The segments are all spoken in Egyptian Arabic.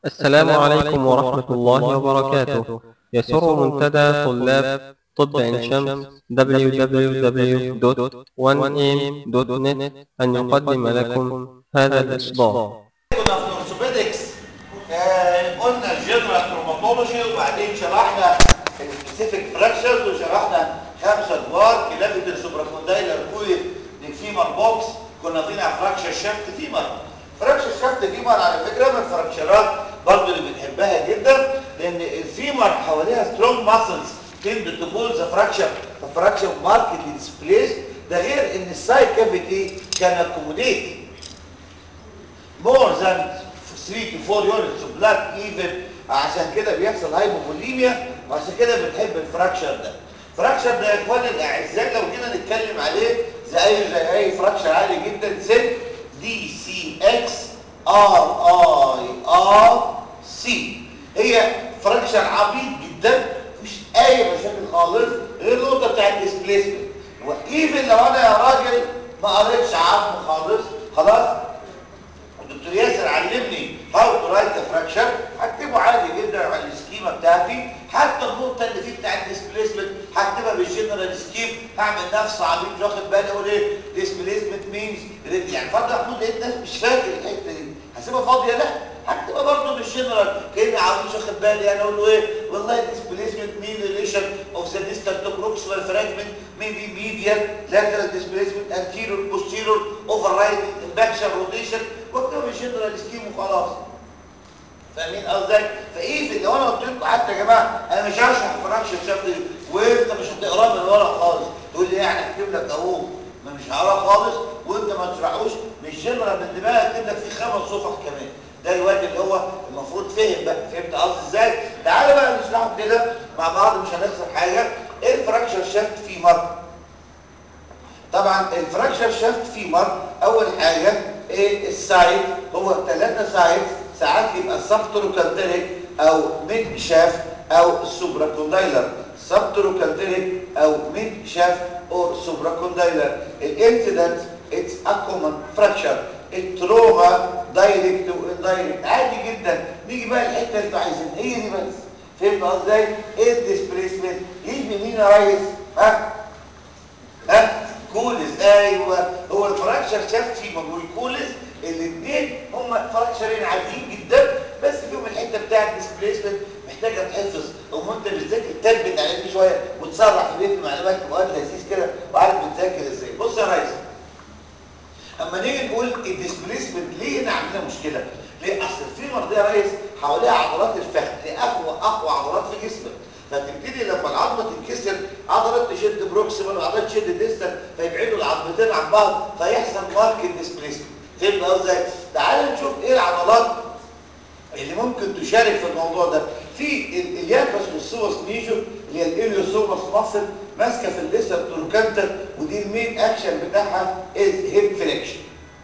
السلام عليكم ورحمة الله وبركاته يسر منتدى طلاب طب عين شمس www.1am.net أن يقدم لكم هذا الإصدار كنا في الاورثوبيدكس آه قلنا الجنرال تروماتولوجي وبعدين شرحنا السبيسيفيك فراكشرز وشرحنا خمسه ادوار كلافيتر سوبراكوندايلر كويل الفيمر بوكس كنا فينا فراكشر شافت فيمر فراكشر شافت فيمر على فكره من الفراكشرات برضه اللي بنحبها جدا لان الفيمر حواليها سترونج ماسلز تند تو بول ذا فراكشر ففراكشر ماركتلي ديسبليس ده غير ان السايد كافيتي كان اكوموديت more than 3 to 4 units of blood even عشان كده بيحصل هايبوفوليميا وعشان كده بنحب الفراكشر ده الفراكشر ده يا اخواني الاعزاء لو جينا نتكلم عليه زي زي اي فراكشر عالي جدا سن دي سي اكس ار اي ار سي هي فراكشر عبيط جدا مفيش اي مشاكل خالص غير النقطه بتاعت الديسبليسمنت وايفن لو انا يا راجل ما قريتش عظم خالص خلاص الدكتور ياسر علمني هاو تو رايت فراكشر هكتبه عادي جدا على السكيما بتاعتي حتى النقطه اللي فيه بتاعت ديسبليسمنت هكتبها بالجنرال سكيم هعمل نفس عبيط مش واخد بالي اقول ايه ديسبليسمنت مينز يعني فرض محمود لقيت ناس مش فاكر الحته دي هسيبها فاضيه لا هكتبها برضه بالجنرال كاني عاوز مش واخد بالي انا اقول له ايه والله ديسبليسمنت مين ريليشن اوف ذا ديستانت بروكسيمال فراجمنت ميبي ميديال لاترال ديسبليسمنت انتيريور بوستيريور اوفر رايدنج امباكشن روتيشن واكتبها بالجنرال سكيم وخلاص فاهمين قصدي فايه لو انا قلت لكم حتى يا جماعه انا مش هشرح فراكشن شكل وانت مش هتقراه من الورق خالص تقول لي يعني اكتب لك اهو ما مش هقراه خالص وانت ما تشرحوش مش جنرال من دماغك اكتب لك فيه خمس صفح كمان ده الواد اللي هو المفروض فهم بقى فهمت قصدي ازاي تعالوا بقى نشرحه كده مع بعض مش هنخسر حاجه ايه الفراكشر شافت في مره طبعا الفراكشر شافت في مره اول حاجه ايه السايد هو ثلاثه سايد ساعات يبقى سبتروكالتريك او ميد شاف او سوبراكوندايلر سبتروكالتريك او ميد شاف او سوبراكوندايلر الانسيدنت اتس ا كومن فراكشر التروما دايركت واندايركت عادي جدا نيجي بقى الحته اللي انتوا عايزينها هي دي بس فهمت قصدي ايه الديسبليسمنت يجي مين يا ريس ها ها كولز ايوه هو الفراكشر شاف فيما والكولز الاثنين هم فراكشرين عاديين جدا بس فيهم الحته بتاعه الديسبليسمنت محتاجه تحفظ او انت بتذاكر تثبت عليه دي شويه وتسرع في بيت المعلومات تبقى لذيذ كده وعارف بتذاكر ازاي بص يا ريس اما نيجي نقول الديسبليسمنت ليه هنا عندنا مشكله ليه اصل الفيمر دي يا ريس حواليها عضلات الفخذ دي اقوى اقوى عضلات في جسمك فتبتدي لما العظمه تنكسر عضلات تشد بروكسيمال وعضلات تشد ديستال فيبعدوا العظمتين عن بعض فيحصل ماركت ديسبليسمنت فهمت قصدي تعال نشوف ايه العضلات اللي ممكن تشارك في الموضوع ده في الياكس والسوس ميجور اللي هي الاليوسوماس ماسل ماسكه في الليسر تروكانتر ودي المين اكشن بتاعها از هيب فليكشن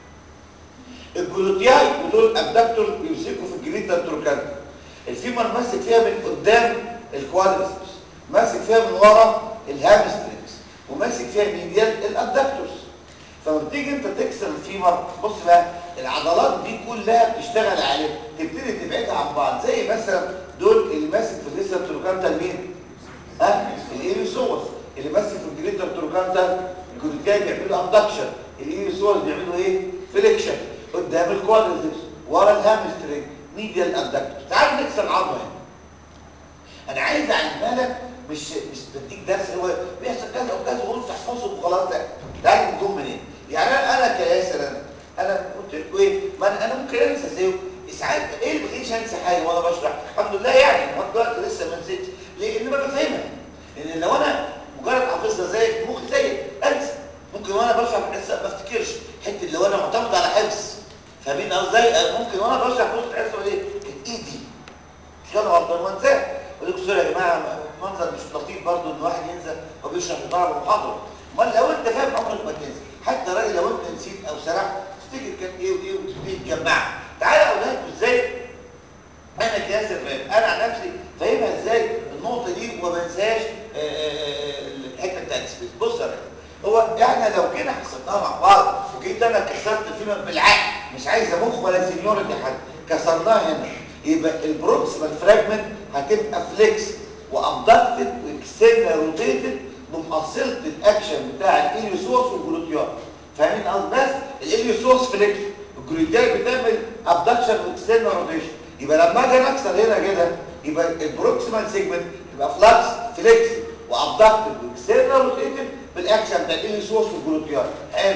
الجلوتياي ودول ابدكتور بيمسكوا في الجريتر تروكانتر الفيمر ماسك فيها من قدام الكوادريسبس ماسك فيها من ورا الهامسترينجز وماسك فيها ميديال الادكتورز فلما بتيجي انت تكسر الفيمر بص بقى العضلات دي كلها بتشتغل عليه تبتدي تبعدها عن بعض زي مثلا دول اللي ماسك في الليسر تروكانتال مين ها الاليوسوس اللي ماسك في الجريتر تروكانتال الجلوتياي بيعملوا ابدكشن الاليوسوس بيعملوا ايه فليكشن قدام الكوادريسبس ورا الهامسترينج ميديال ادكتور تعال نكسر العظمه هنا انا عايز اعلمها لك مش مش بديك درس هو بيحصل كذا وكذا وقول تحفظه وخلاص لا تعالى نجوم منين يعني انا انا كياسر انا انا قلت لكم ايه ما انا, أنا ممكن انسى زيه ساعات ايه اللي بخليش انسى حاجه وانا بشرح الحمد لله يعني لغايه دلوقتي لسه ما نسيتش ليه ان انا بفهمها لان لو انا مجرد حافظها زيك مخي زيك انسى ممكن وانا بشرح الحصه ما افتكرش حته لو انا معتمد على حفظ فاهمين قصدي ممكن وانا بشرح نص الحصه ايه كانت ايدي مش انا غلطان وانساه اقول لكم يا جماعه منظر مش لطيف برضو ان واحد ينزل وبيشرح لطلبه محاضره امال لو انت فاهم عمرك ما تنسى حتى راجل لو انت نسيت او سرحت تفتكر كان ايه وايه وتبتدي تجمعها تعالى اقولها لكم ازاي انا كياسر فاهم انا عن نفسي فاهمها ازاي النقطه دي وما بنساش الحته بتاعت السبيس بص يا راجل هو احنا لو كده حسبناها مع بعض وجيت انا كسرت فيما بالعقل مش عايز مخ ولا سينيورتي حد كسرناها هنا يبقى البروكسيمال فراجمنت هتبقى فليكس وابدكتد واكسترنال روتيتد بمحصله الاكشن بتاع الاليوسوس والجلوتيار فاهمين قصدي بس الاليوسوس فليكس الجلوتيار بتعمل ابدكشن واكسترنال روتيشن يبقى لما اجي اكسر هنا كده يبقى البروكسيمال سيجمنت يبقى فلاكس فليكس وابدكتد واكسترنال روتيتد بالاكشن بتاع الاليوسوس والجلوتيار حلو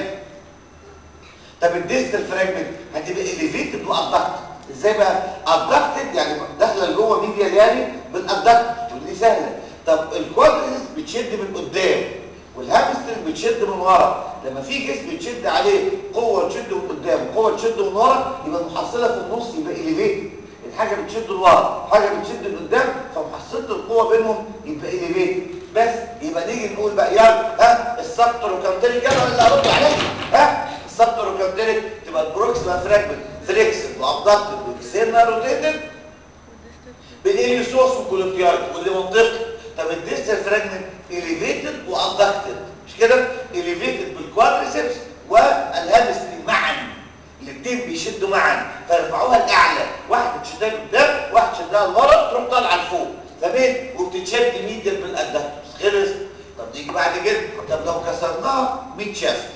طب الديستال فراجمنت هتبقى اليفيتد وابدكتد ازاي بقى ابدكتد يعني داخله لجوه ميديا يعني بالابدكتد ودي سهله طب الكوادريس بتشد من قدام والهامسترنج بتشد من ورا لما في جسم بتشد عليه قوه تشد من قدام وقوه تشد من ورا يبقى المحصله في النص يبقى اليفيتد الحاجه بتشد لورا حاجه بتشد لقدام فمحصله القوه بينهم يبقى اليفيتد بس يبقى نيجي نقول بقى يلا ها السبتر وكانتريك يلا اللي هرد عليه ها السبتر وكانتريك تبقى البروكسيمال فراجمنت فليكسد وابدكتد واكسيرنال روتيتد بالاليوسوس والجلوتيارد واللي منطقي طب الديستال فراجمنت اليفيتد وابدكتد مش كده اليفيتد بالكوادريسبس والهامستري معا الاثنين بيشدوا معا فيرفعوها لاعلى واحده تشدها لقدام واحده تشدها لورا تروح طالعه لفوق تمام وبتتشد ميدل بالادكتورز خلص طب نيجي بعد كده طب لو كسرناها 100 شافت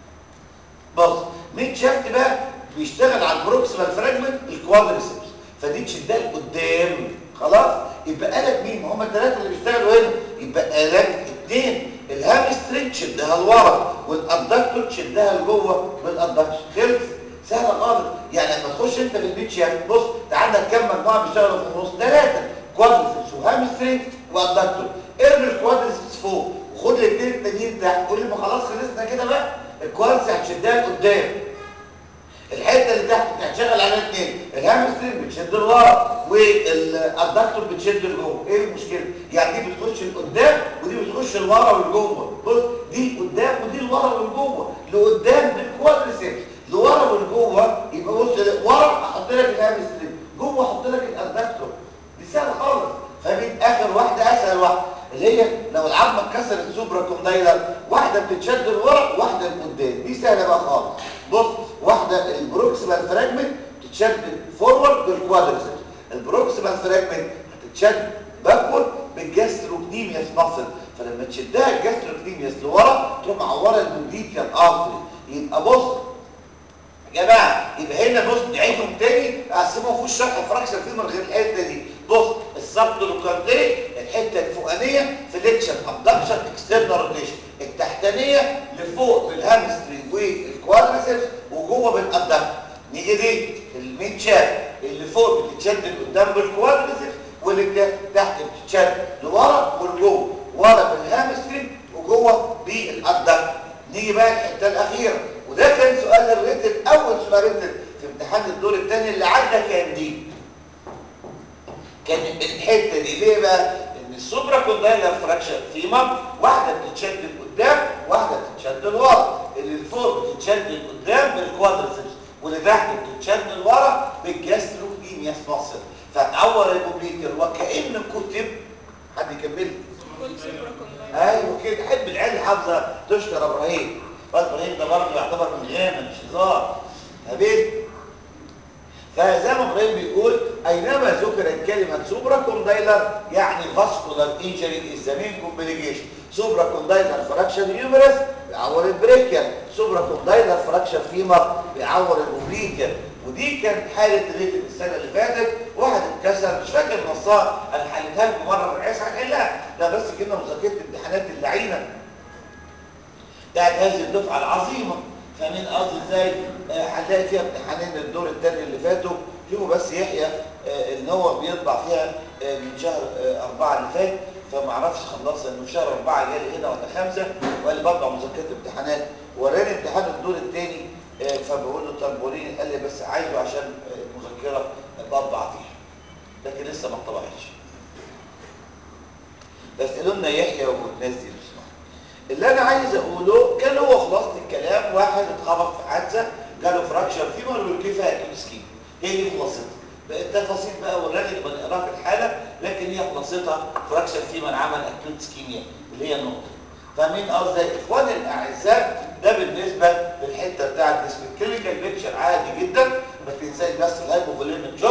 بص 100 شافت بقى بيشتغل على البروكسيمال فراجمنت الكوادريسبس فدي تشدها لقدام خلاص يبقى قالك مين ما هم الثلاثه اللي بيشتغلوا هنا يبقى قالك اثنين الهامسترنج تشدها لورا والادكتور تشدها لجوه بالادكشن خلص سهله خالص يعني لما تخش انت في البيت شاف بص انت عندك كام مجموعه بيشتغلوا في النص ثلاثه كوادريسبس وهامسترنج وادكتور ارمي الكوادريسبس فوق وخد الاثنين التانيين تحت قول لي ما خلاص خلصنا كده بقى الكوادريسبس هتشدها لقدام الحته اللي تحت هتشغل عليها اثنين الهامسترنج بتشد لورا والادكتور بتشد لجوه ايه المشكله يعني دي بتخش لقدام ودي بتخش لورا ولجوه بص دي قدام ودي لورا ولجوه لقدام بالكوادريسبس لورا ولجوه يبقى بص ورا احط لك الهامسترنج جوه احط لك الادكتور دي سهله خالص فاهمين اخر واحده اسهل واحده اللي هي لو العظمه اتكسرت سوبرا كوندايلر واحده بتتشد لورا واحده لقدام دي سهله بقى خالص بص واحده البروكسيمال فراجمنت تتشد فورورد بالكوادريسبس البروكسيمال فراجمنت هتتشد باكورد بالجاستروكنيميوس ماسل فلما تشدها الجاستروكنيميوس لورا تروح معوره البوبليكال ارتري يبقى بص يا جماعه يبقى هنا بص نعيدهم تاني اقسمهم في الشرح فراكشن فيهم غير الحته دي بص السبتولوكارديك الحته الفوقانيه فليكشن ابدكشن اكسترنال روتيشن التحتانيه لفوق بالهامستري والكوادريسبس وجوه بالابدكشن نيجي دي الميد شاب اللي فوق بتتشد لقدام بالكوادريسبس واللي تحت بتتشد لورا ولجوه ورا بالهامستري وجوه بالابدكشن نيجي بقى الحته الاخيره وده كان سؤال الريتن اول سؤال ريتن في امتحان الدور الثاني اللي عدى كان دي كان الحته دي ليه بقى ان السوبرا كوندايلر فراكشر فيما واحده بتتشد لقدام واحده بتتشد لورا اللي فوق بتتشد لقدام بالكوادريسبس واللي تحت بتتشد لورا بالجاستروكنيميوس ماسل فتعور البوبليكر وكأن كتب حد يكمل ايوه كده حب العيال حافظه تشكر ابراهيم ابراهيم ده برضه يعتبر من غانا مش هزار هبيت فزي ما ابراهيم بيقول اينما ذكرت كلمه سوبرا كوندايلر يعني فاسكولار انجري از ذا مين كومبليكيشن سوبرا كوندايلر فراكشر هيومرس بيعور البريكير سوبرا كوندايلر فراكشر فيمر بيعور الاوبليكر ودي كانت حاله ريتن السنه اللي فاتت واحد اتكسر مش فاكر نصها انا حلتها لكم مره في العيش هنحلها ده بس كنا مذاكره امتحانات اللعينه بتاعت هذه الدفعه العظيمه فاهمين قصدي ازاي هنلاقي فيها امتحانين الدور الثاني اللي فاتوا فيهم بس يحيى ان هو بيطبع فيها من شهر أربعة اللي فات فما اعرفش خلصها انه في شهر أربعة جالي هنا ولا خمسة وقال لي بطبع مذكره امتحانات وراني امتحان الدور الثاني فبقول له طب وريني قال لي بس عايزه عشان المذكره بطبع فيها لكن لسه ما اتطبعتش بس قالوا لنا يحيى والناس دي اللي انا عايز اقوله كان هو خلاصه الكلام واحد اتخبط في حادثه جاله فراكشر فيمر والكيف اكيد سكين هي دي خلاصتها التفاصيل بقى والراجل اللي بنقراها في الحاله لكن هي خلاصتها فراكشر فيمر عمل اكيوت سكيميا اللي هي النقطه فاهمين قصدي اخواني الاعزاء ده بالنسبه للحته بتاعت جسم الكلينيكال بيكتشر عادي جدا ما تنساش بس الهايبوفوليميك شوك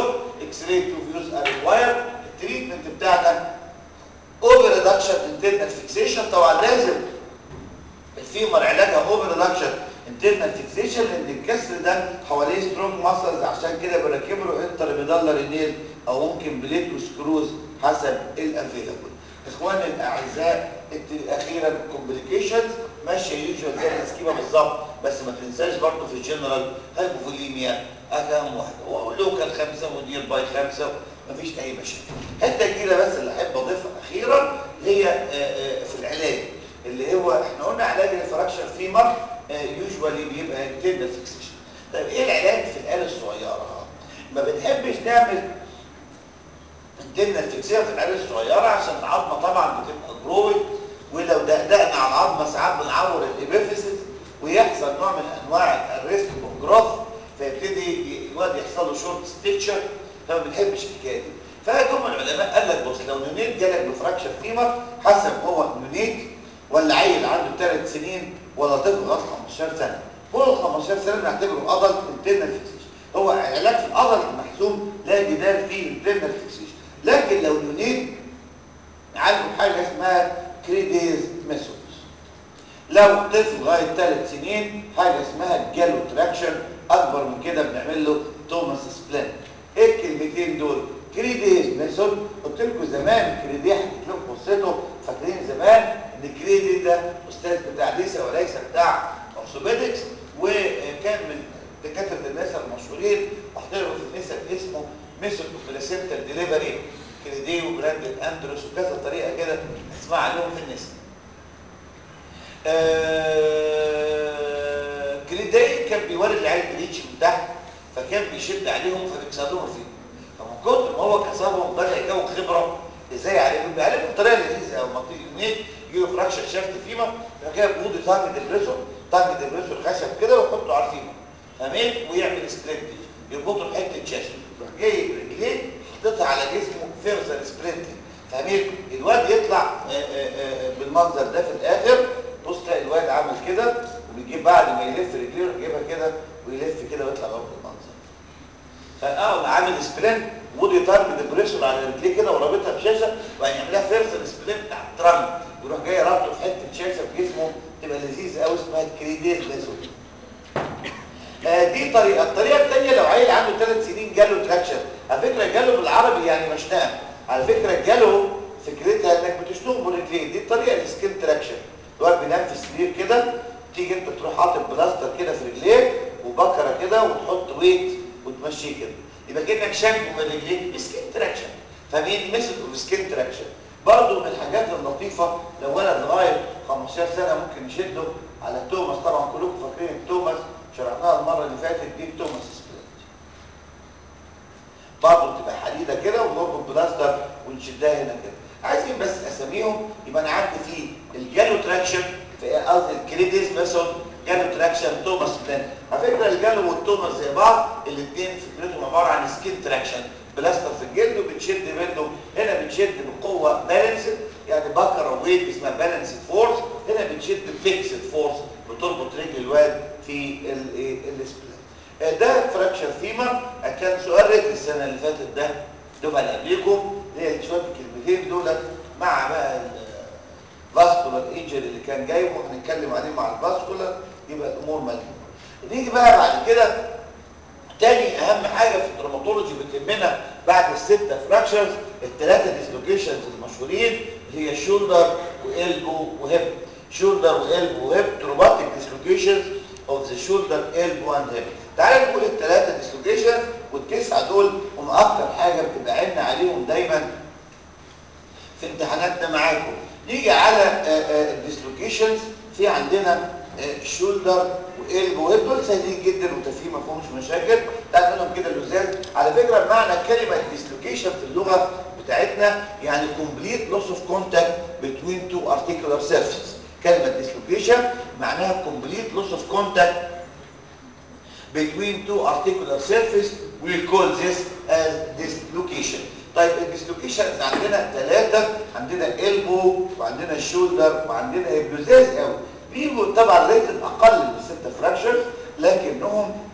اكس راي تو فيوز ار ريكوايرد التريتمنت بتاعنا اوفر ريدكشن انترنال فيكسيشن طبعا لازم الفيمر علاجها اوفر ريدكشن انترنال فيكسيشن لان الكسر ده حواليه سترونج ماسلز عشان كده بنركب له انتر ميدالر نيل او ممكن بليت وسكروز حسب الافيلابل اخواني الاعزاء اخيرا كومبليكيشنز ماشيه يوجوال زي السكيما بالظبط بس ما تنساش برضه في الجنرال هايبوفوليميا اهم واحده ولوكال خمسه مدير باي خمسه مفيش اي مشاكل حته كبيره بس اللي احب اضيفها اخيرا هي في العلاج اللي هو احنا قلنا علاج الفراكشر فيمر يوجوالي بيبقى تندر فيكسيشن طيب ايه العلاج في الاله الصغيره ما بنحبش نعمل التندر فيكسيشن في الاله الصغيره عشان العظمه طبعا بتبقى جرويد ولو دقدقنا على العظمه ساعات بنعور الابيفيسيس ويحصل نوع من انواع الريسك اوف جروث فيبتدي الواد يحصل له شورت ستيتشر فما بنحبش الحكايه دي فجم العلماء قال لك بص لو نونيت جالك بفراكشر فيمر حسب هو نونيت ولا عيل عنده 3 سنين ولا طفل لغايه 15 سنه فوق ال 15 سنه بنعتبره ادلت انترنال فيكسيشن هو علاج في الادلت محسوم لا جدال فيه انترنال فيكسيشن لكن لو نونيت نعالجه بحاجه اسمها كريديز ميثود لو طفل لغايه 3 سنين حاجه اسمها جالو تراكشن اكبر من كده بنعمل له توماس سبلين ايه الكلمتين دول كريديز ميثود قلت لكم زمان كريدي حكيت لكم قصته فاكرين زمان ان كريدي ده استاذ بتاع ليسا وليس بتاع اورثوبيدكس وكان من دكاتره الناس المشهورين واحترفوا في النساء اسمه ميثود اوف بلاسينتال ديليفري كريدي وبراندن اندروس وكذا طريقه كده نسمع عليهم في النساء آه كريدي كان بيورد العيال بريتش من تحت فكان بيشد عليهم فبيكسر لهم فيه فمن كتر ما هو كسرهم بدا يكون خبره ازاي عليهم بيعلمهم بطريقه لذيذه او منطقي يونيك يجيله فراكشر شافت فيما فكده بيقود تانج ديبريسور تانج ديبريسور خشب كده ويحطه على الفيما فاهمين ويعمل سبرنتنج يربطه بحته شاشه جاي برجليه حاططها على جسمه فيرزر سبرنتنج فاهمين الواد يطلع آآ آآ بالمنظر ده في الاخر بص تلاقي الواد عامل كده وبيجيب بعد ما يلف رجليه يجيبها كده ويلف كده ويطلع برضه المنظر فاقعد عامل سبرنت ودي تارجت بريشر على رجليه كده ورابطها بشاشه وبعدين يعملها فيرسل سبرنت على الترنك يروح جاي رابطه في حته شاشه في جسمه تبقى لذيذه قوي اسمها الكريديز ميثود آه دي طريقه الطريقه الثانيه لو عيل عنده ثلاث سنين جاله تراكشن على فكره جاله بالعربي يعني مشنقه على فكره جاله فكرتها انك بتشنقه برجليه دي الطريقه السكين تراكشن الواد بينام في السرير كده تيجي انت تروح حاطط بلاستر كده في رجليه وبكره كده وتحط ويت وتمشيه كده يبقى كانك شنقه من رجليك بسكين تراكشن فمين ميثود اوف سكين تراكشن برضه من الحاجات اللطيفه لو ولد لغايه 15 سنه ممكن نشده على توماس طبعا كلكم فاكرين التوماس شرحناها المره اللي فاتت دي التوماس سبليت برضه بتبقى حديده كده ونربط بلاستر ونشدها هنا كده عايزين بس اساميهم يبقى انا عندي فيه الجالو تراكشن في قصدي الكريديز ميثود جالو تراكشن توماس بلان على فكره الجالو والتوماس زي بعض الاثنين فكرتهم عباره عن سكين تراكشن بلاستر في الجلد وبتشد منه هنا بتشد بقوه بالانسد يعني بكره ويت اسمها بالانسد فورس هنا بتشد فيكسد فورس بتربط رجل الواد في السبلان ده فراكشر فيمر كان سؤال رجل السنه اللي فاتت ده الدفعه اللي قبليكم اللي هي شويه الكلمتين دول مع بقى الفاسكولار انجري اللي كان جاي وهنتكلم عليه مع الفاسكولار يبقى الامور مليانه نيجي بقى بعد كده تاني اهم حاجه في التروماتولوجي بتهمنا بعد السته فراكشرز الثلاثه ديسلوكيشنز المشهورين اللي هي الشولدر والبو وهيب شولدر والبو وهيب تروماتيك ديسلوكيشنز اوف ذا شولدر البو اند هيب تعالى نقول الثلاثه ديسلوكيشن والتسعه دول هم اكتر حاجه بتبقى عيننا عليهم دايما في امتحاناتنا معاكم نيجي على الديسلوكيشنز في عندنا شولدر والبو وهيب دول سهلين جدا وتفهيم ما فيهمش مشاكل تعال منهم كده اللزاز على فكره معنى كلمه ديسلوكيشن في اللغه بتاعتنا يعني complete loss of contact between two articular surfaces كلمه ديسلوكيشن معناها complete loss of contact between two articular surfaces we call this as dislocation طيب الديسلوكيشنز عندنا ثلاثه عندنا البو وعندنا الشولدر وعندنا هيب لزاز قوي بيجوا طبعا ريتم اقل من 6 فراكشرز لكنهم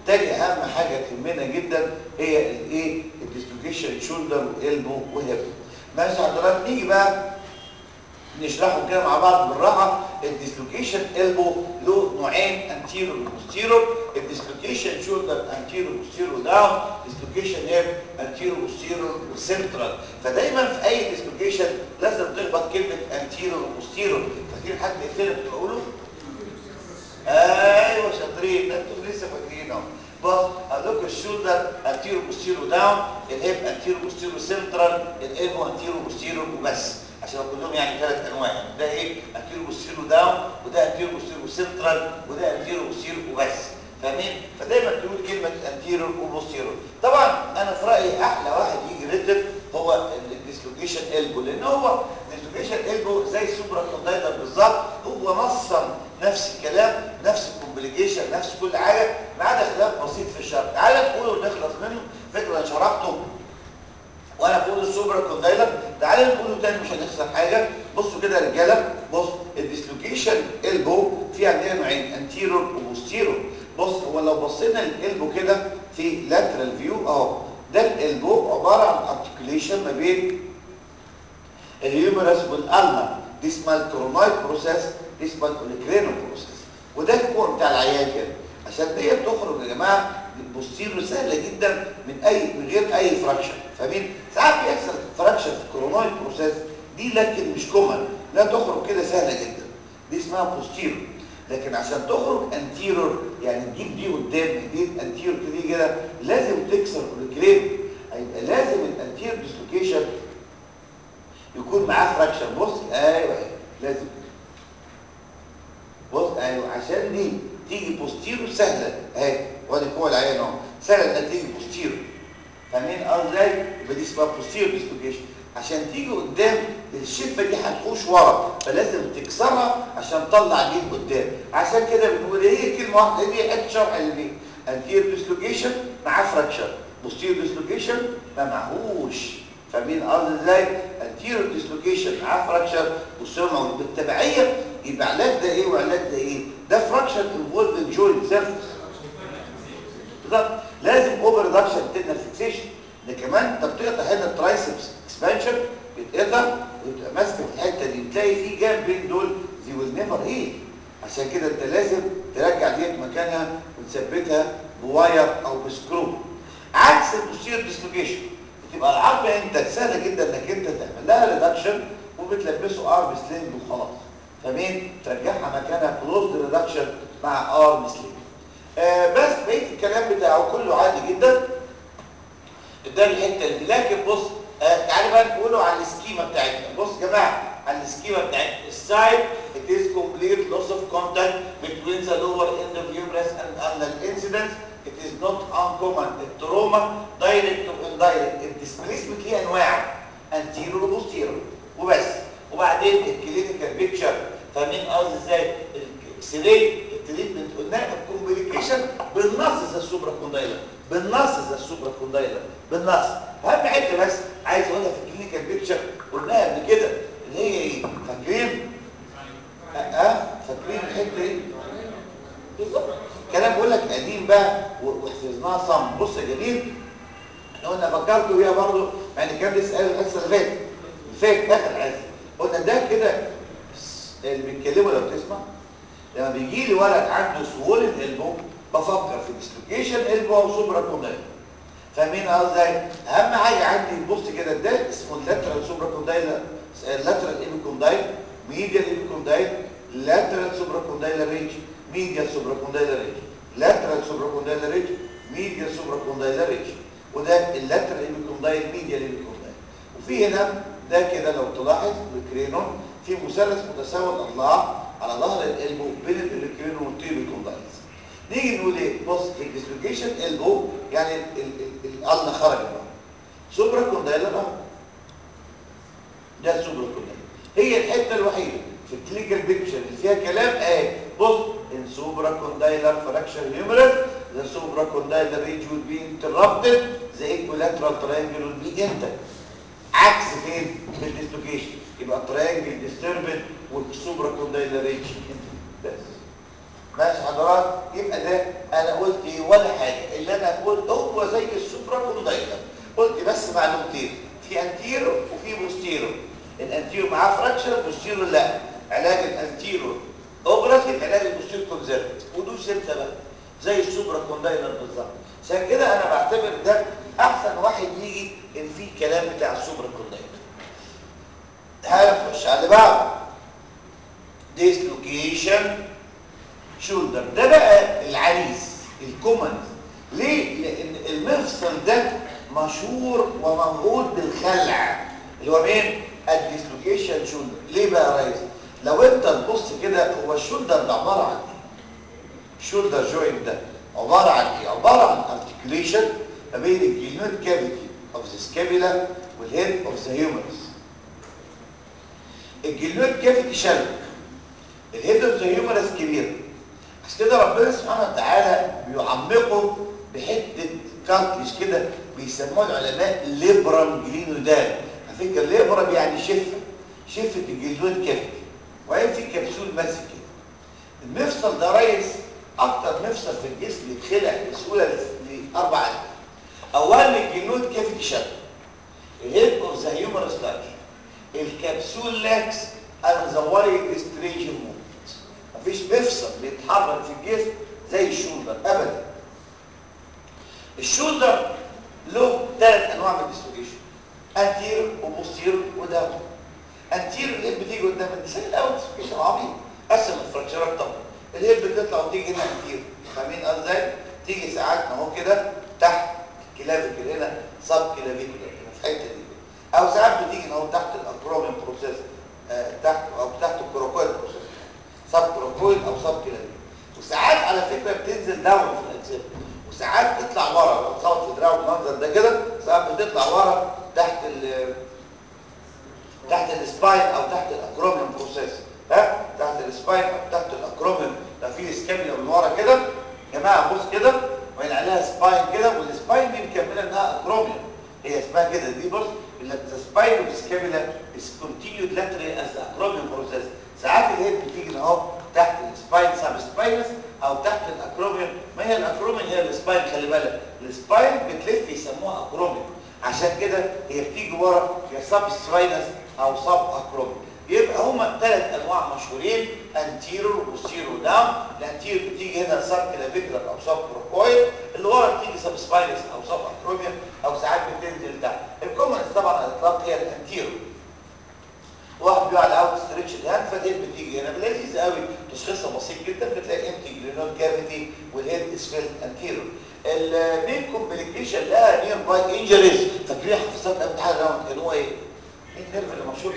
تاني اهم حاجه تهمنا جدا هي الايه الديسلوكيشن شولدر والبو وهيب ماشي حضرتك نيجي بقى نشرحهم كده مع بعض بالراحه الديسلوكيشن البو له نوعين انتيرور وبوستيرور الديسلوكيشن شولدر انتيرور وبوستيرور داون ديسلوكيشن هيب انتيرور وبوستيرور وسنترال فدايما في اي ديسلوكيشن لازم تخبط كلمه انتيرور وبوستيرور فاكرين حد يقفلها بتقوله ايوه شاطرين انتوا لسه فاكرين اهو بص هقول الشولدر انتيرو بوستيرو داون الهيب انتيرو بوستيرو سنترال الالبو انتيرو بوستيرو وبس عشان كلهم يعني ثلاث انواع يعني ده ايه انتيرو بوستيرو داون وده انتيرو بوستيرو سنترال وده انتيرو بوستيرو وبس فاهمين فدايما تقول كلمه انتيرو وبوستيرو طبعا انا في رايي احلى واحد يجي ريتب هو الديسلوكيشن البو لان هو الديسلوكيشن البو زي السوبرا كوندايلر بالظبط هو نصا نفس الكلام نفس الكومبليكيشن نفس كل حاجه ما عدا خلاف بسيط في الشرح تعال نقول ونخلص منه فكره انا شرحته وانا بقول السوبرا كوندايلر تعال نقوله تاني مش هنخسر حاجه بصوا كده يا رجاله بص الديسلوكيشن البو في عندنا نوعين انتيرور وبوستيرور بص هو لو بصينا للالبو كده في لاترال فيو اهو ده الالبو عباره عن ارتكوليشن ما بين الهيومرس والالنا دي اسمها الكرونايد بروسيس دي اسمها الاوليكرينو بروسيس وده الكور بتاع العيان كده عشان دي بتخرج يا جماعه بوستيرو سهله جدا من اي من غير اي فراكشن فاهمين ساعات بيحصل فراكشن في الكرونايد بروسيس دي لكن مش كومن لا تخرج كده سهله جدا دي اسمها بوستيرو لكن عشان تخرج انتيرور يعني تجيب دي قدام ايدين انتيرور دي كده لازم تكسر الاوليكرينو هيبقى لازم الانتيرور ديسلوكيشن يكون معاه فراكشن بص ايوه لازم بص ايوه عشان دي تيجي بوستيرو سهله اهي وادي فوق العين اهو سهله انها تيجي بوستيرو فاهمين ازاي يبقى دي اسمها بوستيرو ديسلوكيشن عشان تيجي قدام الشفه دي هتخش ورا فلازم تكسرها عشان تطلع دي قدام عشان كده بنقول هي كلمه واحده دي حته شرح اللي دي انتير ديسلوكيشن مع فراكشر بوستيرو ديسلوكيشن ما معهوش فاهمين قصدي ازاي انتيرو ديسلوكيشن مع فراكشر بوستيرو موجود بالتبعيه يبقى علاج ده ايه وعلاج ده ايه ده فراكشر انفولد جوينت سيرفيس بالظبط لازم اوفر ريدكشن تنر فيكسيشن ده كمان انت بتقطع هنا الترايسبس اكسبانشن بيتقطع ويبقى ماسك في الحته دي بتلاقي في جام بين دول زي ويل نيفر هيل عشان كده انت لازم ترجع ديت مكانها وتثبتها بواير او بسكرو عكس البوستير ديسلوكيشن بتبقى العظمه انت سهله جدا انك انت تعمل لها ريدكشن وبتلبسه ارم سلينج وخلاص فمين ترجعها مكانها كلوز ريدكشن مع ارم سلينج آه بس بقيه الكلام بتاعه كله عادي جدا ده الحته دي لكن بص آه تعالى بقى نقوله على السكيما بتاعتنا بص يا جماعه على السكيما بتاعتنا السايد it is complete loss of contact between the lower end of humerus and ulnar incidence it is not uncommon التروما direct or indirect الديسبليسمنت ليه انواع anterior وبوستيرور وبس وبعدين الكلينيكال بيكتشر فاهمين قصدي ازاي الاكس راي التريتمنت قلنا الكومبليكيشن بالنص زي السوبرا كوندايلر بالنص زي السوبرا كوندايلر بالنص اهم حته بس عايز اقولها في الكلينيكال بيكتشر قلناها قبل كده اللي هي ايه فاكرين اه أه؟ فاكرين الحته دي بالظبط كلام بقول لك قديم بقى وحفظناه صم بص يا جميل احنا قلنا فكرتوا بيها برضه يعني كان لسه قال الحصه اللي فاتت اللي فاتت اخر حصه قلنا ده كده اللي بيتكلموا لو تسمع لما بيجي لي ولد عنده سهوله البو بفكر في ديسلوكيشن البو او سوبرا كوندايل فاهمين ازاي اهم حاجه عندي بص كده ده اسمه اللاترال سوبرا كوندايل اللاترال ايبي كوندايل ميديال ايبي كوندايل لاترال سوبرا كوندايل ريج ميديال سوبرا كوندايل ريج لاترال سوبرا كوندايل ريج ميديال سوبرا كوندايل ريج وده اللاترال ايبي كوندايل ميديال ايبي كوندايل وفي هنا ده كده لو تلاحظ الكرينون في مثلث متساوي الاضلاع على ظهر الالبو بين الكرينون والتيبي كوندايلز نيجي نقول ايه بص في الديسلوكيشن البو يعني القلنا خرج بقى سوبرا كوندايلر اهو ده السوبرا كوندايلر هي الحته الوحيده في الكلينيكال بيكتشر اللي فيها كلام اهي بص ان سوبرا كوندايلر فراكشر هيومرس the supracondylar ridge will be interrupted the equilateral triangle will be intact عكس فين في الديسلوكيشن يبقى التراينجل ديستربد والسوبرا كوندايلر ريدج بس ماشي حضرات يبقى ده انا قلت ايه ولا حاجه اللي انا قلت هو زي السوبرا كوندايلر قلت بس معلومتين في انتيرو وفي بوستيرو الانتيرو معاه فراكشر بوستيرو لا علاج الانتيرو اوبراتيف علاج البوستيرو كونزرت ودول سته بقى زي السوبرا كوندايلر بالظبط عشان كده انا بعتبر ده احسن واحد يجي ان في كلام بتاع السوبرا كوندايلر تعال نخش على اللي بعده ديسلوكيشن شولدر ده بقى العريس الكومن ليه لان المفصل ده مشهور وموعود بالخلع اللي هو مين الديسلوكيشن شولدر ليه بقى يا ريس لو انت تبص كده هو الشولدر ده عباره عن ايه الشولدر جوينت ده عباره عن ايه عباره عن ارتكيوليشن ما بين الجينويد كافيتي اوف ذا سكابيلا والهيد اوف ذا هيومرس الجينويد كافيتي شلل الهيد اوف ذا هيومرس كبير عشان كده ربنا سبحانه وتعالى بيعمقه بحته كارتلج كده بيسموه العلماء ليبرم جلينودال على فكره ليبرم يعني شفه شفه الجلدود كافيتي وبعدين في كبسول ماسك كده المفصل ده ريس اكتر مفصل في الجسم يتخلع بسهوله لاربع اسباب اولا الجلود كافيتي شد الهيد اوف ذا هيومرس لارج الكبسول لاكس اند ذا وايد سترينج موفمنت مفيش مفصل بيتحرك في الجسم زي الشولدر ابدا الشولدر له ثلاث انواع من الديسلوكيشن انتير وبوستير وداون انتير الهيب بتيجي قدام النساء الاول ديسلوكيشن عبيط قسم الفراكشرات طبعا الهيب بتطلع وتيجي هنا انتير فاهمين ازاي تيجي ساعات اهو كده تحت الكلافيكل هنا سب كلافيكل هنا في الحته دي او ساعات بتيجي اهو تحت الاكرومين بروسيس آه تحت او تحت الكروكويد بروسيس سب كروكويد او سب كلافيكل وساعات على فكره بتنزل داون في الاجزاء وساعات تطلع ورا لو تصور في دراع المنظر ده كده ساعات بتطلع ورا تحت ال تحت السباين او تحت الاكرومين بروسيس ها تحت السباين او تحت الاكرومين ده في سكابيلا من ورا كده يا جماعه بص كده وين عليها سباين كده والسباين دي مكمله انها اكرومين هي اسمها كده دي بص the spine of the scapula is continued laterally as the acromion process ساعات الهيد بتيجي اهو تحت السباين سب سباينس او تحت الاكروميون ما هي الاكروميون هي السباين خلي بالك السباين بتلف يسموها اكروميون عشان كده هي بتيجي ورا يا سب سباينس او سب اكروميون يبقى هما ثلاث انواع مشهورين انتيرور وبوستيرور داون الانتيرور بتيجي هنا سب كلافيكولار او سب كروكويد اللي ورا بتيجي سب سباينس او سب اكروميون او ساعات بتنزل تحت الكومنس طبعا على الاطلاق هي الانتيرور واحد بيقع على اوت ستريتش الهاند فالهيد بتيجي هنا لذيذ قوي تشخيصها بسيط جدا بتلاقي امتي جلينول كافيتي والهيد اسفلت انتيرور المين كومبليكيشن لها نير باي انجريز فاكرين حفظات الامتحان راوند كان هو ايه؟ مين النيرف اللي مشهور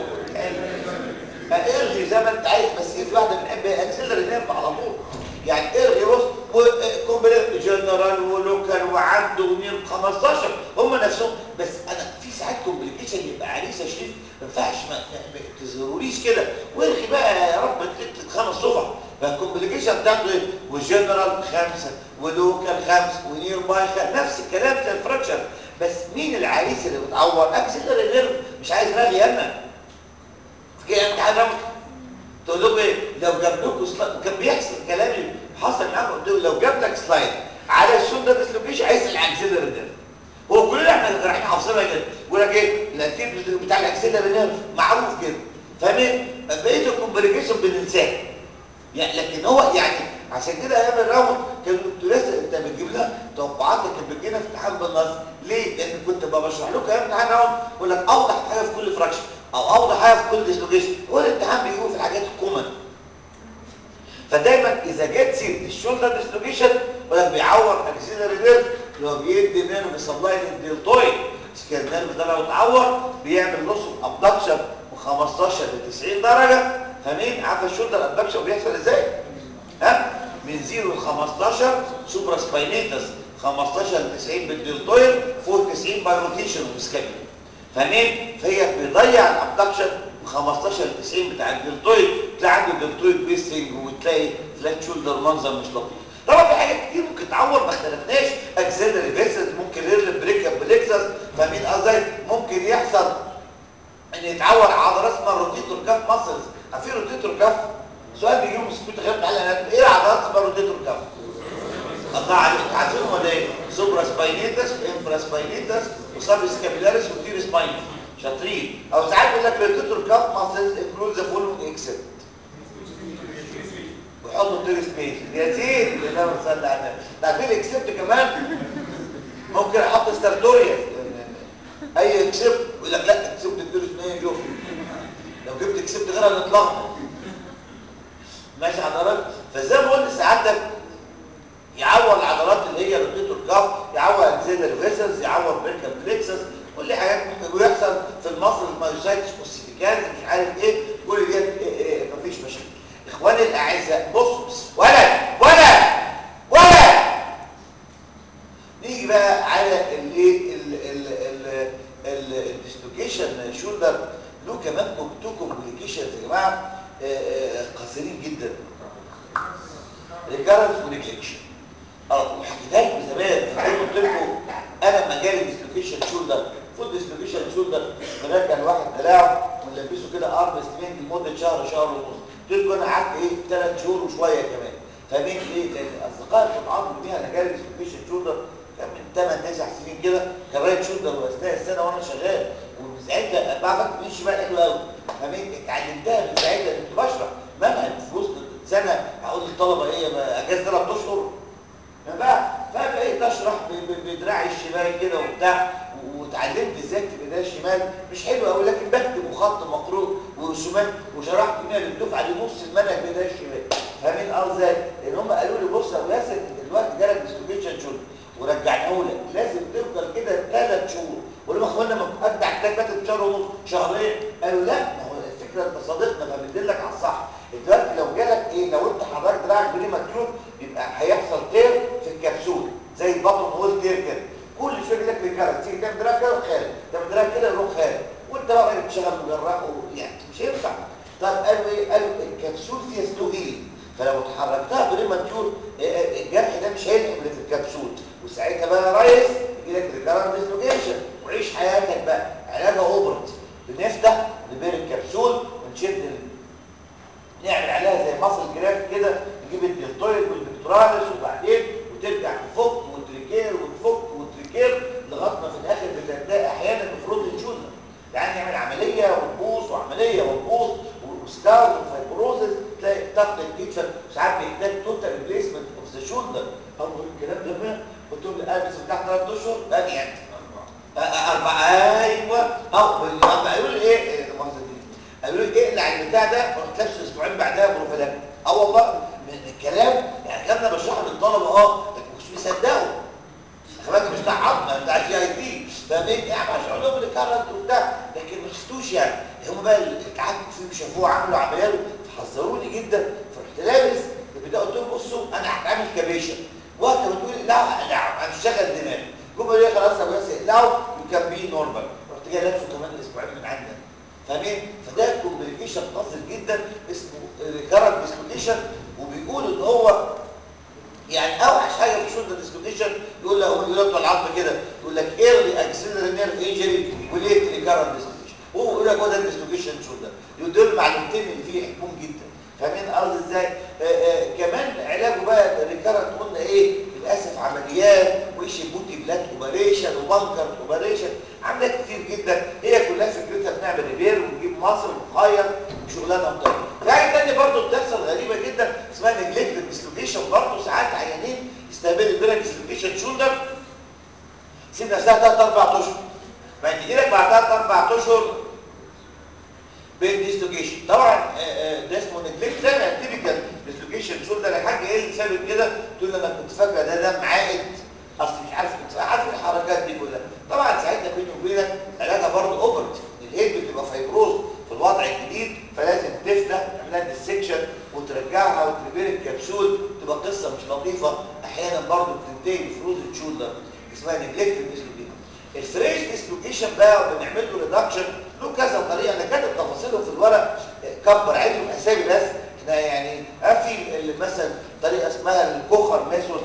ما الغي زي ما انت عايز بس في واحده بنحب اكسلري نيرف على طول يعني الغي بص كومبليت جنرال ولوكال وعنده ونير 15 هم نفسهم بس انا في ساعات كومبليكيشن يبقى عريسه شريف ما ينفعش ما, ما تظهروليش كده والغي بقى يا رب تكتب خمس صفح فالكومبليكيشن بتاعته ايه وجنرال خمسه ولوكال خمسه ونير باي خمسه نفس الكلام زي الفراكشر بس مين العريس اللي بتعور اكسلري نيرف مش عايز رغي انا كده امتحان رمض تقول لهم ايه لو جاب لكم سلايد كان بيحصل كلامي حصل معاكم قلت له لو جاب لك سلايد على الشولدر ديسلوكيشن عايز الاكسلري نيرف هو كلنا احنا رايحين حافظينها كده يقول لك ايه الانتير بتاع الاكسلري نيرف معروف كده فاهمين بقيه الكومبليكيشن بننساه يعني لكن هو يعني عشان كده ايام الراوند كانوا لسه انت بتجيب لنا توقعاتك كانت بتجينا في امتحان بالنص ليه؟ لان كنت بقى بشرح لكم ايام امتحان راوند بقول لك اوضح حاجه في كل فراكشن او اوضح حاجه في كل ديسلوكيشن هو الامتحان بيجيبه في الحاجات الكومن فدايما اذا جت سيره الشولدر ديسلوكيشن يقول لك بيعور اكسيلري نيرف اللي هو بيدي نيرف سبلاي للديلتويد كان النيرف ده لو اتعور بيعمل نص ابدكشن من 15 ل 90 درجه فاهمين عارف الشولدر ابدكشن بيحصل ازاي ها من 0 ل 15 سوبرا سباينيتس 15 ل 90 بالديلتويد فوق 90 باي روتيشن وسكابيلا فاهمين فهي بيضيع الابدكشن من 15 ل 90 بتاع الدلتويد تلاقي عنده دلتويد ويستنج وتلاقي فلات شولدر منظر مش لطيف طبعا في حاجات كتير ممكن تعور ما اختلفناش اكسلري فيسز ممكن يرلب بريكا بليكسس فاهمين قصدي ممكن يحصل ان يتعور عضلات اسمها روتيتور كاف ماسلز عارفين روتيتور كاف سؤال بيجي لهم سكوت غير تعالى انا ايه العضلات اسمها روتيتور كف الله عليك عارفين ولا ايه سوبرا سباينيتس انفرا سباينيتس وسب سكابيلاريس وتير سباين شاطرين او ساعات يقول لك روتيتور كف ماسلز انكلود ذا فولوينج اكسبت ويحطوا التير سبيس يا زين اللهم صل على النبي ده عارفين الاكسبت كمان ممكن احط ستارتوريا اي اكسبت يقول لك لا اكسبت التير سبيس شوف لو جبت اكسبت غيرها نتلخبط ماشي حضرتك فزي ما قلت سعادتك يعور العضلات اللي هي روتيتور كاف يعور اكزيلر فيسلز يعور بيركال بليكسس كل حاجات ممكن ويحصل في المصل المايوسايتس والسيتيكاز مش عارف ايه كل دي إيه إيه مفيش مشاكل اخواني الاعزاء بصوا ولد ولد ولد نيجي بقى على الايه الديسلوكيشن شولدر له كمان تو كومبليكيشنز يا جماعه قصيرين جدا ريكارنس ونيجليكشن اه وحكيتها لكم زمان زي ما قلت لكم انا لما جالي ديسلوكيشن شولدر فول ديسلوكيشن شولدر هناك كان واحد دراعه ونلبسه كده ارم سترينج لمده شهر شهر ونص قلت لكم انا قعدت ايه ثلاث شهور وشويه كمان فاهمين ليه؟ لان اصدقائي في العظم بيها انا جالي ديسلوكيشن شولدر كان من 8 9 سنين كده كان رايت شولدر واثناء السنه وانا شغال ومن ساعتها بعرف من الشمال حلو قوي فاهمين اتعلمتها من ساعتها كنت بشرح منهج في وسط سنه هقول للطلبه ايه اجازه ثلاث اشهر بقى فبقيت اشرح بدراعي الشمال كده وبتاع واتعلمت ازاي اكتب ايديا الشمال مش حلو قوي لكن بكتب وخط مقروء ورسومات وشرحت منها للدفعه دي نص المنهج بايديا الشمال فاهمين اه ازاي؟ لان هم قالوا لي بص يا ابو ياسر انت دلوقتي جالك ديسلوكيشن شولدر ورجعناه لك لازم تفضل كده ثلاث شهور ولما اخوانا ما ارجع كتاب كاتب شهر ونص شهرين قالوا لا ما هو الفكره انت صديقنا فبندلك على الصح دلوقتي لو جالك ايه لو انت حضرتك دراعك بري مكتوب يبقى هيحصل تير في الكبسول زي البطن هول تير كده كل شويه يجي لك ريكارد تيجي تعمل دراعك كده خارج تعمل دراعك كده يروح خارج وانت بقى راجل تشتغل مجرح يعني مش هينفع طب قالوا ايه قالوا الكبسول فيها سلو هيلينج فلو اتحركتها بري مكتوب الجرح ده مش هيلحق اللي في الكبسول وساعتها بقى يا ريس يجي لك ريكارد ديسلوكيشن وعيش حياتك بقى علاجها اوبرت بنفتح نبير الكبسول ونشد نعمل عليها زي مصل جراف كده نجيب الدلتويد والبكتوراليس وبعدين وترجع تفك وتريكير وتفك وتريكير لغايه ما في الاخر بتنتهي احيانا بفروض الجوزر يعني يعمل عمليه وتبوظ وعمليه وتبوظ وسكار وفايبروزس تلاقي تفقد كتفك ساعات بيحتاج توتال ريبليسمنت اوف ذا شولدر اول الكلام ده بقى قلت له البس بتاع ثلاث اشهر بقى يعني أربعة أيوة أو قالوا لي إيه المؤاخذة دي قالوا لي اقلع البتاع ده ورحت لابسه اسبوعين بعدها بروفيلاكت اه والله من الكلام يعني كنا بشرحه للطلبه اه لكن مش بيصدقوا خباك مش بتاع عظمه بتاع جي اي تي فاهمين يعني عشان لهم الكارنت وبتاع لكن ما شفتوش يعني هم بقى الاتحاد فيهم شافوه عملوا عمليات فحذروني جدا فرحت لابس البتاع قلت لهم بصوا انا هعمل كبيشه واحده بتقول لا لا انا هشتغل دماغي جم قالوا لي خلاص يا ابو ياسر اقلعوا يو كان بي نورمال رحت جاي لابسه كمان اسبوعين من عندنا فاهمين فده كومبليكيشن قاسي جدا اسمه ريكارنت ديسلوكيشن وبيقول ان هو يعني اوحش حاجه في الشولدر ديسلوكيشن يقول لك هو يقول لك العظم كده يقول لك ايرلي اكسلري نيرف انجري وليت ريكارنت ديسلوكيشن وهو يقول لك هو ده الديسلوكيشن شولدر دول المعلومتين اللي فيه يحبون جدا فاهمين قصدي ازاي آه آه كمان علاجه بقى الريكارنت قلنا ايه للاسف عمليات وإيش بوتي بلاد اوبريشن وبنكر اوبريشن عمليات كتير جدا هي كلها فكرتها بنعمل ريبير ونجيب مصر ونخيط وشغلانه بتاعتها في حاجه ثانيه برضه بتحصل غريبه جدا اسمها نيجلكتد ديسلوكيشن برضه ساعات عيانين يستقبلوا بينا ديسلوكيشن شولدر سيب نفسها ثلاث اربع اشهر ما تيجي لك بعد ثلاث اربع اشهر بالديسلوكيشن طبعا ده اسمه نيجلكت زي ما تيبيكال ديسلوكيشن شولدر يا حاج ايه اللي سبب كده تقول انا كنت فاكره ده دم عائد اصل مش عارف كنت عارف الحركات دي كلها طبعا ساعتها بيني وبينك علاجها برضه اوبرت الهيد بتبقى فايبروز في الوضع الجديد فلازم تفتح تعملها ديسكشن وترجعها وتريبير الكبسول تبقى قصه مش لطيفه احيانا برضه بتنتهي بفروز الشولدر اسمها نيجلكت ديسلوكيشن الفريش ديسلوكيشن بقى بنعمل له ريدكشن له كذا طريقه انا كاتب تفاصيلهم في الورق كبر عايزهم اسامي بس احنا يعني في مثلا طريقه اسمها الكوخر ميثود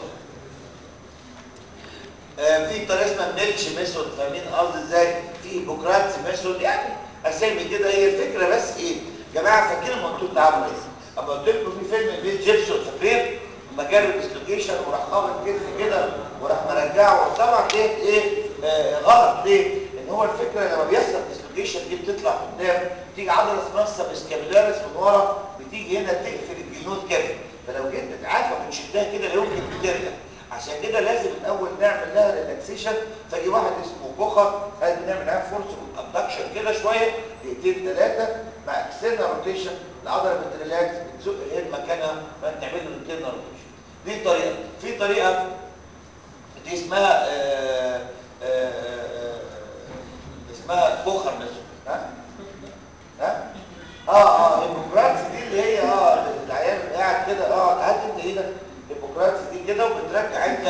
في طريقه اسمها ميلش ميثود فاهمين قصدي ازاي في بوكراتس ميثود يعني اسامي كده هي الفكره بس ايه يا جماعه فاكرين المنطوق ده عامل ايه اما قلت لكم في فيلم البيت جيبسون فاكرين لما جاب الديسلوكيشن وراح خابط كتف كده وراح مرجعه طبعا ديت ايه آه غلط ليه؟ ان هو الفكره لما بيحصل ديسلوكيشن دي بتطلع قدام تيجي عضله اسمها السبسكابيلاريس من ورا بتيجي هنا تقفل الجنود كده فلو جيت تتعافى من شدها كده لا يمكن ترجع عشان كده لازم الاول نعمل لها ريلاكسيشن فجي واحد اسمه كوخر قال بنعمل معاه فورس ابدكشن كده شويه دقيقتين ثلاثه مع اكسترنال روتيشن العضله بتريلاكس بتزق الهيد مكانها فنعمل له انترنال روتيشن دي طريقه في طريقه دي اسمها آآ آآ اسمها كوخر مثلا ها ها اه اه هيبوكراتس دي اللي هي اه العيال اللي قاعد كده اه هات انت ايه ده هيبوكراتس دي كده وبترجع انت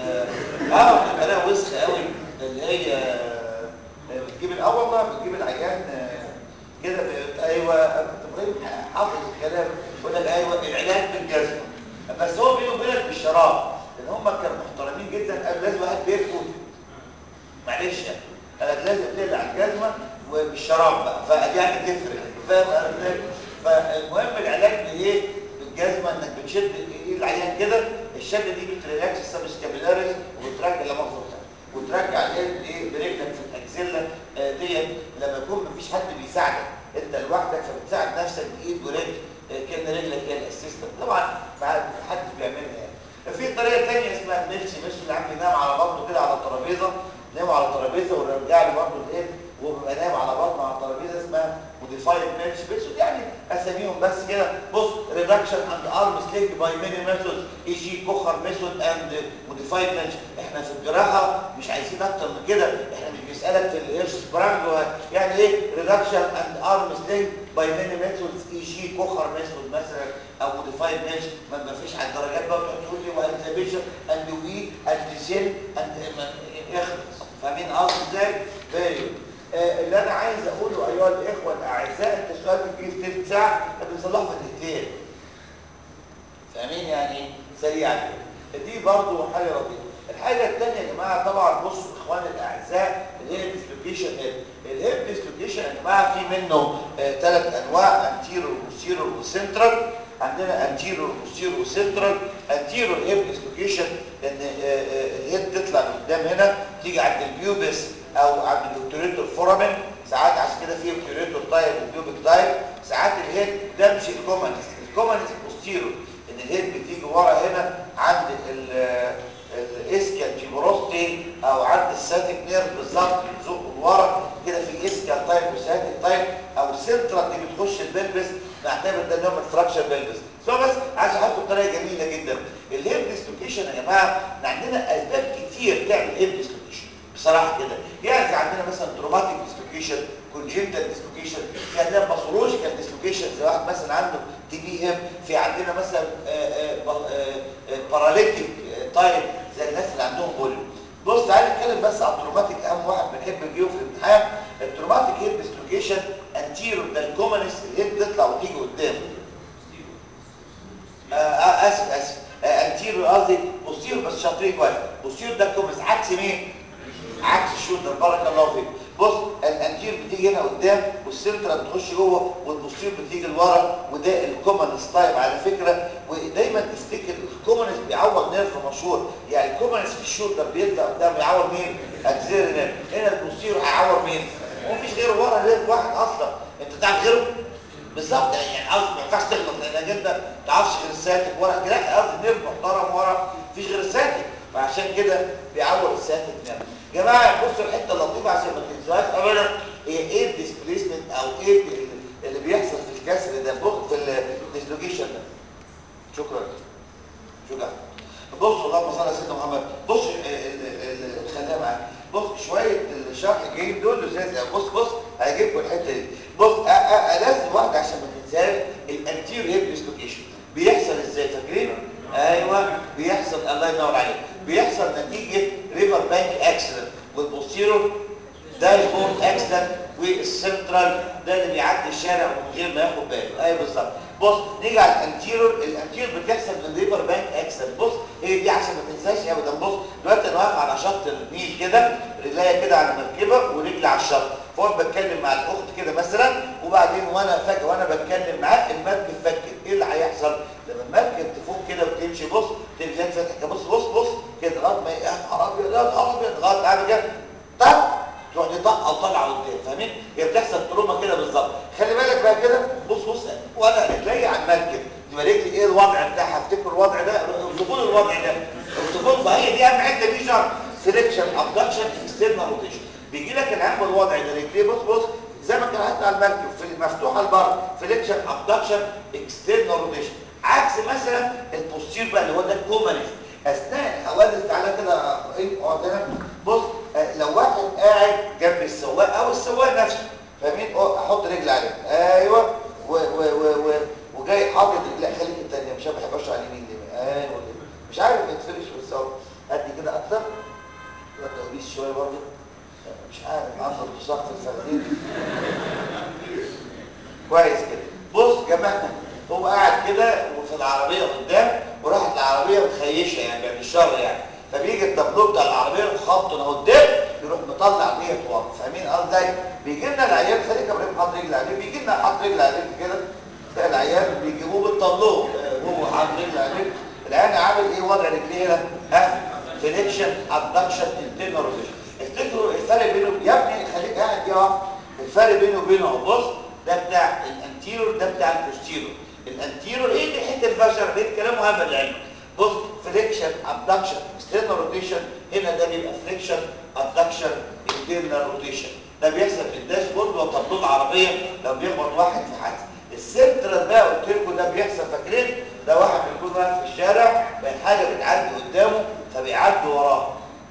اه بتبقى لها وسخ قوي اللي هي بتجيب الاول والله بتجيب العيان كده ايوه ابراهيم حافظ الكلام يقول لك ايوه العلاج بالجزمه بس هو بينه وبينك بالشراب لان هم كانوا محترمين جدا قالوا لازم واحد بيرفض معلش يعني قالك لازم تقلع الجزمه وبالشراب بقى فدي يعني تفرق فاهم فالمهم العلاج بايه بالجزمه انك بتشد ايه العيان كده الشده دي بتريلاكس السبسكابيلاريس وبترجع لمخزون وترجع ايه برجلك في الاكزيلا آه ديت لما يكون مفيش حد بيساعدك انت لوحدك فبتساعد نفسك بايد ورجل آه كان رجلك هي الاسيستنت طبعا ما حدش بيعملها يعني في طريقه ثانيه اسمها الميلسي ميلسي اللي عم بينام على بطنه كده على الترابيزه نام على الترابيزه ونرجع له برضه الايه وببقى نايم على بطنه على الترابيزه اسمها موديفايد ميلش بيلش يعني اساميهم بس كده بص ريدكشن اند ارم سليك باي ميني ميثود اي جي كوخر ميثود اند موديفايد ميلش احنا في الجراحه مش عايزين اكتر من كده احنا مش بنسالك في الايرش سبرانج يعني ايه ريدكشن اند ارم سليك باي ميني ميثودز اي جي كوخر ميثود مثلا او موديفايد ميلش ما فيش على الدرجات بقى تقول لي وانتبيشن اند وي اند سيل اند اخلص فاهمين قصدي ازاي؟ فيري آه اللي انا عايز اقوله ايها الاخوه الاعزاء انت السؤال بيجي في ثلث ساعه بنصلحه في دقيقتين فاهمين يعني سريعا دي برضو حاجه لطيفه الحاجه الثانيه يا جماعه طبعا بصوا اخواني الاعزاء اللي هي الديسلوكيشن هيد الهيب ديسلوكيشن يا جماعه في منه ثلاث آه انواع انتيرو وسيرو وسنترال عندنا انتيرو وسيرو وسنترال انتيرو هيب ديسلوكيشن ان آه الهيد تطلع لقدام هنا تيجي عند البيوبس او عند الاوبتوريتور فورامين ساعات عشان كده في اوبتوريتور تايب وبيوبك تايب ساعات الهيد ده مش الكومنس الكومنس بوستيرو ان الهيد بتيجي ورا هنا عند الاسكال تيبروستي او عند الساتيك نيرف بالظبط بتزق لورا كده في اسكال تايب وساتيك تايب او سنترال دي بتخش البلبس نعتبر ده نوع من فراكشر بلبس سو بس عايز احطه بطريقه جميله جدا الهيب ديسلوكيشن يا جماعه احنا عندنا اسباب كتير تعمل هيب ديسلوكيشن بصراحه كده يعني عندنا مثلا تروماتيك ديسلوكيشن كونجنتال ديسلوكيشن في عندنا باثولوجيكال ديسلوكيشن زي واحد مثلا عنده تي بي ام في عندنا مثلا باراليتيك تايب زي الناس اللي عندهم بوليو بص تعالى نتكلم بس عن التروماتيك اهم واحد بنحب نجيبه في الامتحان التروماتيك هيد ديسلوكيشن انتيرو ده الكومنس الهيد تطلع وتيجي قدام آه اسف اسف آه انتيرو قصدي بوستيرو بس شاطرين كويس بوستيرو ده الكومنس عكس مين عكس الشولدر بارك الله فيك بص الانتير بتيجي هنا قدام والسنترال بتخش جوه والبوستير بتيجي لورا وده الكومنس تايب على فكره ودايما تفتكر الكومنس بيعوض نيرف مشهور يعني الكومنس في الشولدر بيطلع قدام يعوض مين اكزيري نيرف هنا البوستير هيعوض مين ومفيش غير ورا نيرف واحد اصلا انت تعرف غيره بالظبط يعني قصدي ما ينفعش تغلط لانك انت ما تعرفش غير الساتك ورا لا قصدي نيرف محترم ورا مفيش غير الساتك فعشان كده بيعوض الساتك نيرف جماعه بصوا الحته اللطيفه عشان ما تنسوهاش ابدا هي ايه الديسبليسمنت او ايه اللي بيحصل في الكسر ده بص في الديسلوكيشن ده شكرا شكرا بصوا اللهم صل على سيدنا محمد بص الخليه معاك بص شويه الشرح الجايين دول لزاز بص بص هيجيبكم الحته دي بص لازم واحده عشان ما تنساش الانتير هيب ديسلوكيشن بيحصل ازاي فاكرين ايوه بيحصل الله ينور عليك بيحصل نتيجه ريفر بانك اكسيدنت والبوستيرور داشبورد اكسيدنت والسنترال ده اللي بيعدي الشارع من غير ما ياخد باله ايوه بالظبط بص نيجي على الانتيرور الانتيرور بتحصل من ريفر بانك اكسيدنت بص هي دي عشان ما تنساش ابدا بص دلوقتي انا واقف على شط النيل كده رجليا كده على مركبه ورجلي على الشط فاقعد بتكلم مع الاخت كده مثلا وبعدين وانا فجاه وانا بتكلم معاه المركب فكت ايه اللي هيحصل لما المركب تفوق كده وتمشي بص تمشي فاتح كده بص بص بص كده لغايه ما يا نهار ابيض يا نهار ابيض لغايه ما عامل كده طق تروح دي طقه وطالعه قدام فاهمين هي بتحصل تروما كده بالظبط خلي بالك بقى كده بص بص وانا رجلي على المركب يبقى رجلي ايه الوضع بتاعها افتكر الوضع ده اوصفوا لي الوضع ده اوصفوا ما هي دي اهم حته دي شرط سيلكشن ابدكشن اكسترنال روتيشن بيجي لك العام بالوضع ده رجليه بص بص زي ما كان حتى على المركب في مفتوحه لبره فليكشن ابدكشن اكسترنال روتيشن عكس مثلا البوستير بقى اللي هو ده الكومانيس اثناء الحوادث تعالى كده ايه اقعد هنا بص آه، لو واحد قاعد جنب السواق او السواق نفسه فاهمين أه، احط رجل عليه ايوه و و و و وجاي حاطط رجل خليك الثانيه مش بحب اشرح على اليمين دي ايوه كده. مش عارف يتفرش بس اهو قد كده اكتر لا تقبيس شويه برضه مش عارف عنده ارتشاق في الفخذين كويس كده بص يا جماعه هو قاعد كده وفي العربيه قدام وراحت العربيه مخيشه يعني بعد الشر يعني فبيجي التابلو بتاع العربيه خبطه اهو قدام يروح مطلع ديت ورا فاهمين قصدي بيجي لنا العيال خليك يا ابراهيم حاط رجل عليه بيجي لنا حاط رجل عليه كده تلاقي العيال بيجيبوه بالتابلو آه، وهو حاط رجل عليه العيال عامل ايه وضع رجليه هنا ها فليكشن ابدكشن انترنال روتيشن افتكروا الفرق بينه يا ابني خليك قاعد يا واحد. الفرق بينه وبينه اهو بص ده بتاع الانتيرور ده بتاع البوستيرور الانتيرور ايه اللي حته البشر بين كلامه هبل العلم بص فليكشن ابدكشن اكسترنال روتيشن هنا ده بيبقى فليكشن ابدكشن انترنال روتيشن ده بيحصل في الداشبورد وطابلوه العربيه لو بيخبط واحد في حادثه السنترال بقى قلت لكم ده بيحصل فاكرين ده واحد بيكون واقف في الشارع بين حاجه بتعدي قدامه فبيعدي وراه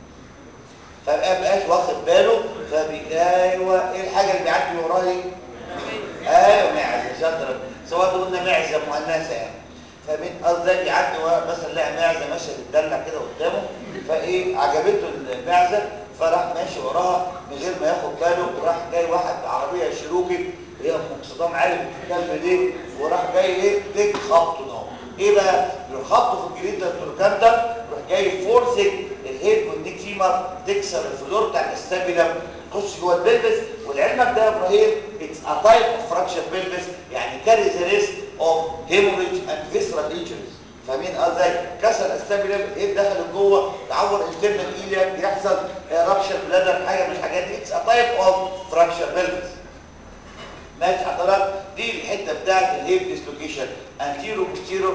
فبقى بقاش واخد باله فبي ايوه ايه الحاجه اللي بيعدي وراها دي ايوه معزه شاطر سواء قلنا معزه مؤنثه يعني فمين قصدي يعدي ورا مثلا لقى معزه ماشيه بتدلع كده قدامه فايه عجبته المعزه فراح ماشي وراها من غير ما ياخد باله وراح جاي واحد بعربيه شيروكي هي ام صدام عالي الكلب دي وراح جاي ايه تك خبطه اهو ايه بقى يروح خبطه في الجريد التركان ده يروح جاي فورسك الهيد والنيك فيمر تكسر الفلور بتاع الاستابيلم تخش جوه البلبس ولعلمك ده يا ابراهيم اتس ا تايب اوف فراكشر بلبس يعني كاري ذا ريسك اوف هيموريج اند فيسرال انجريز فاهمين ازاي كسر الاستابيلم الهيد دخل جوه تعور الترنال ايليا يحصل رابشر بلادر حاجه من الحاجات دي اتس ا تايب اوف فراكشر بلبس ماشي حضرتك دي الحته بتاعت الهيب ديسلوكيشن انتيرو بوستيرو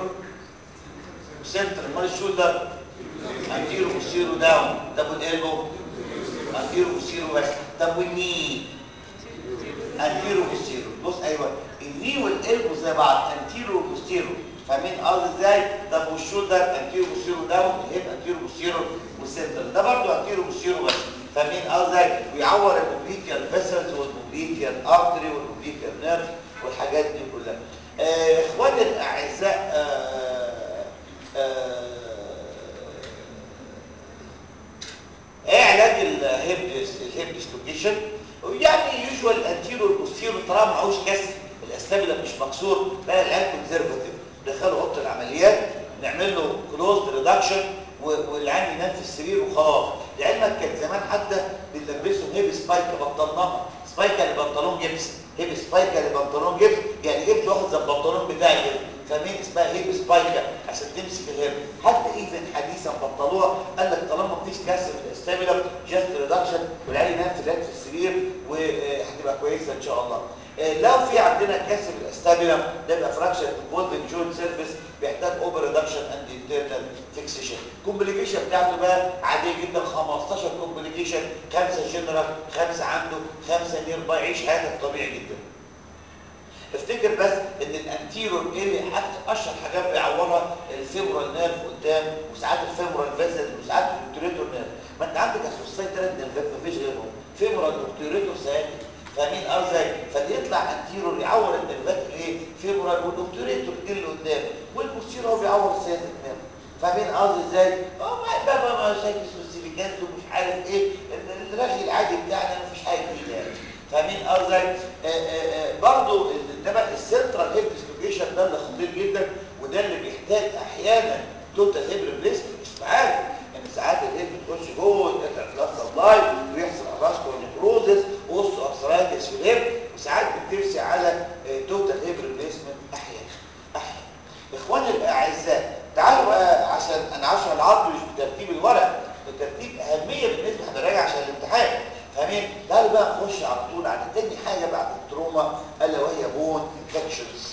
سنتر مال الشولدر انتيرو بوستيرو داون طب والالبو انتيرو بوستيرو بس طب والني انتيرو بوستيرو بص ايوه الني والالبو زي بعض انتيرو بوستيرو فاهمين قصدي ازاي طب والشولدر انتيرو بوستيرو داون الهيب انتيرو بوستيرو والسنتر ده برضه انتيرو بوستيرو بس فاهمين قصدي بيعور البوبليكيال فيسلز والبوبليكيال ارتري والبوبليكيال نيرف والحاجات دي كلها آه، اخواني الاعزاء آه، آه، ايه علاج الهيب الهيب ديسلوكيشن يعني يوجوال انتيرو البوستيرو طالما معهوش كسر الاستابيلا مش مكسور بقى العلاج كونزرفاتيف ندخله اوضه العمليات نعمل له كلوز ريدكشن والعيان ينام في السرير وخلاص لعلمك كان زمان حتى بنلبسهم هيب سبايكه بطلناها سبايكه لبنطلون جبس هيب سبايكه لبنطلون جبس يعني جبس واخد زي البنطلون بتاعي كده فمين اسمها هيب سبايكه عشان تمسك الهيب حتى ايفن حديثا بطلوها قال لك طالما مفيش كسر في الاستابيلا جاست ريدكشن والعيان ينام في الليل في السرير وهتبقى كويسه ان شاء الله لو في عندنا كسر في الاستابيلا ده يبقى فراكشر انفولفنج جوينت سيرفيس بيحتاج اوفر ريدكشن اند انترنال فيكسيشن الكومبليكيشن بتاعته بقى عاديه جدا 15 كومبليكيشن خمسه جنرال خمسه عنده خمسه نير باي عيش حياتك طبيعي جدا افتكر بس ان الانتيرور ايه اللي اشهر حاجات بيعورها الفيمورال نيرف قدام وساعات الفيمورال فيزل وساعات الاوبتوريتور نيرف ما انت عندك اسوساي ثلاث نيرفات مفيش غيرهم فيمورال اوبتوريتور سياتيك فاهمين ازاي فليطلع انتيرور يعور النيرفات الايه فيمورال والاوبتوريتور دي اللي قدام والبوستيرور هو بيعور السياتيك نيرف فاهمين قصدي ازاي اه بابا مشاكل سوسيفيكانت ومش عارف ايه الرغي العادي بتاعنا مفيش حاجه جديده يعني فاهمين قصدي برضه ده بقى السنترال هيب ديسلوكيشن ده اللي خطير جدا وده اللي بيحتاج احيانا توتال هيب ريبليسمنت مش عارف ان ساعات الهيب بتخش جوه يتقطع فلاس سبلاي ويحصل افاسكولار نيكروزس بوست ارثرايتس في الهيب وساعات بترسي على توتال هيب ريبليسمنت احيانا احيانا اخواني الاعزاء تعالوا بقى عشان انا عشان العظم مش بترتيب الورق بترتيب اهميه بالنسبه لحضرتك عشان الامتحان فاهمين تعالوا بقى نخش على طول على تاني حاجه بعد التروما الا وهي بون انفكشنز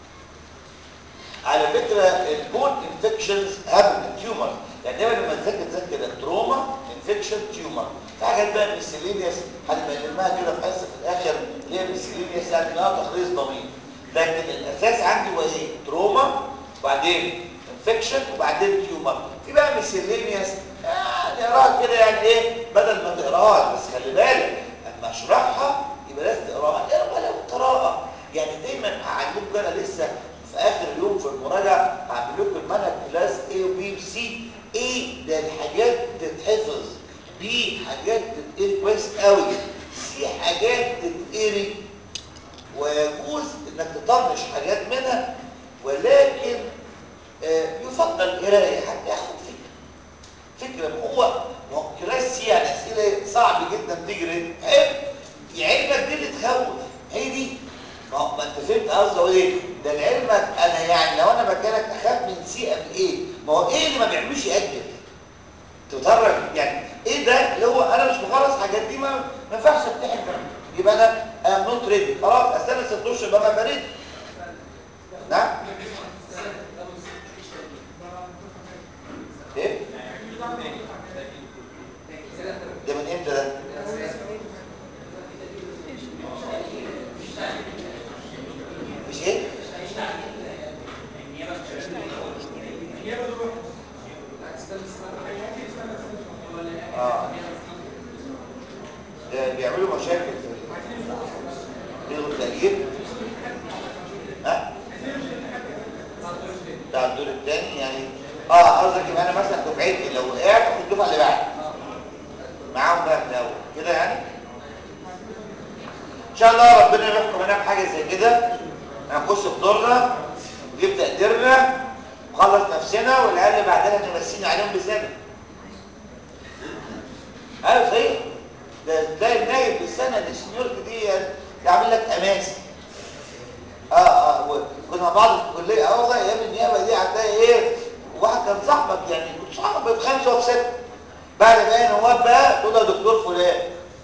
على فكره البون انفكشنز هابل تيومر يعني دايما لما تذاكر تذاكر التروما انفكشن تيومر في حاجات بقى ميسيلينيوس هنبقى نلمها كده في حصه في الاخر اللي هي ميسيلينيوس يعني لها تخليص ضمير لكن الاساس عندي هو ايه تروما وبعدين انفكشن وبعدين تيومر في بقى ميسيلينيوس آه نقراها كده يعني ايه بدل ما تقراها بس خلي بالك اما اشرحها يبقى لازم تقراها اقرا ولو قراءه يعني دايما هعلمكم انا لسه في اخر اليوم في المراجعه هعمل لكم المنهج كلاس A وB وC A ده الحاجات تتحفظ B حاجات تتقري كويس قوي C حاجات تتقري ويجوز انك تطنش حاجات منها ولكن آه يفضل القرايه حتى ياخد فكره فكره ما هو ما هو كلاس سي يعني اسئله صعب جدا تجري حلو علمك دي اللي تخوف هي دي ما هو ما انت فهمت قصدي ايه ده لعلمك انا يعني لو انا مكانك اخاف من سي قبل ايه ما هو ايه اللي ما بيعملوش ياجل تتفرج يعني ايه ده اللي هو انا مش مخلص حاجات دي ما ما ينفعش امتحن يبقى انا ام نوت ريدي خلاص استنى ست اشهر بقى بريد نعم ايه ده من امتى ده مش ايه اه ده بيعملوا مشاكل في يلغوا التأجيل ها بتاع الدور الثاني يعني اه قصدك يبقى انا مثلا دفعتي لو وقعت اخد الدفعه اللي بعدي معاهم بقى من الاول كده يعني ان شاء الله ربنا يحكم لنا بحاجه زي كده هنخش في دورنا ونجيب تقديرنا نخلص نفسنا والعيال اللي بعدنا نمسينا عليهم بسنه ايوه صحيح ده تلاقي النايب بالسنه السنيورتي دي يعمل لك اماسي اه اه كنا مع بعض في الكليه اه والله ايام النيابه دي هتلاقي ايه واحد كان صاحبك يعني كنت صاحبك في خمسه وفي سته بعد ما هي نواب بقى تقول له دكتور فلان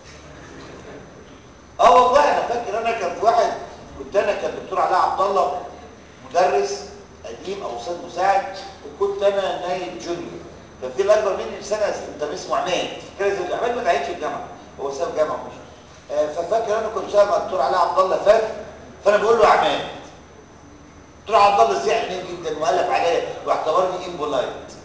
اه والله انا فاكر انا كان في واحد كنت انا كان دكتور علاء عبد الله مدرس قديم او استاذ مساعد وكنت انا نايب جونيور كان في الاكبر مني بسنه انت اسمه عماد كده زي عماد ما تعينش في الجامعه هو ساب جامعه مش آه ففاكر انا كنت شغال مع الدكتور علاء عبد الله فات فانا بقول له عماد دكتور عبد الله زعل مني جدا وقلب عليا واعتبرني امبولايت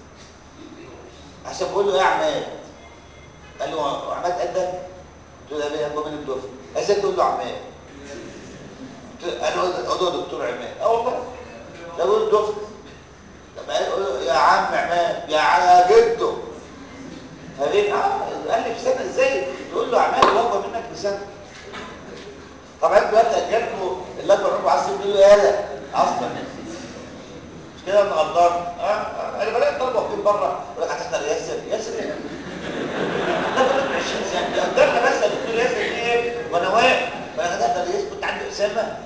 عشان بقول له ايه يا عماد قال له عماد قدك قلت له ده اكبر من الدفعه ازاي تقول له عماد قال له اقعد دكتور عماد اه والله ده بقول دفعه طب قال له يا عم عماد يا يا جدو فبين اه قال لي بسنه ازاي تقول له عماد هو اكبر منك بسنه طبعا انتوا دلوقتي اجلكم اللي اكبر منكم عايز تقول له يالا اصلا مش كده انا غلطان اه اه انا بلاقي طلبه واقفين بره يقول لك هتحضر ياسر ياسر ايه ده بقول 20 سنه قدامنا بس يا دكتور ياسر ايه وانا واقف وانا هتحضر ياسر كنت عندي اسامه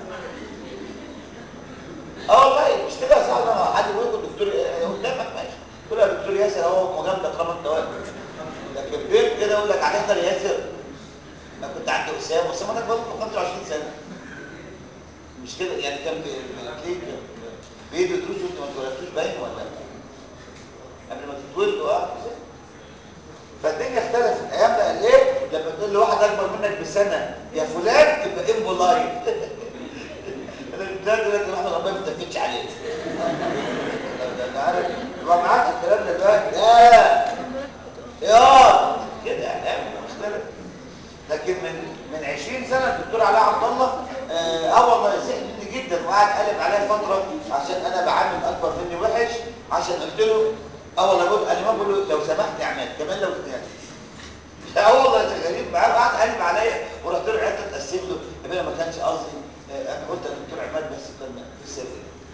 اه والله مش كده يا صاحبي حد يقول لكم الدكتور قدامك ماشي تقول له يا دكتور ياسر اهو مجامله طالما انت واقف لكن بيت كده يقول لك هتحضر ياسر انا كنت عندي اسامه اسامه انا كنت 25 سنه مش كده يعني كان بتلاقيه بيدوا دروس وانت ما اتولدتوش باين ولا قبل ما تتولدوا اه فالدنيا اختلفت ايام بقى ايه لما تقول لواحد اكبر منك بسنه يا فلان تبقى امبولايت انا دلوقتي دلوقتي احمد ربنا ما تفتش عليه انت عارف يبقى معاك الكلام ده دلوقتي لا يا كده يعني ايام مختلفه لكن من من 20 سنه الدكتور علاء عبد الله اه والله زعل مني جدا وقعد قلب عليا فتره عشان انا بعامل اكبر مني وحش عشان قلت له اه والله بقول انا ما بقول له لو سمحت يا عماد كمان لو سمحت اه والله شغالين معاه وقعد قلب عليا ورحت له عدت اتاسف له يا بيه ما كانش قصدي آه انا قلت للدكتور عماد بس كان في السر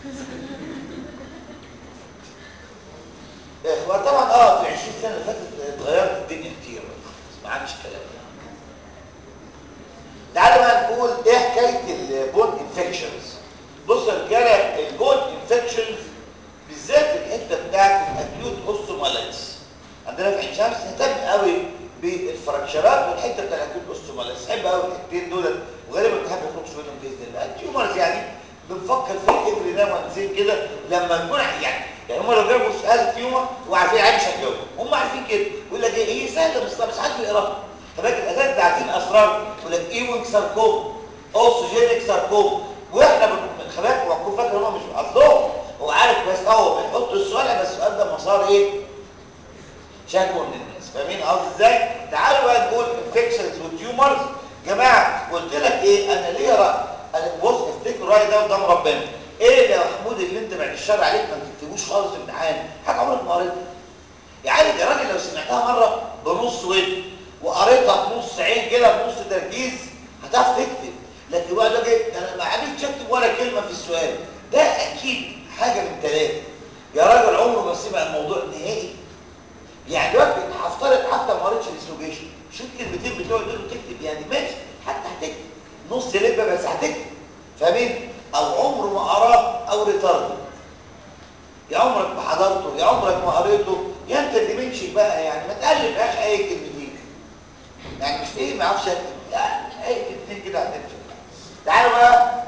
وطبعا اه في 20 سنه اللي فاتت اتغيرت الدنيا كتير ما عادش كلام كده لما يكون يعني يعني هم لو جابوا سؤال تيومر وعارفين عادي مش هتجاوب هم عارفين كده يقول لك ايه هي سهله بس مش عارف يقراها فاكر الاساتذه عارفين اسرار يقول لك ايوينج ساركوم اوسوجينيك ساركوم واحنا خلاك وكون فاكر ان هو مش قصدهم هو عارف كويس قوي بيحط السؤال بس السؤال ده مسار ايه شكوى من الناس فاهمين قصدي ازاي تعالوا بقى نقول انفكشنز وتيومرز جماعه قلت لك ايه انا ليا راي انا بص افتكر الراي ده قدام ربنا ايه يا محمود اللي انت بعد الشر عليك ما تكتبوش خالص في امتحان حاجه عمرك ما قريتها يعني يا راجل لو سمعتها مره بنص ود وقريتها بنص عين كده بنص تركيز هتعرف تكتب لكن بقى ده جاي ده انا ما عرفتش اكتب ولا كلمه في السؤال ده اكيد حاجه من ثلاثه يا راجل عمره ما سمع الموضوع نهائي يعني دلوقتي هفترض حتى ما قريتش السلوجيشن شوف الكلمتين بتوع دول وتكتب يعني ماشي حتى هتكتب نص لبه بس هتكتب فاهمين او عمره ما قراه او ريتارد يا عمرك ما حضرته يا عمرك ما قريته يا انت اللي منشك بقى يعني ما تقلب يا اخي اي كلمتين يعني مش ايه ما اعرفش اكتب يعني اي كلمتين كده هتكتب تعالوا بقى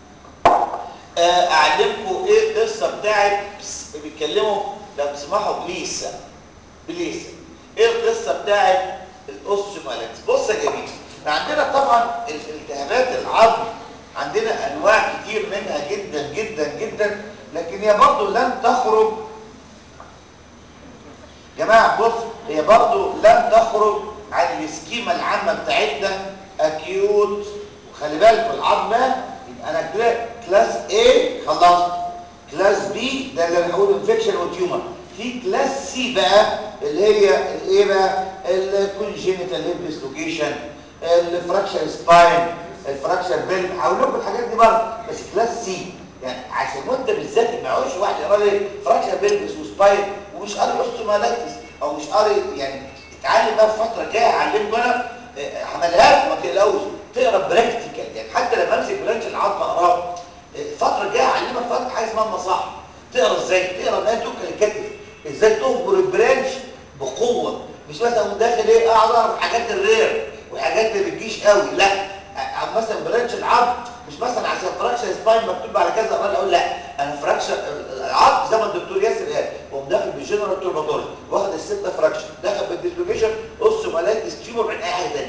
اعلمكم ايه القصه بتاعت بيتكلموا لو تسمحوا بليس بليس ايه القصه بتاعت الاوستيومالكس بص يا جميل عندنا طبعا الالتهابات العظم عندنا انواع كتير منها جدا جدا جدا لكن هي برضه لن تخرج جماعه بص هي برضه لن تخرج عن السكيمه العامه بتاعتنا اكيوت وخلي بالكم العظم يبقى انا كده كلاس A خلصت كلاس B ده اللي هنقول انفكشن وتيومر في كلاس سي بقى اللي هي الايه بقى الكونجينيتال هيب ديسلوكيشن الفراكشر سباين الفراكشر بيل هقول لكم الحاجات دي برضه بس كلاس سي يعني عشان وانت بالذات ما يعوش واحد يقرا لي فراكشر بيلبس وسباين ومش قاري اوستومالايتس او مش قاري يعني اتعلم بقى في فتره جايه اعلمكم انا هعملها لكم ما تقلقوش تقرا براكتيكال يعني حتى لما امسك برانش العظم اقراه الفتره الجايه اعلمك فتره حاجه اسمها النصاحه تقرا ازاي تقرا انها تؤكل الكتف ازاي تهجر البرانش بقوه مش مثلا داخل ايه اقعد اعرف حاجات الرير وحاجات اللي بتجيش قوي لا او مثلا برانش العظم مش مثلا عشان فراكشر سباين مكتوب على كذا اقرا اقول لا انا فراكشر العظم زي ما الدكتور ياسر قال وقوم داخل بالجنرال تورباتولوجي واخد السته فراكشر داخل بالديسلوكيشن اوستومالايتس تيومر من اي حاجه ثانيه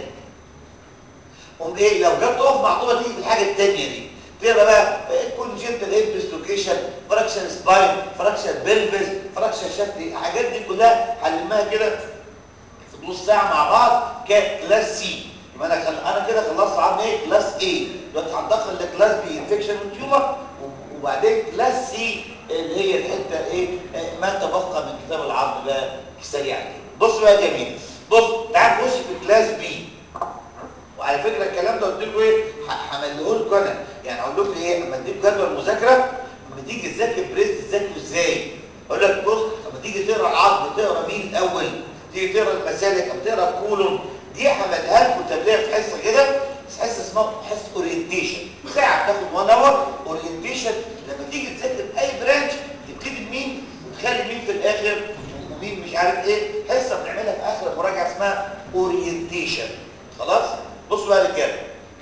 قوم ايه لو جت تقف معطوبه تيجي في الحاجه الثانيه دي تقرا بقى كونجنتال هيب ديسلوكيشن فراكشن سباين فراكشن بلفز فراكشن شكل الحاجات دي كلها هنلمها كده في نص ساعه مع بعض ككلاس سي يبقى انا خل... انا كده خلصت عظم ايه كلاس اي دلوقتي هندخل لكلاس بي انفكشن وتيومر وبعدين كلاس سي اللي هي الحته ايه ما تبقى من كتاب العظم بقى سريعا كده بص بقى يا جميل بص تعال نخش في كلاس بي وعلى فكره الكلام ده قلت لكم ايه همليه لكم انا يعني اقول لكم ايه اما اديك جدول مذاكره لما تيجي تذاكر بريست تذاكره ازاي اقول لك بص لما تيجي تقرا العظم تقرا مين الاول تيجي تقرا المسالك او تقرا الكولوم دي هملها لكم تمرين في حصه كده حصه اسمها حصه اورينتيشن ساعه بتاخد 1 اور اورينتيشن لما تيجي تذاكر اي برانش تبتدي بمين وتخلي مين في الاخر ومين مش عارف ايه حصه بنعملها في اخر المراجعه اسمها اورينتيشن خلاص بصوا بقى يا رجاله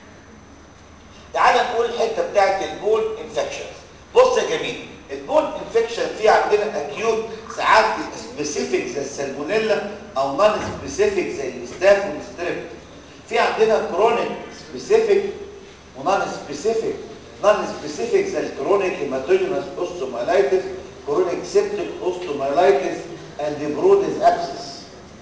تعال نقول الحته بتاعت البول انفكشن بص يا جميل البول انفكشن في عندنا اكيوت ساعات سبيسيفيك زي السالمونيلا او نون سبيسيفيك زي الاستاف والستريب في عندنا كرونيك سبيسيفيك ونون سبيسيفيك نون سبيسيفيك زي الكرونيك هيماتوجينوس اوستومايلايتس كرونيك سيبتيك اوستومايلايتس اند برودز ابسس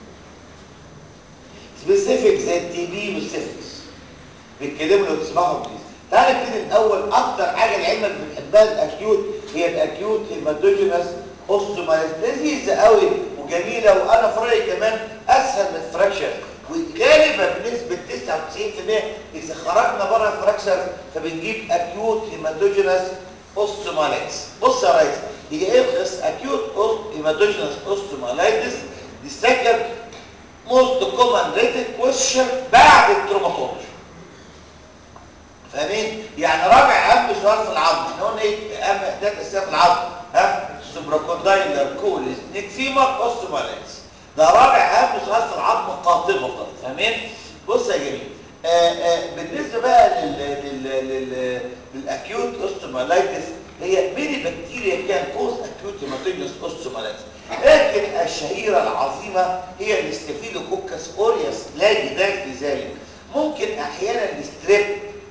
سبيسيفيك زي التي بي والسيفلس بيتكلموا لو تسمعوا بليز تعالى نبتدي الاول اكتر حاجه العلم اللي بنحبها الاكيوت هي الاكيوت هيماتوجينوس اوستومايلايتس لذيذه قوي وجميله وانا في رايي كمان اسهل من الفراكشر وغالبا بنسبه 99% اذا خرجنا بره الفراكشر فبنجيب اكيوت هيماتوجينوس اوستومايلايتس بص يا ريس هي ايه القصه اكيوت هيماتوجينوس اوستومايلايتس دي سكند most common rated question بعد التروماتولوجي فاهمين يعني رابع اهم سؤال في العظم احنا قلنا ايه اهم احداث اساسيه في العظم ها سوبراكوندايلر كوليس نيكسيما اوستومالايتس ده رابع اهم سؤال في العظم قاطبه فاهمين بص يا جميل آآ آآ بالنسبه بقى لل لل لل للاكيوت اوستومالايتس هي ميني بكتيريا كان كوز اكيوت هيماتوجنس اوستومالايتس لكن الشهيره العظيمه هي الاستافيلوكوكس اوريوس لا جدال في ذلك ممكن احيانا الستريب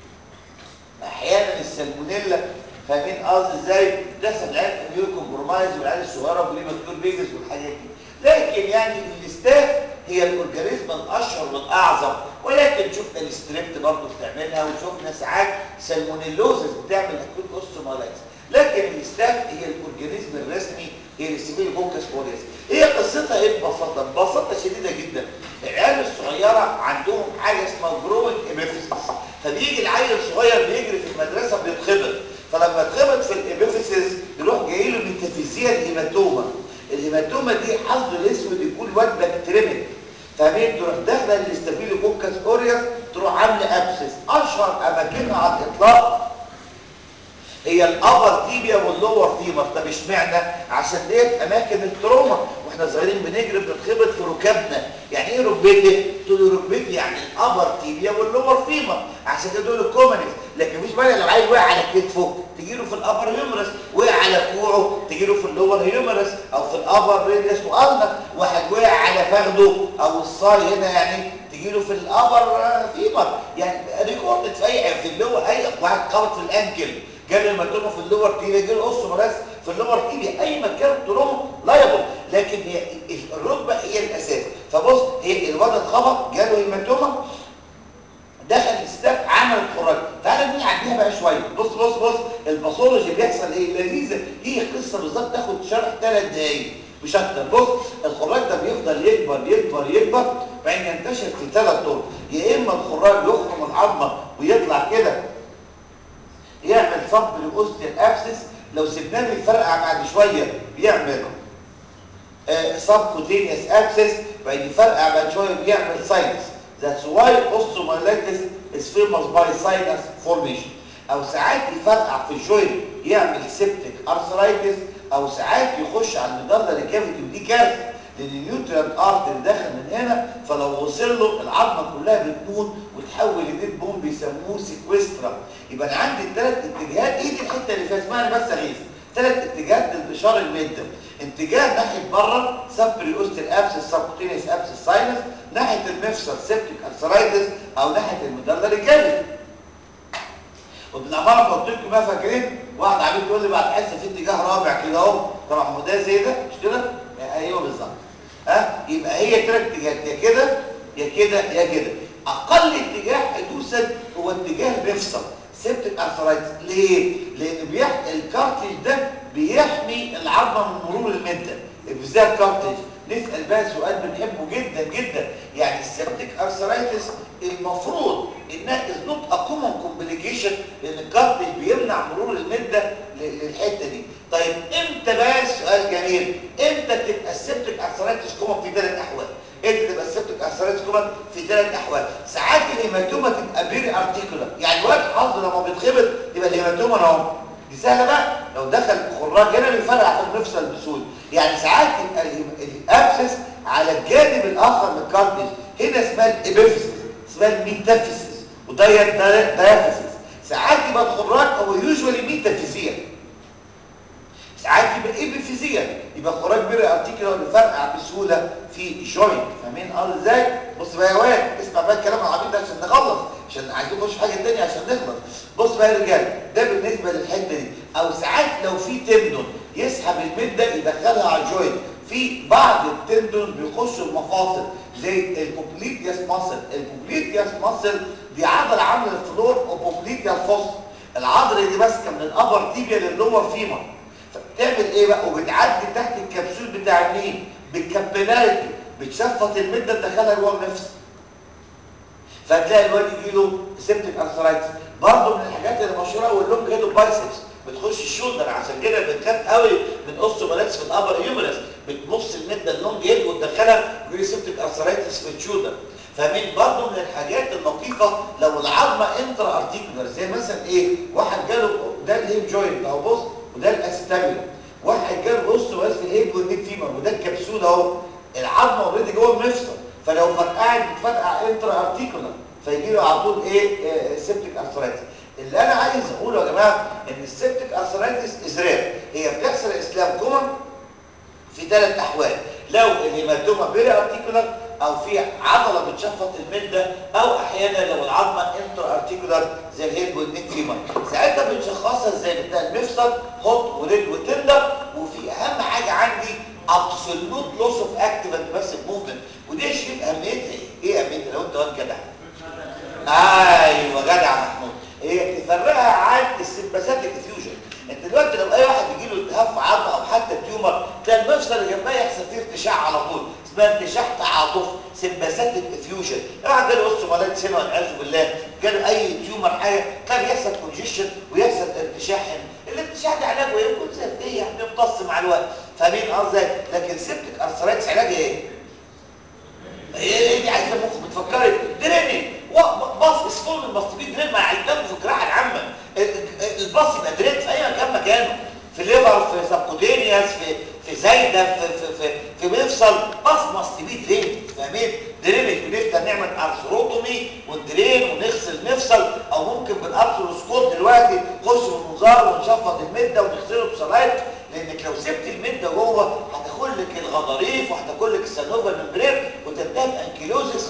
احيانا السالمونيلا فاهمين قصدي ازاي بتحصل العيال اميون كومبرومايز والعيال الصغيره والليماتور بيبيز والحاجات دي لكن يعني الاستاف هي الاورجانيزم الاشهر والاعظم ولكن شفنا الستريبت برضه بتعملها وشفنا ساعات سالمونيلوزس بتعمل اكوت اوستومالايتس لكن الاستاف هي الاورجانيزم الرسمي هي الستافيلوكوكس اوريوس هي قصتها ايه ببساطه ببساطه شديده جدا العيال الصغيره عندهم حاجه اسمها جروينج ايبيفيسيس فبيجي العيل الصغير بيجري في المدرسه بيتخبط فلما اتخبط في الابيفيسيس يروح جاي له ميتافيزيا الهيماتوما الهيماتوما دي حظه الاسود يكون واد بكتيريميك فاهمين تروح داخله الاستافيلوكوكس اوريوس تروح عامله ابسس اشهر اماكنها على الاطلاق هي الابر تيبيا واللور فيمر طب اشمعنى عشان ديت اماكن التروما واحنا صغيرين بنجري بنتخبط في ركبنا يعني ايه ركبتي تقول لي ركبتي يعني الابر تيبيا واللور فيمر عشان كده دول الكومنز لكن مش معنى لو عيل وقع على كتفه تجي له في الابر هيومرس وقع على كوعه تجي له في اللور هيومرس او في الابر ريديوس والنا واحد وقع على فخده او الصاي هنا يعني تجي له في الابر فيمر يعني ريكورد في اي في اللي هو اي واحد خبط في الانكل جاله هيماتوما في اللور تيبيا جاله اوستومالايتس في اللور تيبيا اي مكان تروما لايبل لكن هي الركبه هي الاساس فبص هي الواد اتخبط جاله هيماتوما دخل الاستاف عمل الخراج تعالى نعديها بقى شويه بص بص بص الباثولوجي بيحصل ايه لذيذه هي قصه بالظبط تاخد شرح ثلاث دقايق مش اكتر بص الخراج ده بيفضل يكبر يكبر يكبر بعدين ينتشر في ثلاث طرق يا اما الخراج يخرم العظمه ويطلع كده يعمل صب لاوستيال ابسس لو سيبناه يفرقع بعد شويه بيعمل سب كوتينيوس ابسس بعدين يفرقع بعد شويه بيعمل ساينس That's why osteomyelitis is famous by sinus formation. أو ساعات يفرقع في الجوينت يعمل سيبتيك ارثرايتس أو ساعات يخش على المدلة الكافيتي ودي كارثة لأن النيوتريانت ارتري داخل من هنا فلو وصل له العظمة كلها بتموت وتحول لديد بوم بيسموه سيكويسترا يبقى أنا عندي الثلاث اتجاهات إيه دي الحتة اللي فيها اسمعني بس غيظ ثلاث اتجاهات لانتشار الميدم اتجاه ناحيه بره سبري اوستر ابسس سبكوتينيوس ابسس ساينس ناحيه المفصل سيبتيك ارثرايتس او ناحيه المدلل الجلدي وبالعباره قلت لكم ما فاكرين واحد عميل يقول لي بعد حصه في اتجاه رابع كده اهو طبعا ما ده زي ده مش كده ايوه بالظبط ها يبقى هي ثلاث اتجاهات يا كده يا كده يا كده اقل اتجاه حدوثا هو اتجاه المفصل سيبتك ارثرايتس ليه لان بيح... الكارتليج ده بيحمي العظمه من مرور المده ازاي الكارتليج نسال بقى سؤال بنحبه جدا جدا يعني السيبتك ارثرايتس المفروض انها از نوت ا كومن كومبليكيشن لان الكارتليج بيمنع مرور المده للحته دي طيب امتى بقى السؤال جميل امتى تبقى السيبتك ارثرايتس كومن في ثلاث احوال امتى تبقى السيبتك ارثرايتس كومن في ثلاث احوال ساعات الهيماتوما تبقى بيري ارتيكولار يعني الواد حظ لما بيتخبط يبقى الهيماتوما اهو دي سهله بقى لو دخل خراج هنا بيفرقع في المفصل بسهوله يعني ساعات يبقى الابسس على الجانب الاخر من الكارتج هنا اسمها الابيفيسيس اسمها الميتافيسيس ودايت دايافيسيس ساعات يبقى الخراج هو يوجوالي ميتافيزيا ساعات يبقى ايبيفيزيا يبقى خراج بيري ارتيكولار بيفرقع بسهوله في جوينت فاهمين قال ازاي بص بقى يا واد اسمع بقى الكلام العبيط ده عشان نخلص عشان عايزين نخش في حاجه ثانيه عشان نخلص بص بقى يا رجاله ده بالنسبه للحته دي او ساعات لو في تندون يسحب المده يدخلها على الجوينت في بعض التندون بيخشوا المفاصل زي البوبليتياس ماسل البوبليتياس ماسل دي عضله عامله الفلور وبوبليتيا الفص العضله دي ماسكه من الابر تيبيا للور فيمر فبتعمل ايه بقى وبتعدي تحت الكبسول بتاع مين بالكابيلاريتي بتشفط المده تدخلها جوه النفس فتلاقي الواد يجي له سيبتيك ارثرايتس برضه من الحاجات اللي مشهوره واللونج هيد بايسبس بتخش الشولدر عشان كده بنخاف قوي من اوستومالاكس في الابر هيومرس بتمص المده اللونج هيد وتدخلها جوه سيبتيك ارثرايتس في الشولدر فمن برضه من الحاجات اللطيفه لو العظمه انترا ارتيكولار زي مثلا ايه واحد جاله ده الهيب جوينت اهو بص وده الاستابيلا واحد جاله اوستومالاكس في الهيب والنيك فيمر وده الكبسول اهو العظمه اوريدي جوه المفصل فلو فرقعت بتفرقع انترا ارتيكولار فيجي له على طول ايه, إيه سيبتيك ارثرايتس اللي انا عايز اقوله يا جماعه ان السبتك ارثرايتس ازرار هي بتحصل اسلام كومن في ثلاث احوال لو الهيماتوما بيري ارتيكولار او في عضله بتشفط المده او احيانا لو العظمه انتر ارتيكولار زي الهيد والنيك فيمر ساعتها بنشخصها ازاي بتلاقي المفصل هوت وريد وتندر وفي اهم حاجه عندي ابسولوت لوس اوف اكتيف اند باسيف موفمنت ودي شيء اهميتها ايه؟ ايه اهميتها لو انت واد جدع ايوه جدع محمود هي تفرقها عن السمباثيك ديفيوجن انت دلوقتي لو اي واحد يجي له التهاب في عظمه او حتى تيومر تلاقي المفصل اللي جنبها يحصل فيه ارتشاع على طول اسمها ارتشاع تعاطف سمباثيك ديفيوجن لو واحد جاله اوستومالايتس هنا والعياذ بالله جاله اي تيومر حاجه تلاقي بيحصل كونجيشن ويحصل ارتشاح هنا الارتشاح ده علاجه ايه؟ يكون زي ايه يعني بيمتص مع الوقت فاهمين قصدي لكن سيبتك ارثرايتس علاجها ايه؟ ايه دي عايزه مخ بتفكري دريننج باص اسفل المستفيد درين مع الدم في الجراحه العامه الباص يبقى درين في اي مكان مكانه في ليفر في سبكوتينيوس في في زايده في في في, في مفصل باص مستفيد درين فاهمين درينج بنفتح نعمل ارثروتومي وندرين ونغسل مفصل او ممكن بالارثروسكوب دلوقتي نخش بالمنظار ونشفط المده ونغسله بصلايت لانك لو سبت المده جوه هتاكل لك الغضاريف وهتاكل لك السانوفا ممبرين وتنتهي بانكيلوزس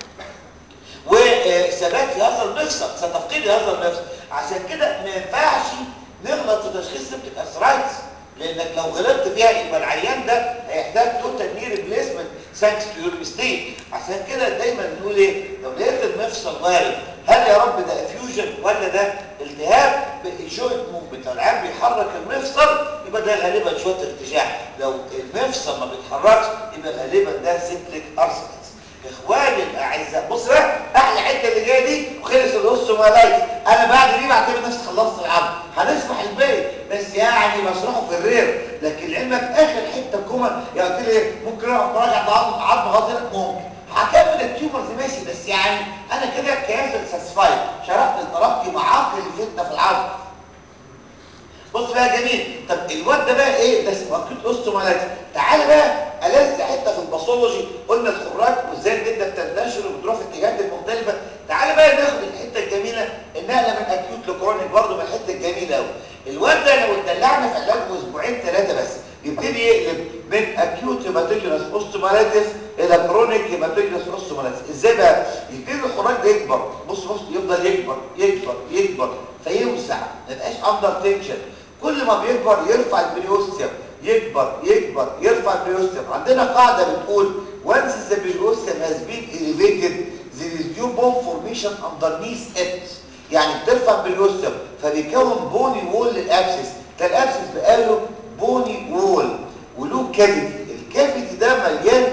وثبات في هذا المفصل ستفقد هذا المفصل عشان كده ما ينفعش نغلط في تشخيص سبتك ارثرايتس لانك لو غلطت فيها يبقى العيان ده هيحتاج توتال ني ريبليسمنت ثانكس تو يور ميستيك عشان كده دايما نقول ايه لو لقيت المفصل وارد هل يا رب ده افيوجن ولا ده التهاب بالجوينت موفمنت لو العيان بيحرك المفصل يبقى ده غالبا شويه ارتجاع لو المفصل ما بيتحركش يبقى غالبا ده سبتك ارثرايتس اخواني الاعزاء بص بقى احلى حته اللي جايه دي وخلص القص وملايك انا بعد دي بعتبر نفسي خلصت العمل هنشرح الباقي بس يعني بشرحه في الرير لكن لعلمك اخر حته كوما يا قلت لي ايه ممكن اقف براجع بعض عظم غاضرك ممكن هكمل التيومرز ماشي بس يعني انا كده كياسر ساتسفايد شرحت الترقي معاقل الفتنه في العظم بص بقى جميل طب الواد ده بقى ايه ده اسمه اكيد اوستومالايتس تعالى بقى ألذ حته في الباثولوجي قلنا الخراج وازاي المده بتنتشر وبتروح في الاتجاهات المختلفه تعالى بقى ناخد الحته الجميله النقله من اكيوت لكرونيك برضه من الحته الجميله قوي الواد ده لو اتدلعنا في علاجه اسبوعين ثلاثه بس يبتدي يقلب من اكيوت هيماتوجينس اوستومالايتس الى كرونيك هيماتوجينس اوستومالايتس ازاي بقى يبتدي الخراج ده يكبر بص بص يفضل يكبر يكبر يكبر فيوسع ما يبقاش اندر تنشن كل ما بيكبر يرفع البريوستيوم يكبر يكبر يرفع البريوستيوم عندنا قاعده بتقول once the periosteum has been elevated there is new bone formation underneath it يعني بترفع البريوستيوم فبيكون بوني وول للابسس ده الابسس بقاله بوني وول وله كافيتي الكافيتي ده مليان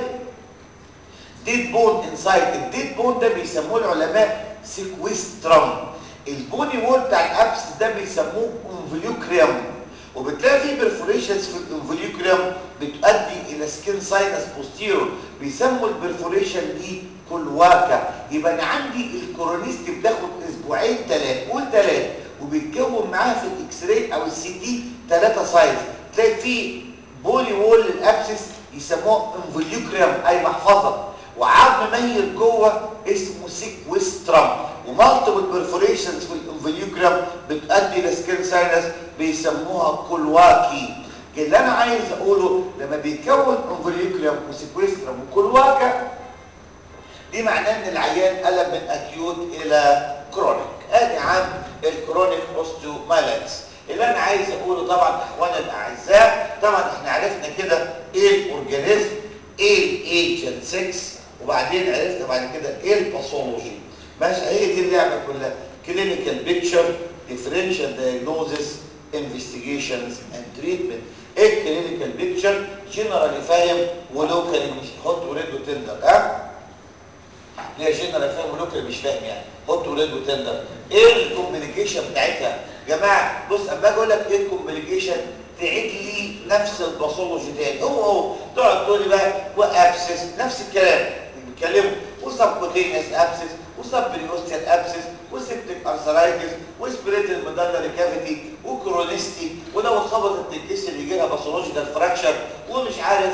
ديد بون انسايد الديد بون ده بيسموه العلماء سيكويسترم البوني وول بتاع الابسس ده بيسموه انفليوكريم وبتلاقي في برفوريشنز في الانفليوكريم بتؤدي الى سكين ساينس بوستيرور بيسموا البرفوريشن دي كلواكا يبقى انا عندي الكورونيست بتاخد اسبوعين ثلاثه قول ثلاثه وبيتكون معاها في الاكس راي او السي تي ثلاثه سايز تلاقي في بوني وول للابسس يسموه انفليوكريم اي محفظه وعظم ميت جوه اسمه سيكويسترم ومالتيبل برفوريشنز في الانفليوجرام بتؤدي لسكين ساينس بيسموها كلواكي اللي انا عايز اقوله لما بيكون انفليوجرام وسيكويسترم وكلواكا دي معناه ان العيان قلب من اكيوت الى كرونيك ادي عن الكرونيك اوستيومالايتس اللي انا عايز اقوله طبعا اخوانا الاعزاء طبعا احنا عرفنا كده ايه الاورجانيزم ايه الايجنت 6 وبعدين عرفنا بعد كده ايه الباثولوجي ماشي هي دي اللعبه كلها كلينيكال بيكتشر ديفرنشال دايجنوزس انفستيجيشنز اند تريتمنت ايه الكلينيكال بيكتشر جنرالي فاهم ولوكالي مش هوت وريد وتندر ها ليه جنرالي فاهم ولوكالي مش فاهم يعني هوت وريد وتندر ايه الكومبليكيشن بتاعتها يا جماعه بص اما اجي اقول لك ايه الكومبليكيشن تعيد لي نفس الباثولوجي تاني هو هو تقعد تقول لي بقى وابسس نفس الكلام بيتكلموا وسبكوتينيوس ابسس وسبريوستيال ابسس وسبتيك ارثرايتس وسبريتال ميدالري كافيتي وكرونيستي ولو اتخبطت الكيس اللي يجي لها باثولوجيكال فراكشر ومش عارف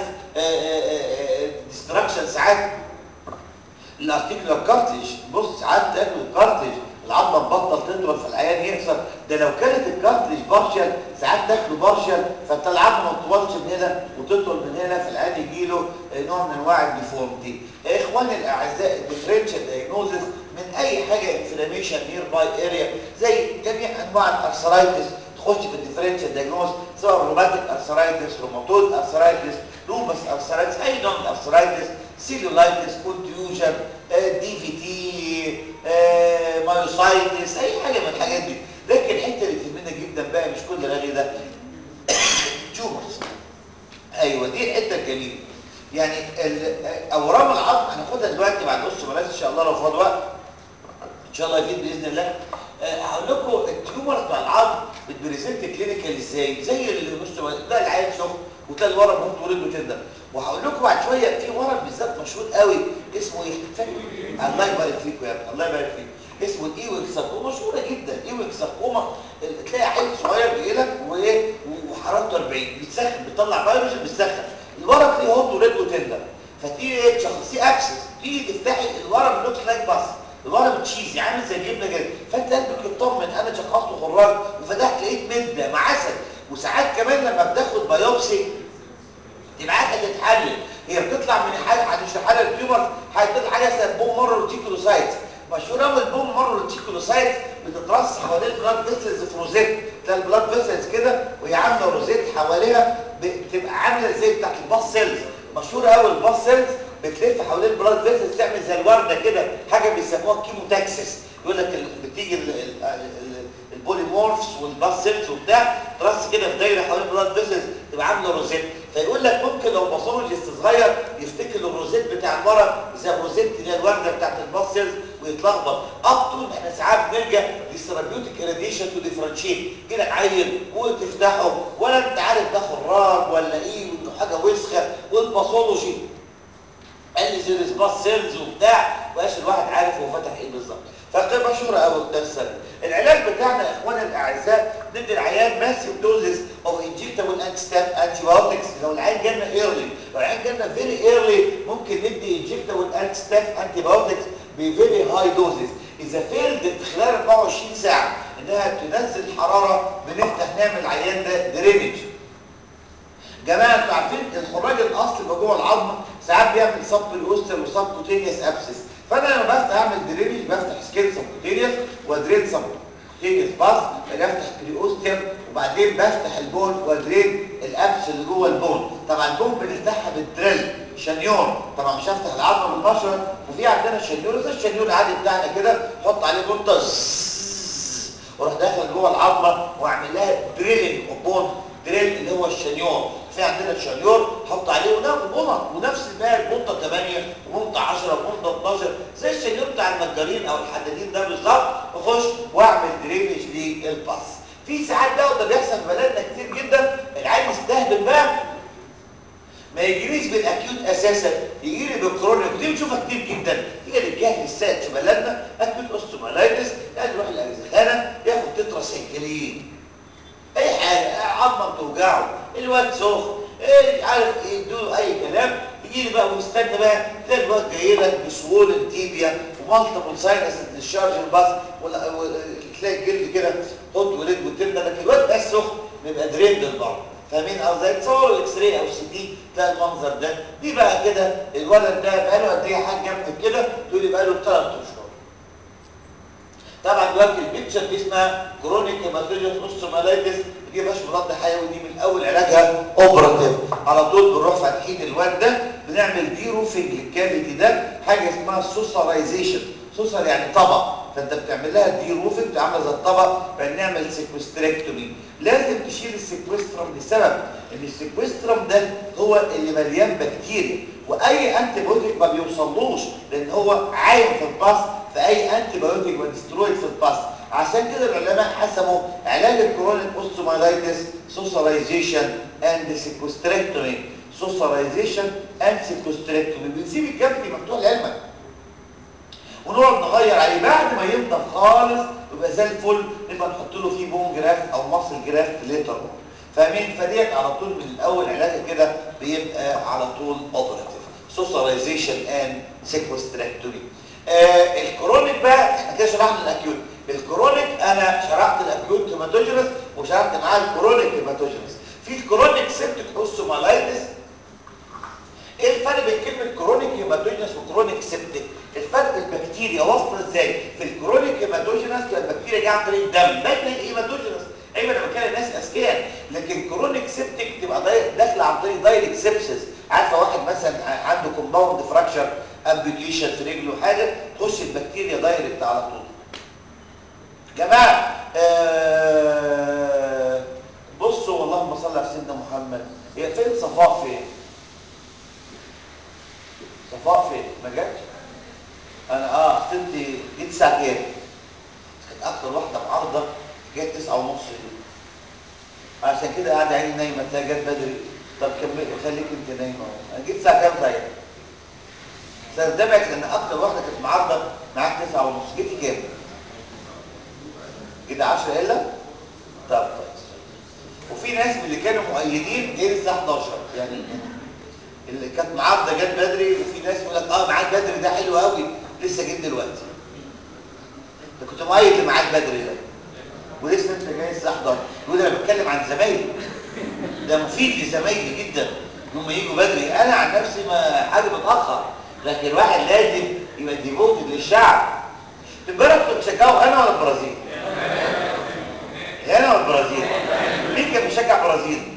ديستراكشن ساعات الارتيكولار كارتج بص ساعات تاكل الكارتج العظمه تبطل تطول فالعيان يخسر ده لو كانت الكارتلج بارشل ساعات تاكله بارشل فانت العظمه ما تطولش من هنا وتطول من هنا فالعيان يجي له نوع من انواع الديفورمتي اخواني الاعزاء الديفرنشال دايجنوزس من اي حاجه انفلاميشن نير باي اريا زي جميع انواع الارثرايتس تخش في الديفرنشال دايجنوز سواء روماتيك ارثرايتس روماتويد ارثرايتس لوبس ارثرايتس اي نوع من الارثرايتس سيلولايتس كونتيوجن دي في تي مايوسايتس اي حاجه من الحاجات دي لكن الحته اللي تهمنا جدا بقى مش كل رغي ده تيومرز ايوه دي الحته الجميله يعني اورام العظم هناخدها دلوقتي بعد نص بلاش ان شاء الله لو فاض وقت ان شاء الله يفيد باذن الله هقول لكم التيومرز بتاع العظم بتبريزنت كلينيكال ازاي زي اللي نص ده العيان سخن وتلاقي الورم ممكن ورده تندم وهقول لكم بعد شويه في ورم بالذات مشهور قوي اسمه ايه فاكر الله يبارك فيكم يا ابني الله يبارك فيكم اسمه الايويك ساركوما مشهوره جدا الايويك ساركوما تلاقي عيل صغير جاي لك وحرارته 40 بيتسخن بيطلع فيروس بيتسخن الورم فيه هوت ورده تندم فتيجي تشخصيه اكسس تيجي تفتحي الورم لوكس لايك باص الورم تشيزي عامل زي الجبنه كده فانت قلبك يطمن انا شخصته خراج وفتحت لقيت مده مع عسل وساعات كمان لما بتاخد بايوبسي تبعتها تتحلل هي بتطلع من حاجه مش حاله التيومر هتطلع حاجه اسمها بوم مارو ريتيكولوسايت مشهور قوي البوم مارو ريتيكولوسايت بتترص حوالين البلاد فيسلز في روزيت تلاقي البلاد فيسلز كده وهي عامله روزيت حواليها بتبقى عامله زي بتاعت الباص سيلز مشهور قوي الباص سيلز بتلف حوالين البلاد فيسلز تعمل زي الورده كده حاجه بيسموها كيموتاكسس يقول لك بتيجي البوليمورفز والباس سيلز وبتاع ترص كده في دايره حوالين البلاد فيسلز تبقى عامله روزيت فيقول لك ممكن لو باثولوجيست صغير يفتكر الروزيت بتاع المرض زي الروزيت اللي هي الورده بتاعت الباس سيلز ويتلخبط اب تو احنا ساعات بنلجا للثيرابيوتيك اراديشن تو ديفرنشيت يجي لك عيل وتفتحه ولا انت عارف ده خراج ولا ايه وانه حاجه وسخه والباثولوجي قال لي زي باس سيلز وبتاع وقاش الواحد عارف هو فتح ايه بالظبط فقيمه مشهوره قوي القصه دي العلاج بتاعنا يا اخوانا الاعزاء ندي العيان ماسيف دوزز او انجكتابل انتي بايوتكس لو العيان جالنا ايرلي لو العيان جالنا فيري ايرلي ممكن ندي انجكتابل انتي بايوتكس بفيري هاي دوزز اذا فيلد في خلال 24 ساعه انها تنزل حراره بنفتح نعمل العيان ده درينج جماعه انتوا عارفين الخراج الاصلي اللي جوه العظمه ساعات بيعمل سب الاوستر وسب كوتينيوس ابسس فانا لما بفتح اعمل درينج بفتح سكين سب كوتينيوس وادرين سب كوتينيوس باس بفتح بريوستر وبعدين بفتح البون وادرين الابس اللي جوه البون طبعا البون بنفتحها بالدريل شنيور طبعا مش هفتح العظمه بالمشرط وفي عندنا شنيور زي الشنيور العادي بتاعنا كده حط عليه بنطه واروح داخل جوه العظمه واعمل لها دريلنج بون دريل اللي هو الشنيور في عندنا الشنيور حط عليه وناخد بنط ونفس بقى البنطه 8 وبنطه 10 وبنطه 12 زي الشنيور بتاع النجارين او الحدادين ده بالظبط واخش واعمل درينج للباص في ساعات ده وده بيحصل في بلدنا كتير جدا العيال يستهبل بقى ما يجيليش بالاكيوت اساسا يجي لي بالكرونيك ودي بنشوفها كتير جدا تيجي للجهل السائد في بلدنا اكيوت اوستومالايتس يعني يروح الاجزخانه ياخد تتراسايكلين اي حاجه عظمه بتوجعه الواد سخن ايه عارف ايه يدوله اي كلام يجي لي بقى ويستنى بقى تلاقي الواد جاي لك بسهول التيبيا ومالتيبل ساينس ديشارج الباص تلاقي الجلد كده خد ولد وتبدا لكن الواد بس سخن بيبقى دريند البعض فاهمين قصدي تصوروا اكس راي او سي تي تلاقي المنظر ده دي بقى كده الولد ده بقى له قد ايه حاجه جنبك كده تقول لي بقى له ثلاث اشهر طبعا دلوقتي البيكتشر دي اسمها كرونيك هيماتوجينس اوستومالايتس دي مش مضاد حيوي دي من اول علاجها اوبراتيف على طول بنروح فاتحين الواد ده بنعمل دي روفنج للكافيتي ده حاجه اسمها سوسرايزيشن سوسر يعني طبق فانت بتعمل لها دي روفنج عامله زي الطبق بنعمل سيكوستريكتومي لازم تشيل السيكوسترم لسبب ان السيكوسترم ده هو اللي مليان بكتيريا واي انتي بايوتيك ما بيوصلوش لان هو عايم في الباص فاي انتي بايوتيك وديسترويد في الباص عشان كده العلماء حسموا علاج الكرونيك اوستومالايتس سوسرايزيشن اند سيكوستريكتومي سوسرايزيشن اند سيكوستريكتومي بنسيب الكافيتي مفتوح لعلمك ونقعد نغير عليه بعد ما ينضف خالص يبقى زي الفل نبقى نحط له فيه بون جرافت او مصل جرافت ليتر فاهمين فديت على طول من الاول علاجها كده بيبقى على طول اوبراتيف سوسرايزيشن اند سيكوستريكتومي آه الكرونيك بقى احنا كده شرحنا الاكيوت الكرونيك انا شرحت الاكيوت هيماتوجينس وشرحت معاه الكرونيك هيماتوجينس في الكرونيك سيبتيك اوستومالايتس ايه الفرق بين كلمه كرونيك هيماتوجينس وكرونيك سيبتيك الفرق البكتيريا واصله ازاي في الكرونيك هيماتوجينس تبقى البكتيريا جايه عن طريق الدم باين هيماتوجينس ايوه انا بتكلم ناس اذكياء لكن كرونيك سيبتيك تبقى داخله عن طريق دايركت سيبسس عارفه واحد مثلا عنده كومباوند فراكشر امبيوتيشن في رجله حاجه تخش البكتيريا دايركت على طول جماعه آه بصوا اللهم صل على سيدنا محمد هي فين صفاء فين صفاء فين ما جاتش انا اه ست جيت الساعه كام كانت اكتر واحده معارضه جت 9 ونص دي عشان كده قاعده عيني نايمه تلاقي جت بدري طب كمل خليك انت نايمه اهو انا جيت الساعه كام طيب سردبعك لان اكتر واحده كانت معارضه معاك 9 ونص جيتي كام كده 10 الا طب كويس وفي ناس من اللي كانوا مؤيدين جايين الساعه 11 يعني اللي كانت معارضه جت بدري وفي ناس يقول لك اه ميعاد بدري ده حلو قوي لسه جيت دلوقتي انت كنت مؤيد لميعاد بدري ده ولسه انت جاي الساعه 11 يقول انا بتكلم عن زمايلي ده مفيد لزمايلي جدا هم يجوا بدري انا عن نفسي ما حاجه متاخر لكن الواحد لازم يبقى ديفوتد للشعب امبارح كنتوا بتشجعوا غانا ولا البرازيل؟ غانا ولا البرازيل؟ مين كان بيشجع البرازيل؟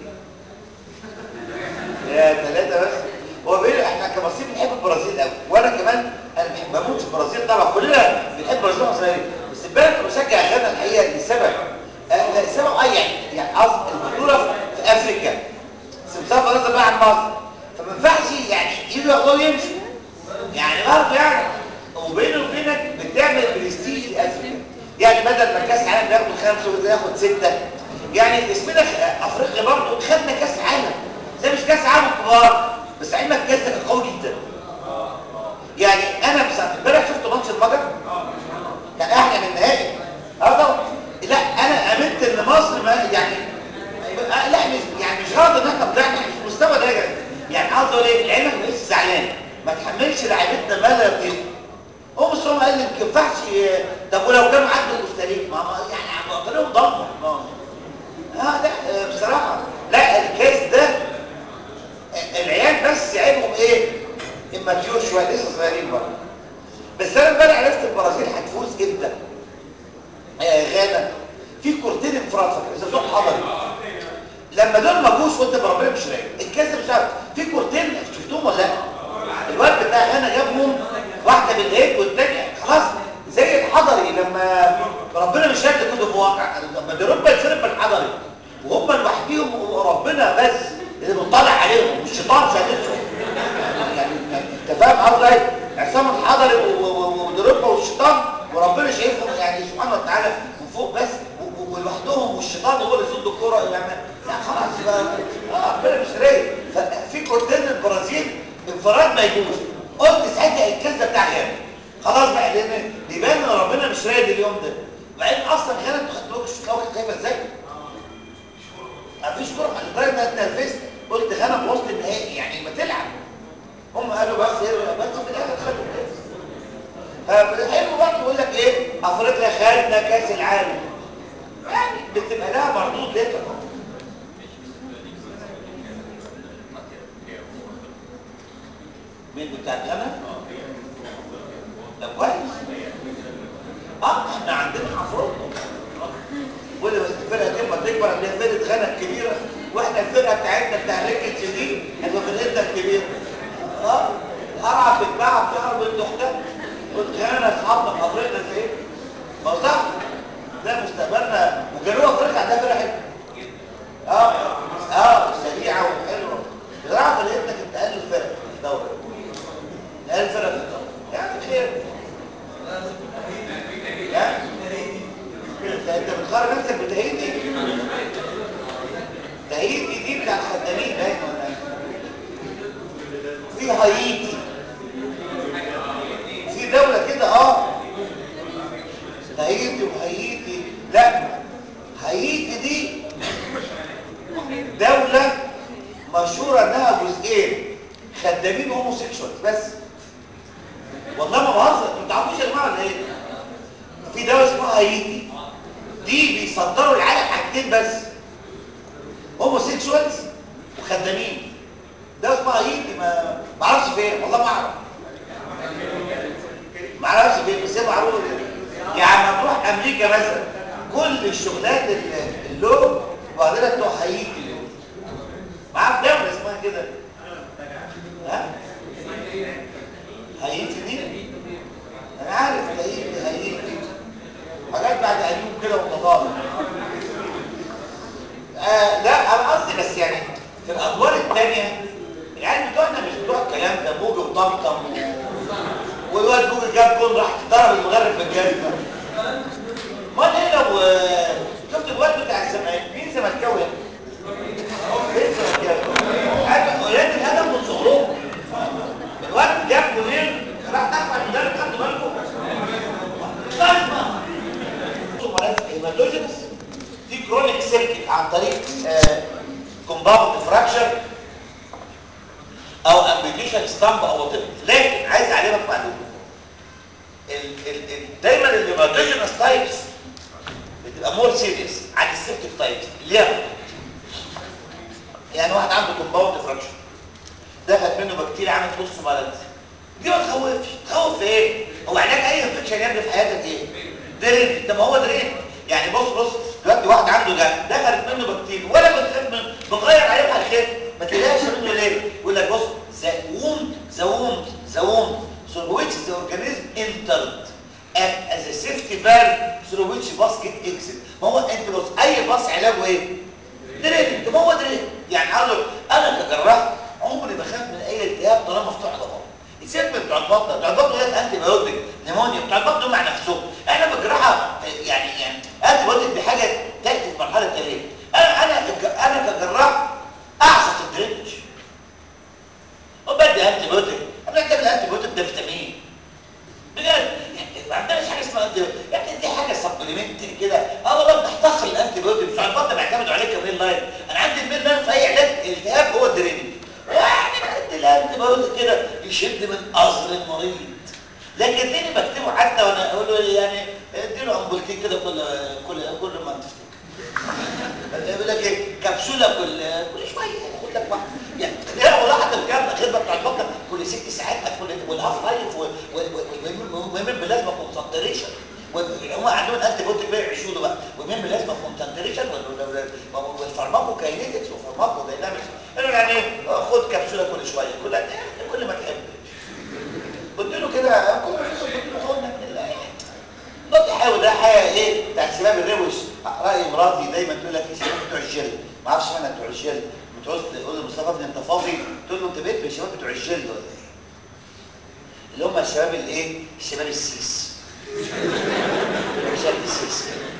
يا ثلاثة بس هو بيقول احنا كمصريين بنحب البرازيل قوي وانا كمان انا بحب بموت في البرازيل طبعا كلنا بنحب البرازيل وصغيرين بس امبارح كنت بشجع غانا الحقيقه لسبب آه لسبب اه يعني يعني قصد البطوله في افريكا بس بصرف النظر بقى عن مصر فما ينفعش يعني يجوا ياخدوه ويمشوا يعني برضه يعني وبينه وبينك بتعمل برستيج لافريكا يعني بدل ما كاس عالم بياخد خمسه وده ياخد سته يعني اسمنا افريقيا برضه خدنا كاس عالم ده مش كاس عالم كبار بس علمك الكاس ده كان قوي جدا يعني انا بس امبارح شفت ماتش المجر كان احلى من النهائي اه لا انا امنت ان مصر ما يعني لا مش يعني مش غلط ان احنا طلعنا مش مستوى ده يعني عاوز اقول ايه علمك مش زعلان ما تحملش لعيبتنا ما لا يطيق هو مش هو قال لي ما ينفعش طب ولو كانوا عدوا كوستاريكا ما يعني عم طريقهم ضمه اه لا بصراحه لا الكاس ده العيال بس عيبهم ايه اماتيور شويه لسه صغيرين برضه بس انا امبارح عرفت البرازيل هتفوز امتى آه غانا في كورتين انفراد فاكر اذا بتوع حضري لما دول ما جوش وانت بربنا مش رايق الكاس مش عارف في كورتين شفتوهم ولا لا الواد بتاع غانا جابهم واحده بالايد والثانيه خلاص زي الحضري لما ربنا مش رايق كده في واقع لما دروب يتصرف بالحضري وهم لوحديهم ربنا بس اللي بنطلع عليهم والشيطان سادتهم يعني انت فاهم قصدي ايه عصام الحضري ودروبا والشيطان وربنا شايفهم يعني سبحانه وتعالى من فوق بس ولوحدهم والشيطان هو اللي يصد الكوره يعني يعني خلاص بقى آه ربنا مش رايق ففي كورتين البرازيل انفراد ما يجوش قلت ساعتها الكاس ده بتاع غانا خلاص بقى لان يبان ان ربنا مش رايق اليوم ده بعدين اصلا غانا انتوا خدتوا بالكم الشوط الاول كانت خايفه ازاي مفيش كوره لدرجه ان انا اتنرفزت قلت غانا في وسط النهائي يعني ما تلعب هم قالوا بس ايه بس في الاخر خدوا الكاس فالحلو برضه يقول لك ايه افريقيا خدنا كاس العالم يعني بتبقى لها مردود ليه مين بتاع غانا؟ ده كويس اه احنا عندنا افريقيا واللي بس الفرقه دي لما تكبر اللي هي فرقه غانا الكبيره واحنا الفرقه بتاعتنا بتاع ريكت دي هتبقى فرقتنا الكبيره اه ارعب بتباع في ارض بنت اختها قلت غانا اصحابنا في افريقيا زي ما صح ده مستقبلنا وجنوب افريقيا عندها فرقه حلوه اه اه سريعه وحلوه بصراحه فرقتنا كانت اقل الفرق في الدوري اقل فرق في الدوري يعني خير يعني انت بتقارن نفسك بتهيدي تهيدي دي بتاع الخدامين باين ولا في هايتي في دولة كده اه هايتي وهايتي لا هايتي دي دولة مشهورة انها جزئين خدامين هوموسيكشوال بس والله ما بهزر انتوا تعرفوش يا جماعه ولا ايه في دواء اسمه هايتي دي بيصدروا العالم حاجتين بس هوموسيكشوالز وخدامين ده اسمه هايتي ما ما اعرفش فين والله ما اعرف ما اعرفش فين بس هي معروفه يعني لما تروح امريكا مثلا كل الشغلات اللي- اللو وبعدين بتوع هايتي معاه دولة اسمها كده ها هايتي دي انا عارف هايتي هايتي حاجات بعد ايوب كده وتطالع آه لا انا قصدي بس يعني في الادوار الثانيه العيال بتوعنا مش بتوع الكلام ده بوجي وطمطم والواد بوجي جاب جون راح ضرب المدرب بالجزمه امال ايه لو آه، شفت الواد بتاع الزمالك مين زملكاوي هنا؟ فين زملكاوي؟ عارف اولاد الادب من صغرهم الواد جاب جولين راح دفع المدرب خدوا بالكم مش لازمه هيماتوجينس في كرونيك سيركت عن طريق كومباوند فراكشر او امبيتيشن ستامب او وات لكن عايز اعلمك معلومه ال- ال- ال- دايما الهيماتوجينس تايبس بتبقى مور سيريس عن السيركت تايبس ليه يعني واحد عنده كومباوند فراكشر دخل منه بكتيريا عملت نص بالانس دي ما تخوفش تخوف في ايه هو علاج اي انفكشن يا ابني في حياتك ايه درين ده ما هو درين يعني بص بص دلوقتي واحد عنده ده دخلت منه بكتيريا ولا بتخاف منه بغير عليه على الخير ما تلاقيش منه ليه يقول لك بص ذا ووند ذا ووند ذا ووند through which the organism entered act as a safety valve through which basket exit ما هو انت بص اي باص علاجه ايه درين ده ما هو درين يعني اقول لك انا كجراح عمري بخاف من اي التهاب طالما مفتوح على بطن يسيب من بتوع البطن بتوع البطن ديت انتي بايوتيك نيمونيا بتوع البطن دول مع نفسهم احنا بالجراحه يعني يعني انتي بايوتيك دي حاجه تاتي في مرحله تاليه انا انا انا كجراح اعصف الدرينج وبدي انتي بايوتيك انا بدي الانتي بايوتيك ده فيتامين بجد يعني ما عندناش حاجه اسمها انتي يعني دي حاجه سبلمنت كده اه والله بنحتقر الانتي بايوتيك بتوع البطن بيعتمدوا عليه كمين لاين انا عندي المين لاين في اي علاج التهاب هو الدرينج يعني بدي الانتي بايوتيك كده يشد من قصر المريض لكن اديني بكتبه حتى وانا اقول له يعني اديله امبولتين كده كل كل كل ما تفتكر يقول لك ايه كبسوله كل كل شويه يقول لك واحد يعني لا والله حتى الكلام الخدمه بتاع البطن كل ست ساعات كل والهاف لايف ومهم بلازما كونسنتريشن هم عندهم انتي بوتيك بقى يعيشوا له بقى ومهم بلازما كونسنتريشن والفارماكو كاينيتكس وفارماكو داينامكس يعني خد كبسوله كل شويه كل كل ما تحب قلت له كده كل ما تحب قلت له خد من الله نقطة حاول ده حاجة ايه بتاع الشباب الروش رأي مراتي دايما تقول لك الشباب بتوع الجل ما اعرفش معنى بتوع الجل بتعوز تقول لمصطفى ابن انت فاضي تقول له انت بقيت من الشباب بتوع الجل ولا ايه اللي هم الشباب الايه الشباب السيس شاب السيس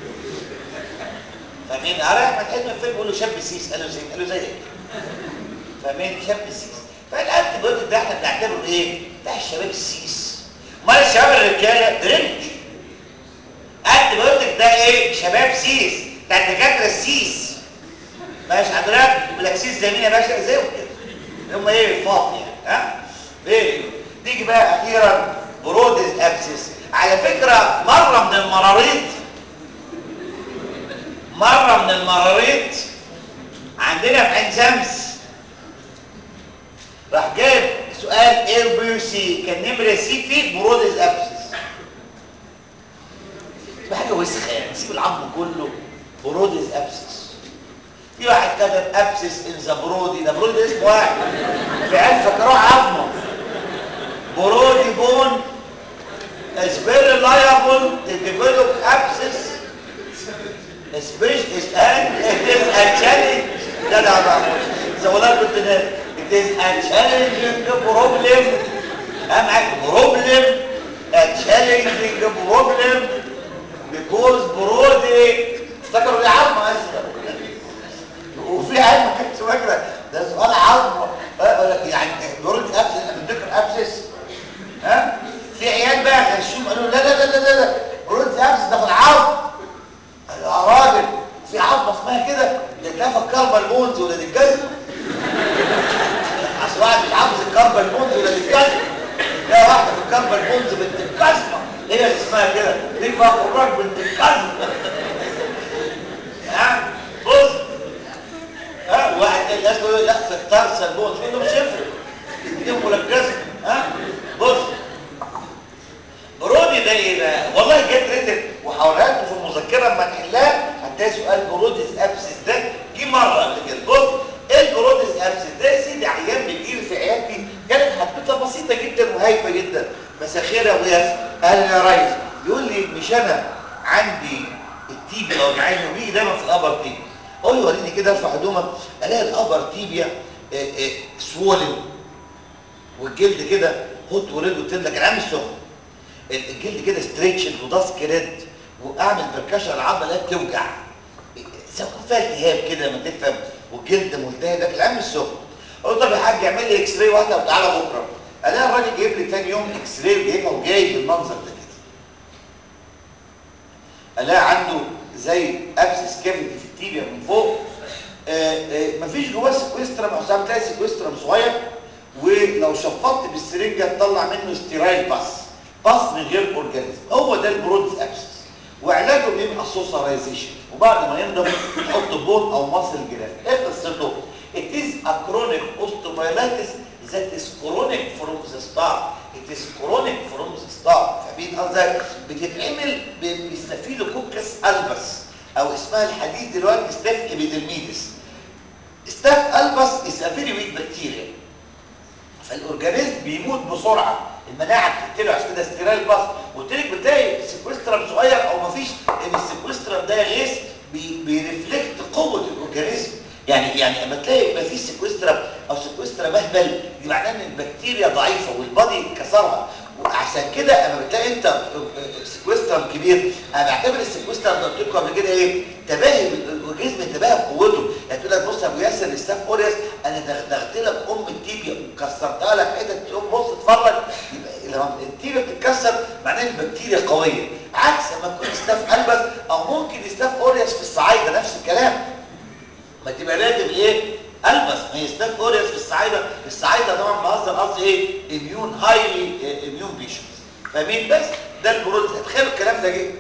فاهمين عارف احمد حلمي في فيلم بيقول له شاب سيس قال له زي قال له زيك فاهمين شاب السيس فالانتي بايوتيك ده احنا بنعتبره ايه بتاع الشباب السيس امال الشباب الرجاله درينج انتي بايوتيك ده ايه شباب سيس بتاع الدكاتره السيس ماشي حضرتك يقول لك سيس زي مين يا باشا زيهم كده هم ايه فاضي يعني ها فيري نيجي بقى اخيرا برودز ابسس على فكره مره من المراريض مره من المراريض عندنا في عين شمس راح جايب سؤال ايه البي سي كان نمره سي فيه برودز ابسس تبقى حاجه وسخه يعني سيب العظم كله برودز ابسس في واحد كتب ابسس ان ذا برودي ده برودي اسمه واحد في عيال فاكروه عظمه برودي بون is very liable to develop abscess especially and it is a challenge ده ده بقى زي والله كنت ناس it is a challenging problem اهم حاجه problem a challenging problem because برودي افتكروا دي عظمه اسفل وفي عيال ما كانتش فاكره ده سؤال عظمه اقول لك يعني برودي ابسس احنا بنذكر ابسس ها في عيال بقى غشوم قالوا لا لا لا لا لا برودي ابسس ده في العظم يا راجل في عظمه اسمها كده ده تلاقيها في الكربل بونز ولا دي الجزمه اصل واحد مش حافظ الكربل بونز ولا دي الجزمه لا واحده في الكربل بونز بنت الجزمه هي اللي اسمها كده دي فيها خراج بنت الكذب ها بص ها واحد الناس يقول لا سكتار سلبون تقول له مش هيفرق دي ملكزه ها بص برودي ده ايه بقى والله جت ريتن وهوريها لكم في المذكره اما نحلها هتلاقي سؤال بروديس ابسس ده جه مره قبل كده بص ايه البروديس ابسس ده يا سيدي عيان بيجي في عيادتي كانت حدوته بسيطه جدا وهايفه جدا مساخيرها ويا قال يا ريس يقول لي مش انا عندي التيبيا وجعاني وبيجي دايما في الابر تيبيا قول لي وريني كده ارفع هدومك الاقي الابر تيبيا سوولن والجلد كده هوت وريد وتند لكن عامل سخن الجلد كده ستريتشد وضاسك ريد واعمل بركشه العضله اللي هي بتوجع سواء فيها التهاب كده ما تفهم والجلد ملتهب لكن العامل سخن قلت طب يا حاج اعمل لي اكس راي واحده وتعالى بكره الاقي الراجل جايب لي ثاني يوم اكس راي وجايبها وجاي بالمنظر ده كده الاقي عنده زي ابسس كافيتي في التيبيا من فوق آآ آآ مفيش جواه سيكويسترم او ساعات بتلاقي سيكويسترم صغير ولو شفطت بالسرنجه تطلع منه ستيرايل باس باس من غير اورجانيزم هو ده البرودس ابسس وعلاجه بيبقى سوسرايزيشن وبعد ما ينضف نحط بون او مصل جراف ايه قصته it is a chronic osteomyelitis that is chronic from the start it is chronic from the start فاهمين قصدي بتتعمل بستافيلوكوكس البس او اسمها الحديث دلوقتي ستاف ابيدرميدس ستاف البس is a very weak bacteria فالاورجانيزم بيموت بسرعه المناعه بتقتله عشان كده استيرال باس قلت لك بتلاقي سيكوسترم صغير او مفيش ان السيكوسترم ده غيث بي بيرفلكت قوه الاورجانيزم يعني يعني اما تلاقي ما فيش سيكوسترم او سيكوسترم مهبل دي معناه ان البكتيريا ضعيفه والبادي كسرها وعشان كده اما بتلاقي انت سيكوسترم كبير انا بعتبر السيكوسترم ده قلت لكم قبل كده ايه تباهي الاورجانيزم تباهي بقوته يعني تقول لك بص يا ابو ياسر الستاف اوريس انا دغدغت لك ام التيبيا وكسرتها لك حتت تقوم بص اتفرج يبقى لما التيبيا بتتكسر معناه ان البكتيريا قويه عكس لما تكون ستاف البس او ممكن ستاف اوريس في الصعايده نفس الكلام ما تبقى راكب ايه البس ما هي ستاف اوريس في الصعايده الصعايده طبعا بهزر قصدي ايه اميون هايلي اميون بيشنز فاهمين بس ده البرودز تخيلوا الكلام ده جه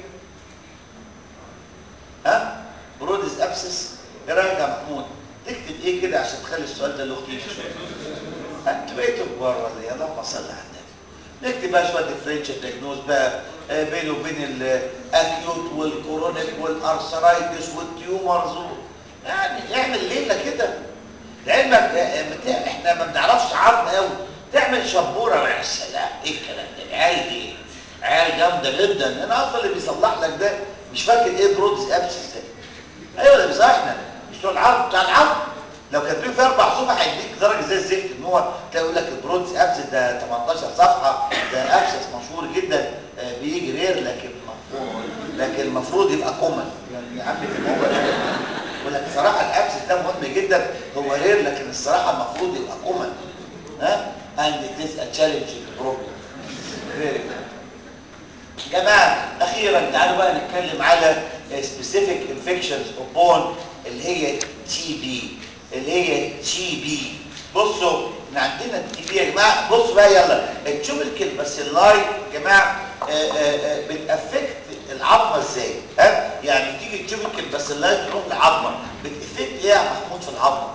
ها برودز ابسس ايه رايك يا محمود تكتب ايه كده عشان تخلي السؤال ده له قيمه شويه انت بقيتوا كبار ولا ايه اللهم صل على النبي نكتب بقى شويه ديفرنشال دياجنوز بقى بينه وبين الاكيوت والكورونيك والارثرايتس والتيومرز يعني اعمل ليله كده لعلمك احنا ما بنعرفش عظم قوي تعمل شبوره يا سلام ايه الكلام ده العيال دي عيال جامده جدا انا اصلا اللي بيصلح لك ده مش فاكر ايه برودز ابسس ده ايوه ده بيصلحنا مش بتوع العظم بتاع العظم لو كاتبين في اربع صفح هيديك درجه زي الزفت ان هو تلاقي يقول لك البرودز ابسس ده 18 صفحه ده ابسس مشهور جدا بيجي رير لكن مفروض لكن المفروض يبقى كومن يعني يا عم هو يقول لك صراحه الابسس ده مهم جدا هو رير لكن الصراحه المفروض يبقى كومن ها and it is a challenging problem very جماعه اخيرا تعالوا بقى نتكلم على specific infections of bone اللي هي تي بي اللي هي تي بي بصوا ان عندنا التي بي يا جماعه بصوا بقى يلا التوبركل بس اللاي يا جماعه بتافكت العظمه ازاي ها يعني تيجي التوبركل بس اللاي تروح للعظمه بتافكت ايه يا محمود في العظمه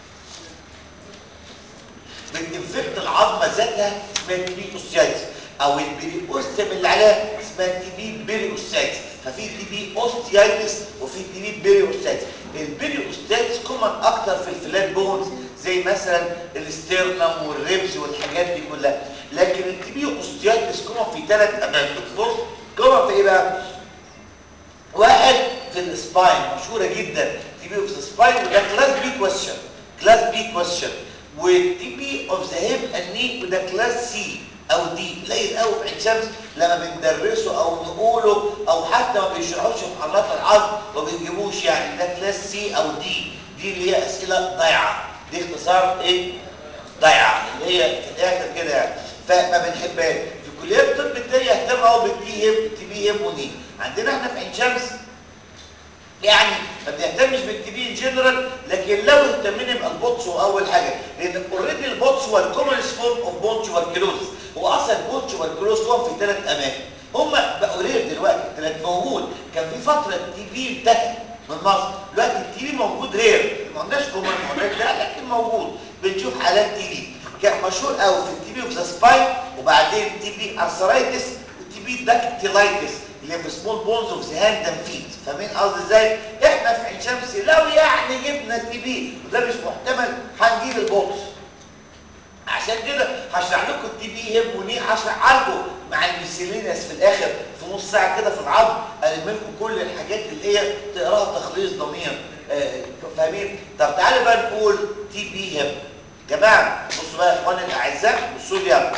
بتنفكت العظمه ذاتها اسمها تي بي اوستيايتس او البريوستم اللي عليها اسمها تي بي بيريوستايتس ففي تي بي اوستيايتس وفي تي بي بيريوستايتس البيريوستايتس كومن اكتر في الفلات بونز زي مثلا الاسترنم والريبز والحاجات دي كلها لكن التي بي اوستيايتس كومن في ثلاث اماكن بص كومن في ايه بقى واحد في السباين مشهوره جدا تي بي اوف ذا سباين وده كلاس بي كويشن كلاس بي كويشن والتي بي اوف ذا هيب اند ني وده كلاس سي او دي قليل قوي في عين شمس لما بندرسه او نقوله او حتى ما بيشرحوش في محاضرات العظم ما بنجيبوش يعني ده كلاس سي او دي دي اللي هي اسئله ضايعه دي اختصار ايه ضايعه اللي هي في الاخر كده يعني فما بنحبهاش في كليات الطب التانية يهتم قوي بالتي هيب تي بي هيب ودي عندنا احنا في عين شمس يعني ما بنهتمش بالتي بي ان جنرال لكن لو اهتمينا يبقى البوتس هو اول حاجه لان اوريدي البوتس هو الكومنس فورم اوف بون تيوبركلوز هو اصلا البون تيوبركلوز كون في ثلاث اماكن هم بقوا رير دلوقتي كانت موجود كان في فتره التي بي انتهى من مصر دلوقتي التي بي موجود رير ما قلناش كومن ما قلناش لا لكن موجود بنشوف حالات تي بي كان مشهور قوي في التي بي اوف ذا سباين وبعدين تي بي ارثرايتس والتي بي داكتيلايتس اللي هي في سمول بونز اوف ذا هاند اند فيت فاهمين قصدي ازاي احنا في عين شمس لو يعني جبنا تي بي وده مش محتمل هنجيب البوكس عشان كده هشرح لكم التي بي هيب ونيه هشرح لكم مع الميسيلينيس في الاخر في نص ساعه كده في العظم الم لكم كل الحاجات اللي هي تقراها تخليص ضمير آه فاهمين طب تعالوا بقى نقول تي بي هيب جماعه بصوا بقى يا اخواني الاعزاء بصوا لي يلا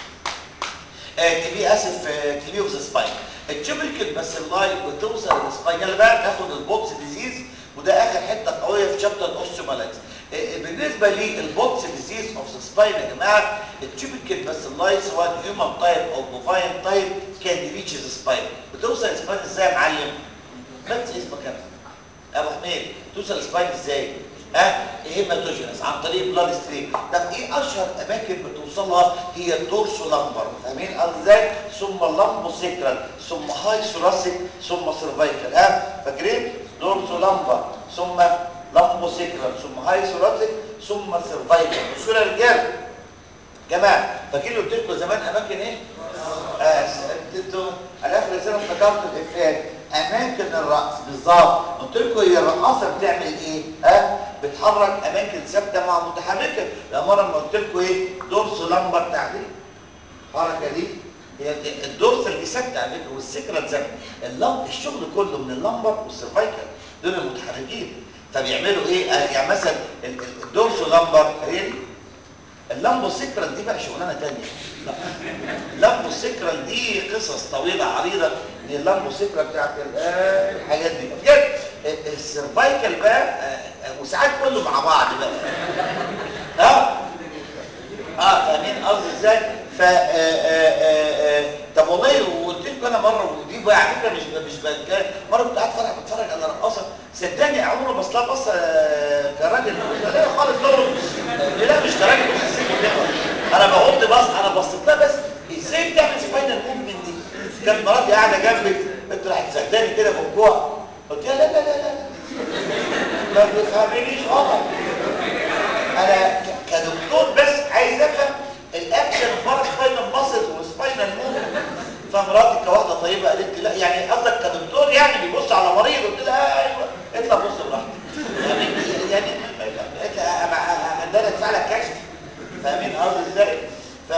تي بي اسف تي بي اوف ذا سباين التوبيكال بس اللاي بتوصل للسباين يلا بقى ناخد البوكس ديزيز وده اخر حته قويه في شابتر الاوستيومالايتس بالنسبه للبوكس ديزيز اوف ذا سباين يا جماعه التوبيكال بس اللاي سواء هيومن تايب او بوفاين تايب كان ريتش ذا سباين بتوصل للسباين ازاي يا معلم؟ بس اسمك يا ابو حميد توصل للسباين ازاي؟ ها هيماتوجينس عن طريق بلاد ستريم طب ايه اشهر اماكن بتوصلها هي الدورسو لامبر فاهمين ازاي ثم اللامبو سيكرال ثم هاي ثوراسيك ثم سيرفايكال ها فاكرين دورسو لامبر ثم لامبو سيكرال ثم هاي ثوراسيك ثم سيرفايكال بصوا يا رجاله جماعه فاكرين قلت لكم زمان اماكن ايه آه انتوا على اخر السنه افتكرت الافات اماكن الراس بالظبط قلت لكم هي الرقاصه بتعمل ايه ها بتحرك اماكن ثابته مع متحركه لما لما قلت لكم ايه دورس لمبر تعليق الحركه دي هي الدورس اللي ثابته على فكره والسكره ثابته اللمب الشغل كله من اللمبر والسيرفايكال دول المتحركين فبيعملوا ايه يعني مثلا الدورس لمبر هي دي اللمبو سكرال دي بقى شغلانه ثانيه اللمبو سكرال دي قصص طويله عريضه دي اللمبو سكرال بتاعت الحاجات دي بجد السيرفايكال بقى وساعات كله مع بعض بقى ها اه فاهمين قصدي ازاي ف طب والله وقلت لكم انا مره ودي بقى على فكره مش مش بتكلم مره كنت قاعد اتفرج بتفرج على رقاصه صدقني عمره بص لها بصه كراجل لا خالص لا لا مش كراجل انا بحط بص انا بصيت لها بس ازاي بتعمل سبايدر موفمنت دي كانت مراتي قاعده جنبي انت راح تساعدني كده بالجوع قلت لها لا لا لا لا ما بتفهمنيش غلط انا كدكتور بس عايز افهم الاكشن بره سباينال ماسل وسباينال موفمنت فمراتي كواحده طيبه قالت لي لا يعني قصدك كدكتور يعني بيبص على مريض قلت لها ايوه اطلع بص براحتك يعني يعني قالت لي ده ادفع لك كشف فاهمين قصدي ازاي ف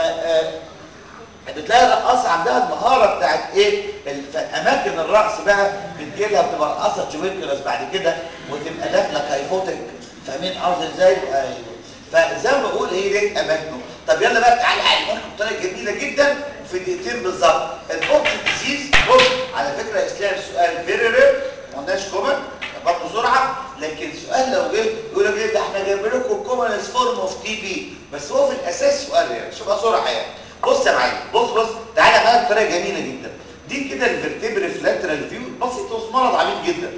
بتلاقي الرقاصه عندها المهاره بتاعت ايه اماكن الراس بقى بتجي لها بتبقى رقاصه تشويكلس بعد كده وتبقى داخله كايفوتك فاهمين قصدي ازاي ايوه فزي ما بقول هي دي اماكنه طب يلا بقى تعالى اعلمكم بطريقه جميله جدا في دقيقتين بالظبط البوكس ديزيز بص على فكره اسلام سؤال فيري رير ما قلناش كومن برضه سرعه لكن سؤال لو جه يقول لك ايه ده احنا جايبين لكم كومنس فورم اوف تي بي بس هو في الاساس سؤال يعني مش هيبقى سرعه يعني بص يا معلم بص بص تعالى بقى بطريقه جميله جدا دي كده الفرتبري فلاترال فيو بسيط مرض عميق جدا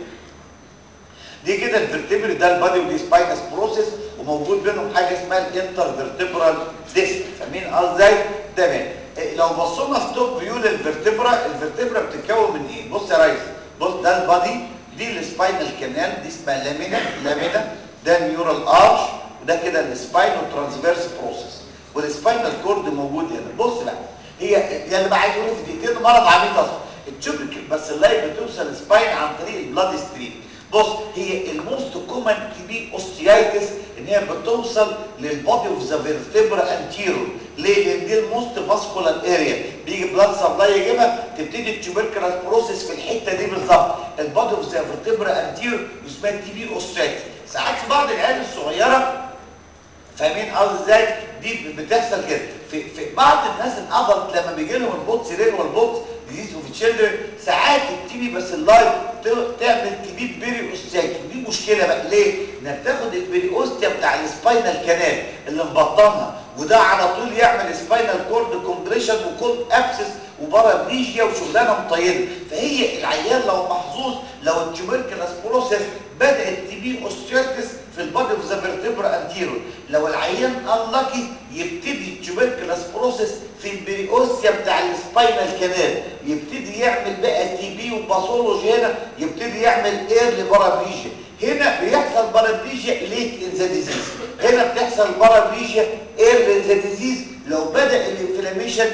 دي كده الفرتبري ده البادي ودي سباينس بروسيس وموجود بينهم حاجه اسمها الانتر فيرتبرال ديسك فاهمين قصدي ازاي تمام لو بصينا في توب فيو للفرتبرا الفرتبرا بتتكون من ايه بص يا ريس بص ده البادي دي السباينال كانال دي اسمها لامينا لامينا ده النيورال ارش وده كده السباين والترانسفيرس بروسيس والسباينال كورد موجود هنا بص بقى هي اللي بقى عايز اقوله في دقيقتين مرض عميق اصلا التوبيكال بس اللايف بتوصل سباين عن طريق البلاد ستريم بص هي الموست كومن تي بي اوستيايتس ان هي بتوصل للبودي اوف ذا فيرتبرا انتيرو ليه لان دي الموست فاسكولار اريا بيجي بلاد سبلاي يجيبها تبتدي التوبركلس بروسيس في الحته دي بالظبط البودي اوف ذا فيرتبرا انتيرو اسمها تي بي اوستيايتس ساعات في بعض العيال الصغيره فاهمين قصدي ازاي دي بتحصل كده في في بعض الناس الادلت لما بيجي لهم البوكس رين والبوكس ديزيز اوف تشيلدرن ساعات التي بي بس اللايف تعمل تي بي بيري اوستيايت دي مشكله بقى ليه انها بتاخد البيري اوستيا بتاع السباينال كانال اللي مبطنها وده على طول يعمل سباينال كورد كومبريشن وكولد ابسس وبارابليجيا وشغلانه مطينه فهي العيان لو محظوظ لو التيوبركلس بروسيس بدات تبي اوستيوتس في البادي اوف ذا فيرتبرا انتيرور لو العيان انلاكي يبتدي التوبركلس بروسيس في البريوسيا بتاع السباينال كانال يبتدي يعمل بقى تي بي وباثولوجي هنا يبتدي يعمل ايرلي بارابليجيا هنا بيحصل بارابليجيا ليت ان ذا ديزيز هنا بتحصل بارابليجيا ايرلي ان ذا ديزيز لو بدا الانفلاميشن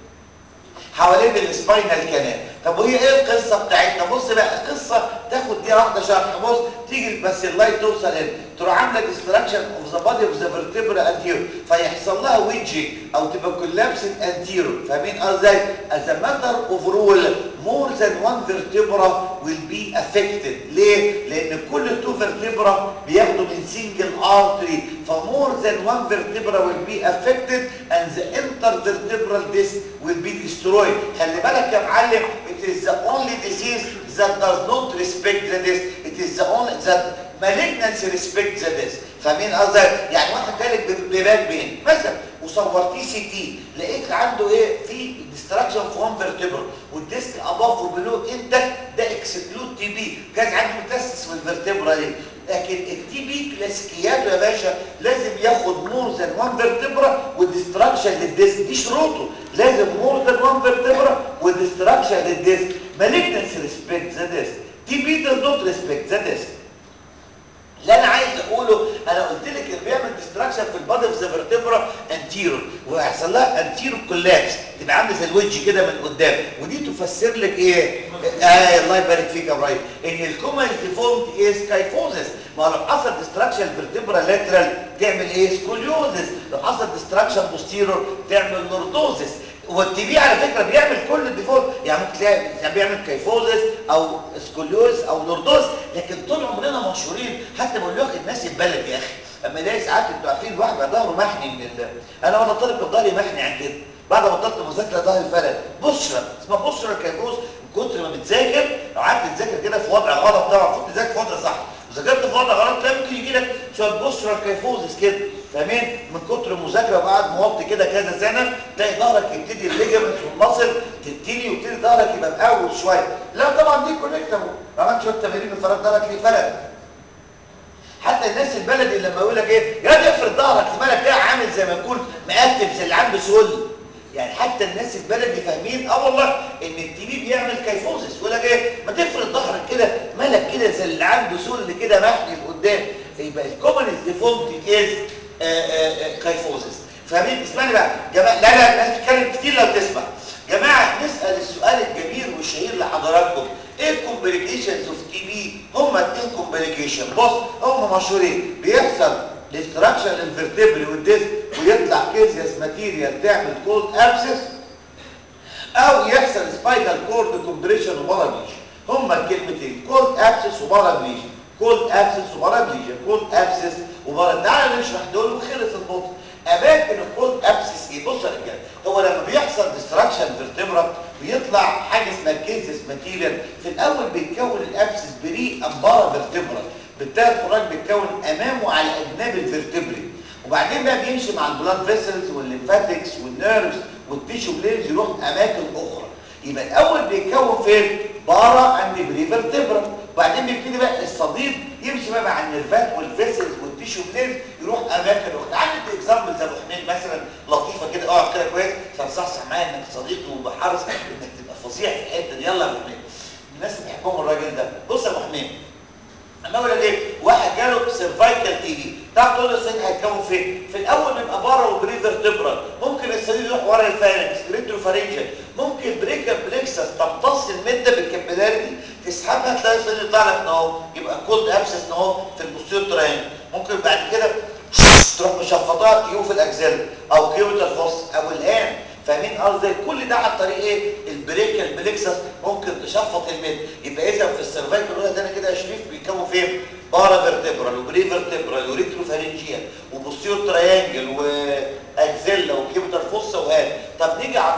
حوالين السباينال كانال طب وهي ايه القصه بتاعتنا بص بقى القصه تاخد دي واحده شرح بص تيجي بس اللايت توصل هنا تروح عامله ديستراكشن اوف ذا بادي اوف ذا فيرتبرا انتيرو فيحصل لها ويدجي او تبقى كولابسد انتيرو فاهمين ازاي از ماتر اوف رول more than one vertebra will be affected ليه لان كل تو vertebra بياخدوا من single artery فمور than one vertebra will be affected and the intervertebral disc will be destroyed خلي بالك يا معلم it is the only disease that does not respect the disc it is the only that malignancy respect the disc فاهمين قصدي يعني واحد جالك بباك بين مثلا وصورتيه سي تي لقيت عنده ايه في ديستراكشن في وان فيرتبرا والديسك اباف وبلو انت ده اكسكلود تي بي جاز عنده متسس في الفيرتبرا دي لكن التي بي كلاسيكياته يا باشا لازم ياخد مور ذان وان فيرتبرا وديستراكشن للديسك دي شروطه لازم مور ذان وان فيرتبرا وديستراكشن للديسك malignancy respect the disc تي بي does not respect the disc اللي انا عايز اقوله انا قلت لك اللي بيعمل ديستراكشن في البادي اوف ذا فيرتبرا انتيرور وهيحصل لها انتيرور كولابس تبقى عامله زي الوجه كده من قدام ودي تفسر لك ايه آه الله يبارك فيك يا ابراهيم ان الكومن ديفورمت از كايفوزس ما لو حصل ديستراكشن فيرتبرا لاترال تعمل ايه سكوليوزس لو حصل ديستراكشن بوستيرور تعمل لوردوزس والتي بي على فكره بيعمل كل الديفولت يعني ممكن تلاقي يعني بيعمل كيفوزس او سكوليوز او لوردوز لكن طول عمرنا مشهورين حتى بقول لك الناس البلد يا اخي اما الاقي ساعات انتوا عارفين الواحد بقى ظهره محني من ال... انا وانا طالب كان ظهري محني عن كده بعد ما بطلت مذاكره ظهري فرد بشرى اسمها بشرى كيفوز من كتر ما بتذاكر لو قعدت تذاكر كده في وضع غلط طبعا المفروض تذاكر في وضع صح ذاكرت في وضع غلط تلاقي ممكن يجي لك شويه بشرى كيفوزس كده فاهمين من كتر المذاكره وقعد موطي كده كذا سنه تلاقي ظهرك يبتدي الليجمنت والمصل تبتدي ويبتدي ظهرك يبقى مقوي شويه لا طبعا دي كونكتابل عملت شويه تمارين وفرد ظهرك ليه فرد حتى الناس البلدي لما يقول لك ايه يا دي افرد ظهرك مالك ده عامل زي ما يكون مقتب زي اللي عنده سل يعني حتى الناس البلدي فاهمين اه والله ان التي بي بيعمل كيفوزس يقول لك ايه ما تفرد ظهرك كده مالك كده زي اللي عنده سل كده محني لقدام يبقى الكومن ديفورمتي از كيفوزس فاهمين اسمعني بقى جماعه لا لا الناس بتتكلم كتير لو تسمع جماعه نسال السؤال الجميل والشهير لحضراتكم ايه الكومبليكيشنز اوف تي بي هم اتنين كومبليكيشن بص هم مشهورين بيحصل ديستراكشن للفرتبري والديسك ويطلع كيزياس ماتيريال تعمل كولد ابسس او يحصل سباينال كورد كومبريشن وبارابليجيا هما الكلمتين كولد ابسس وبارابليجيا كولد ابسس وبارابليجيا كولد ابسس وبارا تعالى نشرح دول وخلص النقطه اماكن الكولد ابسس ايه بص يا رجاله هو لما بيحصل ديستراكشن فيرتبرا بيطلع حاجه اسمها كيزيس ماتيريال في الاول بيتكون الابسس بري امبارا فيرتبرا بالتالي الخراج بيتكون امامه على اجناب الفرتبري وبعدين بقى بيمشي مع البلاد فيسلز والليمفاتكس والنيرفز والتيشو بلينز يروح اماكن اخرى يبقى الاول بيتكون فين بارا اند بري فيرتبرا وبعدين بيبتدي بقى الصديد يمشي بقى مع النيرفات والفيسلز والتيشو بلينز يروح اماكن اخرى تعال ندي اكزامبل زي ابو حميد مثلا لطيفه كده اقعد كده كويس صحصح معايا انك صديقي وبحرص انك تبقى فظيع في الحته دي يلا يا ابو حميد الناس بتحبهم الراجل ده بص يا ابو حميد اما اقول لك ايه واحد جاله سيرفايكال تي بي تعرف تقول الصديد هيتكون فين في الاول بيبقى بره وبريفر تبرد ممكن الصديد يروح ورا الفارنكس ريتروفارينجل ممكن بريكر بليكسس تمتص المده بالكابيلاريتي تسحبها تلاقي الصديد يطلع لك اهو يبقى كولد ابسس اهو في البوستير تراين ممكن بعد كده تروح مشفطات كيو في الاكزيل او كيوبيتال فوس او الان فاهمين قصدي كل ده عن طريق ايه البريكال بليكسس ممكن تشفط الميد يبقى اذا في السيرفايكال الاولى ده انا كده يا شريف بيتكون فين بارا فيرتبرال وبري فيرتبرال وريتروفارينجيال وبوستيرو تريانجل واكزيلا وكيبتر فوسا وهاد طب نيجي على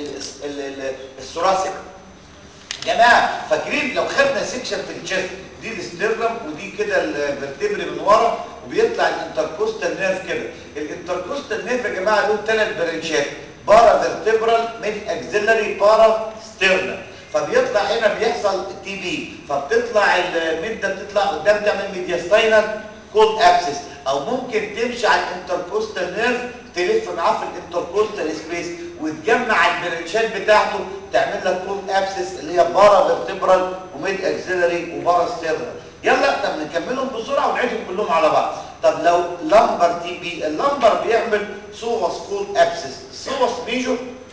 الثوراسيك جماعه فاكرين لو خدنا سيكشن في الجسم دي الاسترنم ودي كده الفرتبري من ورا وبيطلع الانتركوستال نيرف كده الانتركوستال نيرف يا جماعه له ثلاث برانشات بارا فيرتبرال ميد اكزيلري بارا ستيرنال فبيطلع هنا بيحصل تي بي فبتطلع المده بتطلع قدام تعمل ميدياستاينال كولد ابسس او ممكن تمشي على الانتركوستال نيرف تلف معاه في الانتركوستال سبيس وتجمع البرانشات بتاعته تعمل لك كولد ابسس اللي هي بارا فيرتبرال وميد اكسلري وبارا ستيرنال يلا طب نكملهم بسرعه ونعيدهم كلهم على بعض طب لو لمبر تي بي اللمبر بيعمل سوس كولد ابسس سوس ميجور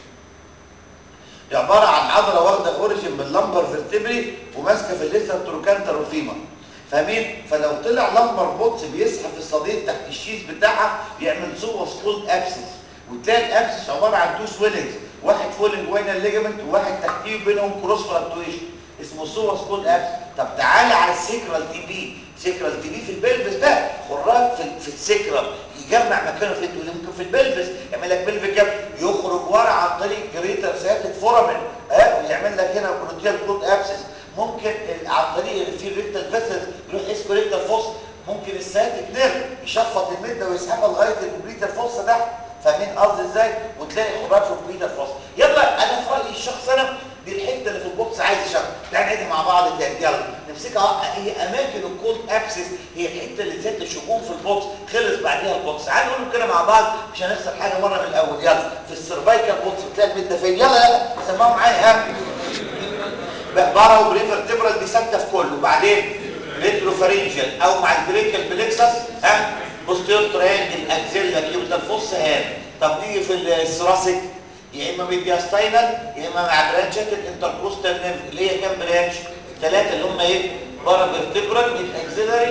دي عباره عن عضله واخده اوريجين من اللمبر فيرتبري وماسكه في الليثر تروكانتر وفيما فاهمين فلو طلع لمبر بوتس بيسحب الصديد تحت الشيز بتاعها يعمل سوس كولد ابسس وتلاقي الابسس عباره عن تو سويلنجز واحد فوق الجوينال ليجمنت وواحد تحتيه بينهم كروس فلكتويشن اسمه سوس كولد ابس طب تعالى على السيكرال تي بي سيكرال تي بي في البلفس بقى خراج في في السيكرال يجمع مكانه في اللي ممكن في البلفس يعمل لك بلف كاب يخرج ورا عن طريق جريتر سياتيك فورامين ها ويعمل لك هنا بروتيال كولد ابسس ممكن عن طريق في ريكتال فيسلز يروح اسكو ريكتال فوس ممكن السياتيك نيرف يشفط المده ويسحبها لغايه البريتال فوس تحت فاهمين قصدي ازاي وتلاقي خراج في البريتال فوس يلا انا في رايي الشخص انا دي الحته اللي في البوكس عايز اشتغل تعالى نعيدها مع بعض تاني يلا نمسكها هي اماكن الكولد ابسس هي الحته اللي زادت الشجون في البوكس خلص بعديها البوكس تعالوا نقول كده مع بعض مش هنخسر حاجه مره من الاول يلا في السيرفايكال بوكس بتلاقي المده فين يلا يلا سمعوا معايا ها بقبره وبريفرتبرال دي ثابته في كله وبعدين ريتروفارينجال او مع البريكال بليكسس ها بوستير تريانجل اكزيلا كيوتال فوس هان طب نيجي في الثراسيك يا اما ميدياستاينال يا اما مع برانشات الانتركوستال نيرف اللي هي كام برانش ثلاثه اللي هم ايه بارا فيرتبرال ميد اكسلري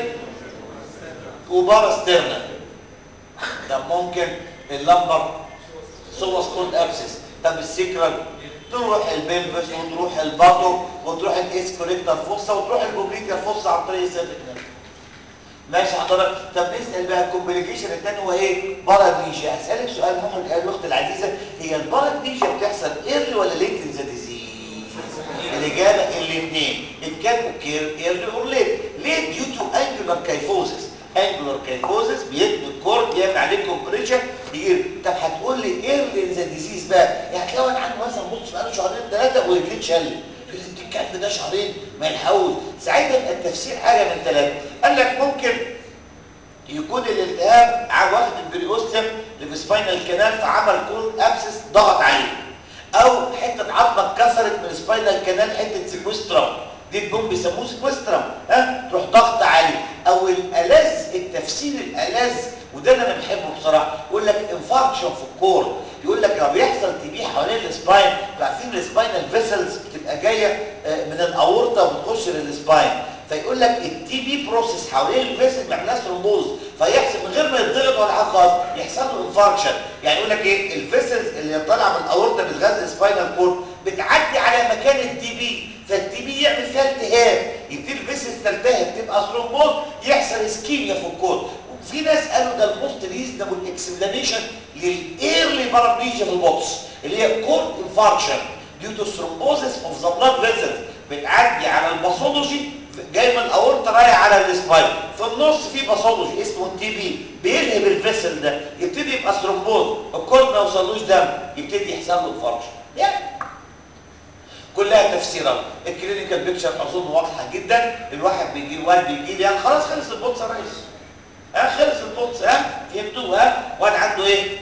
وبارا ستيرنال طب ممكن اللمبر سوس كولد ابسس طب السيكرال تروح البلفس وتروح الباطو وتروح الاسكوليكتال فوسا وتروح البوبليكال فوسا عن طريق السيرفيك نيرف ماشي حضرتك طب نسال بقى الكومبليكيشن الثاني هو ايه باراديجيا اسالك سؤال مهم الاخت العزيزه هي الباراديجيا بتحصل ايرلي ولا ليت ان ذا ديزيز الاجابه الاثنين ان كان ايرلي اور ليت ليه ديو تو انجولار كايفوزس انجولار كايفوزس بيدي الكورد يعمل عليه كومبريشن يجي طب هتقول لي ايرلي ان ذا ديزيز بقى يعني هتلاقي واحد عنده مثلا بص بقاله شهرين ثلاثه ورجليه اتشلت الكلب ده شهرين ما يلحقوش ساعتها يبقى التفسير حاجه من ثلاثه قال لك ممكن يكون الالتهاب واخد البريوستم اللي في سباينال كانال فعمل كول ابسس ضغط عليه او حته عظمه اتكسرت من سباينال كانال حته سيكوسترم دي البوم بيسموه سيكوسترم ها تروح ضغط عليه او الالذ التفسير الالذ وده اللي انا بحبه بصراحه يقول لك انفاركشن في الكور يقول لك لما بيحصل تبيه حوالين السباين عارفين السباينال فيسلز بتبقى جايه من الاورطه وبتخش للسباين فيقول لك التي بي بروسيس حوالين الفيسل ما عملهاش ثرومبوز فيحصل من غير ما يتضغط ولا حاجه خالص يحصل له انفاركشن يعني يقول لك ايه الفيسلز اللي طالعه من الاورطه بتغذي السباينال كورد بتعدي على مكان التي بي فالتي بي يعمل فيها التهاب يبتدي الفيسلز تلتهب تبقى ثرومبوز يحصل اسكيميا في الكورد في ناس قالوا ده الموست ريزنبل اكسبلانيشن للايرلي بارابليجيا في البوكس اللي هي كورد انفاركشن ديو تو ثرومبوزس اوف ذا بلاد فيسلز بتعدي على الباثولوجي جاي من الاورطه رايح على السباين في النص في باثولوجي اسمه التي بي بيلهب الفيسل ده يبتدي يبقى ثرومبوز الكورد ما يوصلوش دم يبتدي يحصل له انفاركشن يعني كلها تفسيرات الكلينيكال بيكتشر اظن واضحه جدا الواحد بيجي الواد بيجي لي يعني خلاص خلص البوكس يا ريس ها خلص البوكس ها فهمتوا ها واد عنده ايه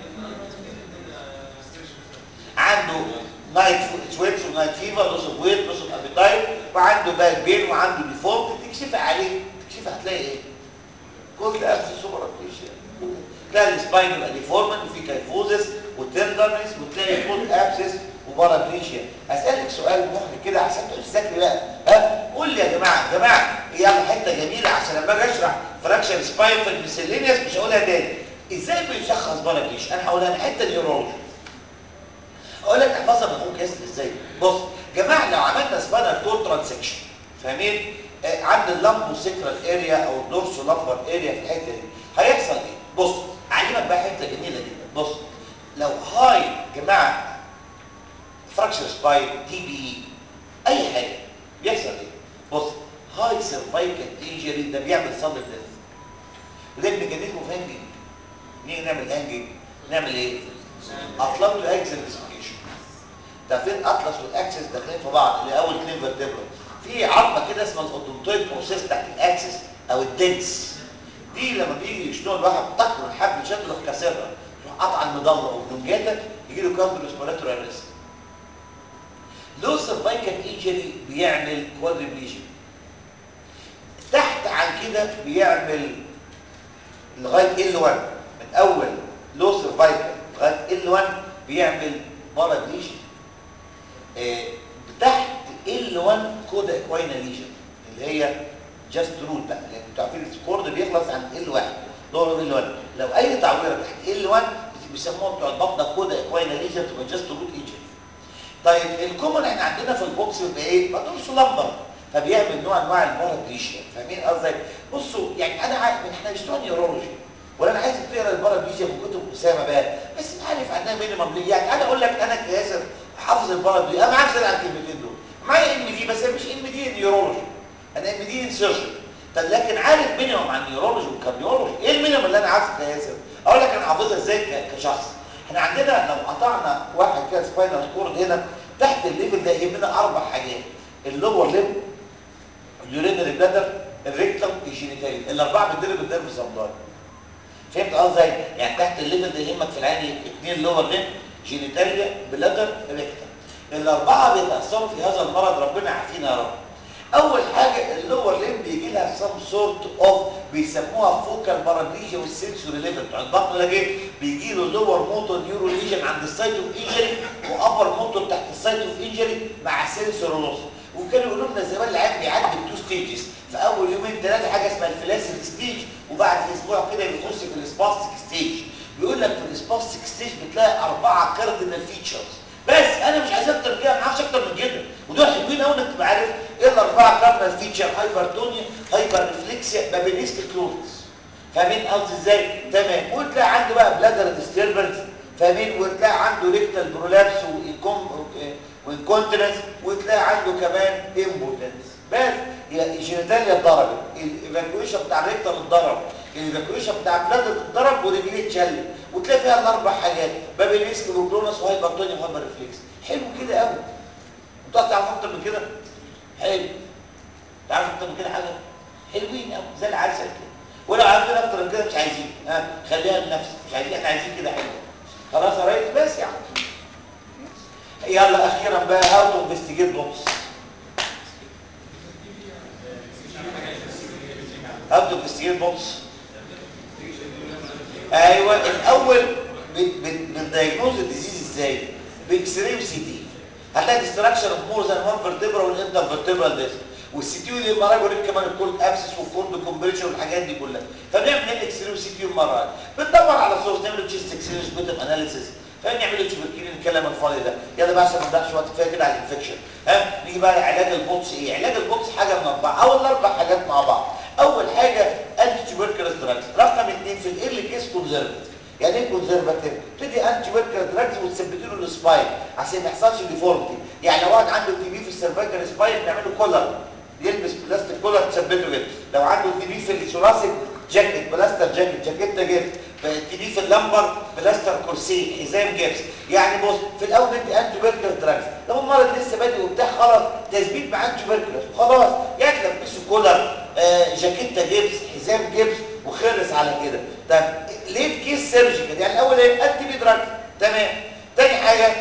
عنده نايت سويتس ونايت فيفر لوس اوف ويت لوس اوف ابيتايت وعنده باك بين وعنده ديفولت تكشف عليه تكشف هتلاقي ايه كل ابس سوبر ابليشن تلاقي السباين يبقى ديفورمن وفي كايفوزس وتندرنس وتلاقي كل ابسس وبارابليشيا اسالك سؤال مهم كده عشان تقول تذاكري بقى ها قول لي يا جماعه يا جماعه يلا حته جميله عشان لما اجي اشرح فراكشن سباين في الميسيلينيوس مش هقولها تاني ازاي بيشخص بارابليشيا انا هقولها حته نيورولوجي اقول لك احفظها من اخوك ياسر ازاي بص جماعه لو عملنا سباينال كورد ترانسكشن فاهمين آه عند اللامبو سيكرال اريا او الدورسو لامبر اريا في الحته دي هيحصل ايه بص اعلمك بقى حته جميله جدا بص لو هاي جماعه فراكشر سباين تي بي اي حاجه بيحصل ايه بص هاي سيرفايكال انجري ده بيعمل صدر ديث وده الميكانيزم اوف هانجنج نيجي نعمل هانجنج نعمل ايه اطلق له اكزل ديسلوكيشن تعرفين اطلس والاكسس داخلين في بعض اللي اول اثنين فيرتبرا في عظمه كده اسمها الاودونتويد بروسيس تحت الاكسس او الدنس دي لما بيجي يشنقوا الواحد تكبر الحبل شد له كسرها يروح قطع المضله وبلونجاتا يجي له كارديو ريسبيراتوري ارست لو سيرفايكال ايجري بيعمل كوادريبليجيا تحت عن كده بيعمل لغايه ال 1 من اول لو سيرفايكال لغايه ال 1 بيعمل بارادليجيا آه تحت ال 1 كودا اكوينا ليجن اللي هي جاست روت بقى لان انتوا عارفين الكورد بيخلص عن ال 1 دور ال 1 لو اي تعويره تحت ال 1 بيسموها بتوع البطنه كودا اكوينا ليجن تبقى جاست روت ايجن طيب الكومن احنا عندنا في البوكس بيبقى ايه؟ بدورس لمبر فبيعمل نوع انواع البارادليشيا فاهمين قصدي؟ بصوا يعني انا عارف احنا مش بتوع نيورولوجي ولا انا عايز تقرا البارادليشيا من كتب اسامه بقى بس انت عارف عندنا مينيمم ليه يعني انا اقول لك انا كياسر حافظ البارادليشيا انا عارف على الكلمتين دول معايا ام دي بس مش ام دي نيورولوجي انا ام دي سيرجري طب لكن عارف مينيمم عن نيورولوجي والكارديولوجي ايه المينيمم اللي انا عارفه كياسر؟ اقول لك انا حافظها ازاي كشخص احنا عندنا لو قطعنا واحد كده سباينال كورد هنا تحت الليفل ده يهمنا اربع حاجات اللور ليب اليورينري بلادر الريكتم الجينيتالي الاربعه بيتضرب الضرب الزمضاني فهمت قصدي يعني تحت الليفل ده يهمك في العين اثنين لور ليب جينيتاليا بلادر ريكتم الاربعه بيتاثروا في هذا المرض ربنا يعافينا يا رب اول حاجه اللور ليم بيجي لها سم سورت اوف بيسموها فوكال باراليجيا والسنسوري ليفل بتوع البطن ولا ايه بيجي له لور موتور نيورو ليجن عند السايت اوف انجري وابر موتور تحت السايت اوف انجري مع سنسور لوس وكانوا يقولوا لنا زمان العيان بيعدي بتو ستيجز في اول يومين ثلاثه حاجه اسمها الفلاسيك ستيج وبعد اسبوع كده بيخش في السباستيك ستيج بيقول لك في السباستيك ستيج بتلاقي اربعه كاردينال فيتشرز بس انا مش عايز اكتر من كده انا عاوز اكتر من كده ودول حلوين قوي انك تبقى عارف ايه الاربعه كارنال فيتشر هايبرتونيا هايبر ريفلكسيا بابينيسك كلورس فاهمين قصدي ازاي تمام وتلاقي عنده بقى بلادر ديستربنس فاهمين وتلاقي عنده ريكتال برولابس وانكونتنس وتلاقي عنده كمان امبوتنس بس هي الجينيتاليا اتضربت الايفاكويشن بتاع الريكتال اتضرب الايفاكويشن بتاع البلادر اتضرب ورجليه اتشلت وتلاقي فيها الاربع حاجات بابينيسك وكلونس وهايبرتونيا وهايبر ريفلكس حلو كده قوي انتوا تعرفوا اكتر من كده حلو تعرفوا اكتر من كده حاجه حلوين قوي زي العسل كده ولو عارفين اكتر من كده مش عايزين ها خليها لنفسك مش عايزين احنا عايزين كده حلو خلاص يا ريس بس يعني يلا اخيرا بقى هاو تو انفستيجيت بوكس هاو تو انفستيجيت بوكس ايوه الاول بندايجنوز الديزيز ازاي باكس راي وسي تي هتلاقي ديستراكشن اوف مور ذان وان فيرتبرا والانتر فيرتبرال ديسك والسي تي والام ار اي كمان الكولد ابسس والكولد كومبريشن والحاجات دي كلها فبنعمل اكس راي وسي تي مره بندور على سورس نعمل تشيست اكس راي سبيتم اناليسيس فنعمل تشبكين الكلام الفاضي ده يلا بقى عشان ما نضيعش وقت كفايه كده على الانفكشن ها نيجي بقى لعلاج البوتس ايه علاج البوتس حاجه من اربعه او الاربع حاجات مع بعض اول حاجه انتي تيوبركلوز دراجز رقم اثنين في ال كيس كونزرفتيف يعني ايه كونزرفاتيف تدي انتي بيركل دراجز وتثبت له السباين عشان ما يحصلش ديفورمتي يعني لو واحد عنده تي بي في السيرفايكال سباين نعمل له كولر يلبس بلاستيك كولر تثبته كده لو عنده تي بي في الثوراسيك جاكيت بلاستر جاكيت جاكيته جبس تي بي في اللمبر بلاستر كرسي حزام جبس يعني بص في الاول ندي انتي بيركل دراجز لو المرض لسه بادئ وبتاع خلاص تثبيت مع انتي بيركل خلاص يعني تلبسه كولر آه جاكيته جبس حزام جبس وخلص على كده طب ليه كيس سيرجيكال يعني الاول ايه انتي بي دراج تمام تاني حاجه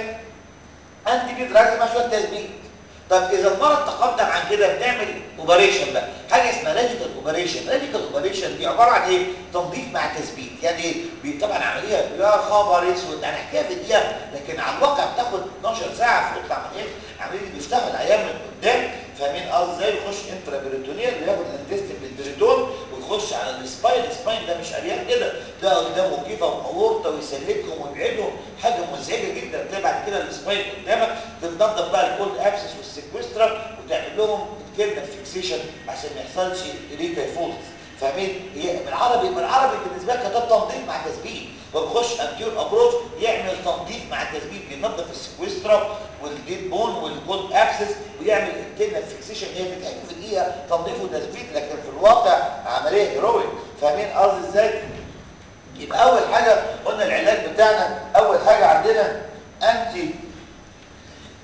انتي بي دراج مع شويه تثبيت طب اذا المرض تقدم عن كده بنعمل اوبريشن بقى حاجه اسمها راديكال اوبريشن راديكال اوبريشن دي عباره عن ايه تنظيف مع تثبيت يعني ايه طبعا عمليه يا خبر اسود انا هحكيها في دقيقه لكن على الواقع بتاخد 12 ساعه في اوضه العمليه العمليه دي بيفتحوا العيان من قدام فاهمين قصدي ازاي يخش انترا بيريتونيال ياخد الانتستين بالبريتون ويخش على السباين السباين ده مش عريان كده ده قدامه كيفه واورطه ويسلكهم ويبعدهم حاجه مزعجه جدا تلاقي بعد كده السباين قدامك تنظف بقى الكولد ابسس والسيكوسترا وتعمل لهم كلمه فيكسيشن عشان ما يحصلش ريتايفوز فاهمين هي بالعربي بالعربي بالنسبه لك ده تنظيف مع تثبيت وبخش انتيور ابروش يعمل تنظيف مع التثبيت بينظف السكويسترا والديد بون والكولد ابسس ويعمل انترنال فيكسيشن هي بتحكي في دقيقه تنظيف وتثبيت لكن في الواقع عمليه هيرويك فاهمين قصدي ازاي يبقى اول حاجه قلنا العلاج بتاعنا اول حاجه عندنا انتي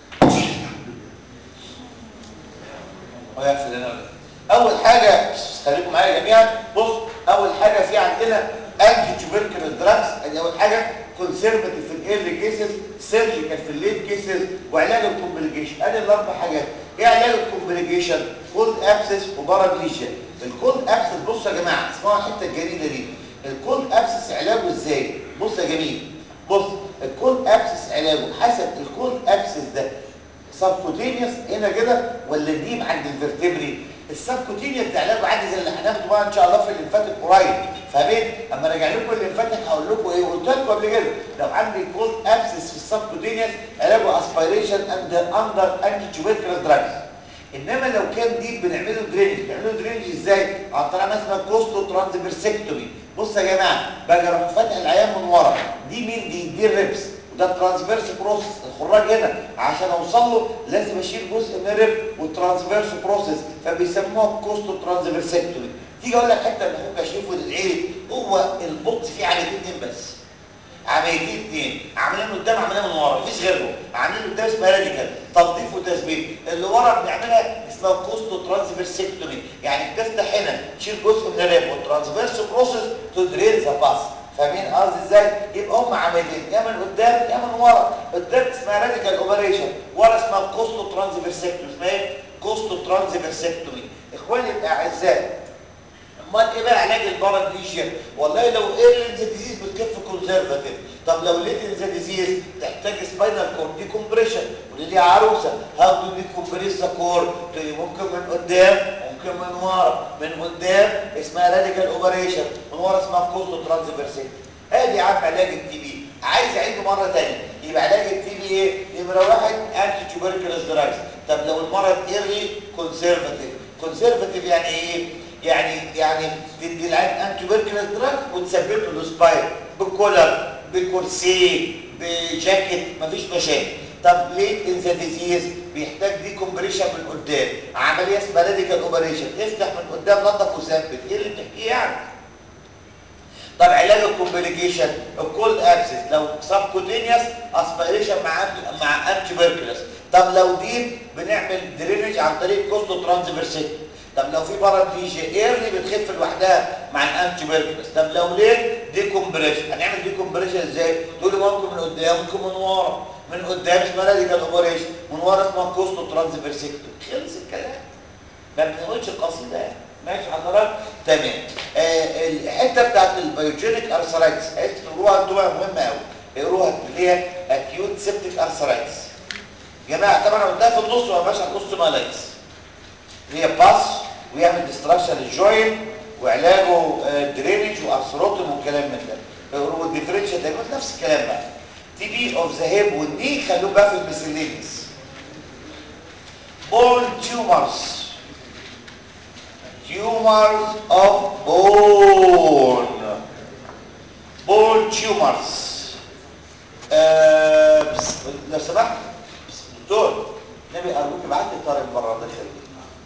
ويغفر لنا ولكم اول حاجه خليكم معايا جميعا بص اول حاجه في عندنا انتي تيوبركل دراجز ادي اول حاجه كونسرفتيف في الايرلي كيسز سيرجيكال في الليت كيسز وعلاج الكومبليكيشن ادي الاربع حاجات ايه علاج الكومبليكيشن كولد ابسس وبارابليجيا الكولد ابسس بصوا يا جماعه اسمعوا الحته الجميله دي الكولد ابسس علاجه ازاي بص يا جميل بص الكولد ابسس علاجه حسب الكولد ابسس ده سبكوتينيوس هنا كده ولا ديب عند الفرتبري السبكوتينيوس ده علاجه عادي زي اللي هناخده بقى ان شاء الله في الليمفاتيك قريب فاهمين اما راجع لكم الليمفاتيك هقول لكم ايه قلت لكم قبل كده لو عندي كولد ابسس في السبكوتينيوس علاجه اسبيريشن اند اندر انتي تيوبركلوز دراجز انما لو كان دي بنعمله درينج بنعمله درينج ازاي عن طريق ما اسمها كوستو ترانسفيرسكتومي بص يا جماعه باجي اروح فاتح العيان من ورا دي مين دي دي الريبس وده الترانسفيرس بروسيس الخراج هنا عشان اوصل له لازم اشيل جزء من الريب والترانسفيرس بروسيس فبيسموها كوستو ترانسفيرسكتومي تيجي اقول لك حته اللي اخوك اشوفه للعيل هو البط فيه عمليتين بس عمليتين اثنين عاملين قدام عاملين من ورا مفيش غيرهم عاملين قدام اسمها راديكال تنظيف وتثبيت اللي ورا بنعملها اسمها كوستو ترانسفيرسكتومي يعني بتفتح هنا تشيل جزء من الريب والترانسفيرس بروسيس تدريل ذا باس فاهمين قصدي ازاي يبقى هم عمليتين يا من قدام يا من ورا قدام اسمها راديكال اوبريشن ورا اسمها كوستو ترانسفيرسكتومي اسمها ايه كوستو ترانسفيرسكتومي اخواني الاعزاء امال ايه بقى علاج البارادليشيا والله لو ايرلينز ديزيز بتكف كونزرفاتيف طب لو ليتنز ديزيز تحتاج سباينال كورد دي كومبريشن ودي لي عروسه هاو دو دي كومبريس ذا كورد ممكن من قدام ممكن من ورا من قدام اسمها راديكال اوبريشن من ورا اسمها كوستو ترانسفيرسيت ادي يا عم علاج التي بي عايز اعيده مره ثانيه يبقى علاج التي بي ايه نمره واحد انتي تيوبركلوز دراجز طب لو المرض ايرلي كونسرفاتيف كونسرفاتيف يعني ايه يعني يعني تدي العين انتي تيوبركلوز دراج وتثبت له السباين بكولر بكرسي بجاكيت مفيش مشاكل طب ليه ان ذا ديزيز بيحتاج دي كومبريشن من قدام عمليه اسمها راديكال اوبريشن افتح من قدام نظف وثبت ايه اللي بتحكيه يعني طب علاج الكومبليكيشن الكولد ابسس لو سبكوتينيوس اسبيريشن مع مع انتيبركلس طب لو دي بنعمل درينج عن طريق كوستو ترانسفيرسيت طب لو في بارابليجيا ايرلي بتخف لوحدها مع الانتيبركلس طب لو ليه دي كومبريشن هنعمل دي كومبريشن ازاي تقول لي ممكن من قدام ممكن من ورا من قدام اسمها راديكال اوبريشن من ورا اسمها كوستو ترانسفيرسيت خلص الكلام ما بنقولش القصيده يعني ماشي حضرتك تمام آه الحته بتاعت البيوجينيك ارثرايتس عرفت تقروها انتوا مهمه قوي اقروها اللي هي اكيوت سيبتيك ارثرايتس يا جماعه طبعا انا قلتها في النص وما بقاش هنقص مالايتس هي باس ويعمل ديستراكشن للجوين وعلاجه آه درينج وارثروتوم والكلام من ده اقروه الديفرنشال ده نفس الكلام بقى تي بي اوف ذا هيب والني خلوه بقى في الميسلينيس بون تيومرز tumors of bone bone tumors آه لو سمحت دكتور نبي ارجوك ابعت لي طارق بره ده خير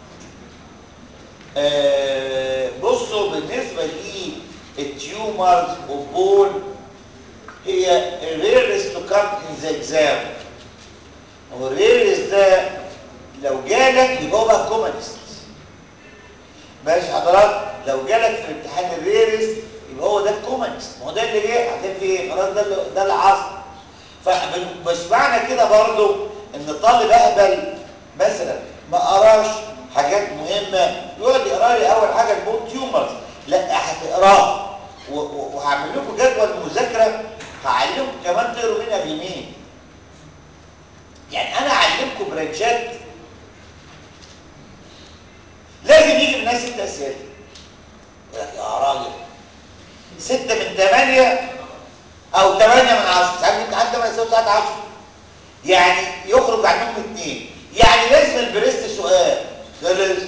آه بصوا بالنسبه لي التيومرز اوف بون هي rarest to come in the exam والريرست ده لو جالك يبقى هو بقى كومنست ماشي حضرتك لو جالك في الامتحان الريرس يبقى هو ده الكومنست ما هو ده اللي جه هتعمل فيه ايه خلاص ده اللي ده اللي حصل فمش معنى كده برضو ان طالب اهبل مثلا ما قراش حاجات مهمه يقعد يقرا لي اول حاجه البون تيومرز لا هتقراها وهعمل لكم جدول مذاكره هعلمكم كمان تقروا منها بيمين يعني انا اعلمكم برانشات لازم يجي منها ست اسئله يا راجل ستة من ثمانية او ثمانية من عشرة ساعات الامتحان ده ما يساوي ساعات عشرة يعني يخرج عنهم اثنين يعني لازم البريست سؤال ده لازم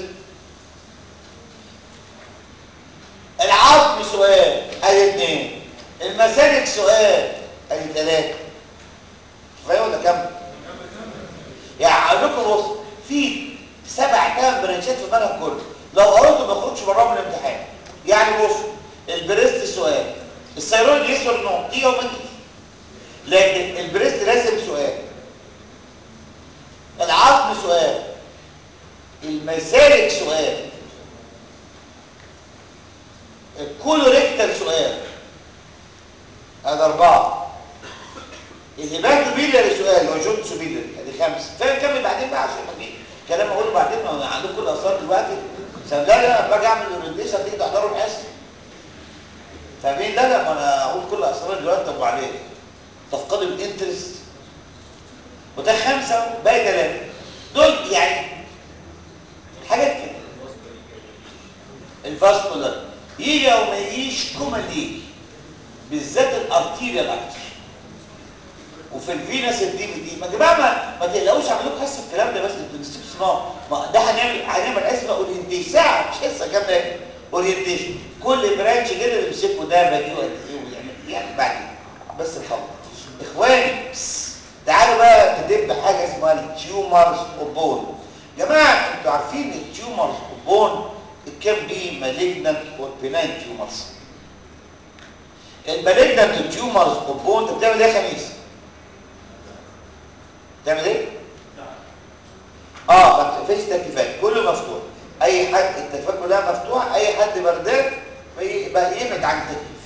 العظم سؤال ادي اثنين المسالك سؤال ادي ثلاثة كفايه ولا كم؟ يعني اقول لكم بص في سبع ثمان برانشات في المنهج كله لو قريته ما يخرجش براهم من الامتحان يعني بص البريست سؤال السيرولوجي يسوى النوم دي يوم انت لكن البريست لازم سؤال العظم سؤال المسالك الكولوريكتال سؤال هذا أربعة الهيباتوبيلاري سؤال وجود سوبيلاري ادي خمسة فنكمل بعدين بقى عشان ما في كلام اقوله بعدين ما أنا عندكم كل الاسرار دلوقتي لا لا باجي اعمل اورينتيشن تيجي تحضروا الحصه فاهمين لا لا ما انا اقول كل الاسرار دلوقتي طب وبعدين تفقدوا الانترست وده خمسه باقي ثلاثه دول يعني حاجات كده الفاسكولار يجي او ما يجيش كومن يجي بالذات الارتيريال اكتر وفي الفينس الدي في دي ما جماعه ما, ما تقلقوش اعمل لكم حصه الكلام ده بس انتوا تستفسروا ما ده هنعمل هنعمل اسمه اورينتيشن ساعه مش حصه كامله اورينتيشن كل برانش كده اللي يمسكه ده بديه قد ايه ويعمل يعني بعدين بس الخبر اخواني بس تعالوا بقى ندب حاجه اسمها التيومرز اوبون جماعه انتوا عارفين التيومرز اوبون كان بي مالجنت والبناين تيومرز المالجنت تيومرز اوبون انت بتعمل ايه يا خميس تعمل ايه اه ما فيش تكييفات كله مفتوح اي حد التكييفات كلها مفتوحه اي حد بردان بقى يبعد عن التكييف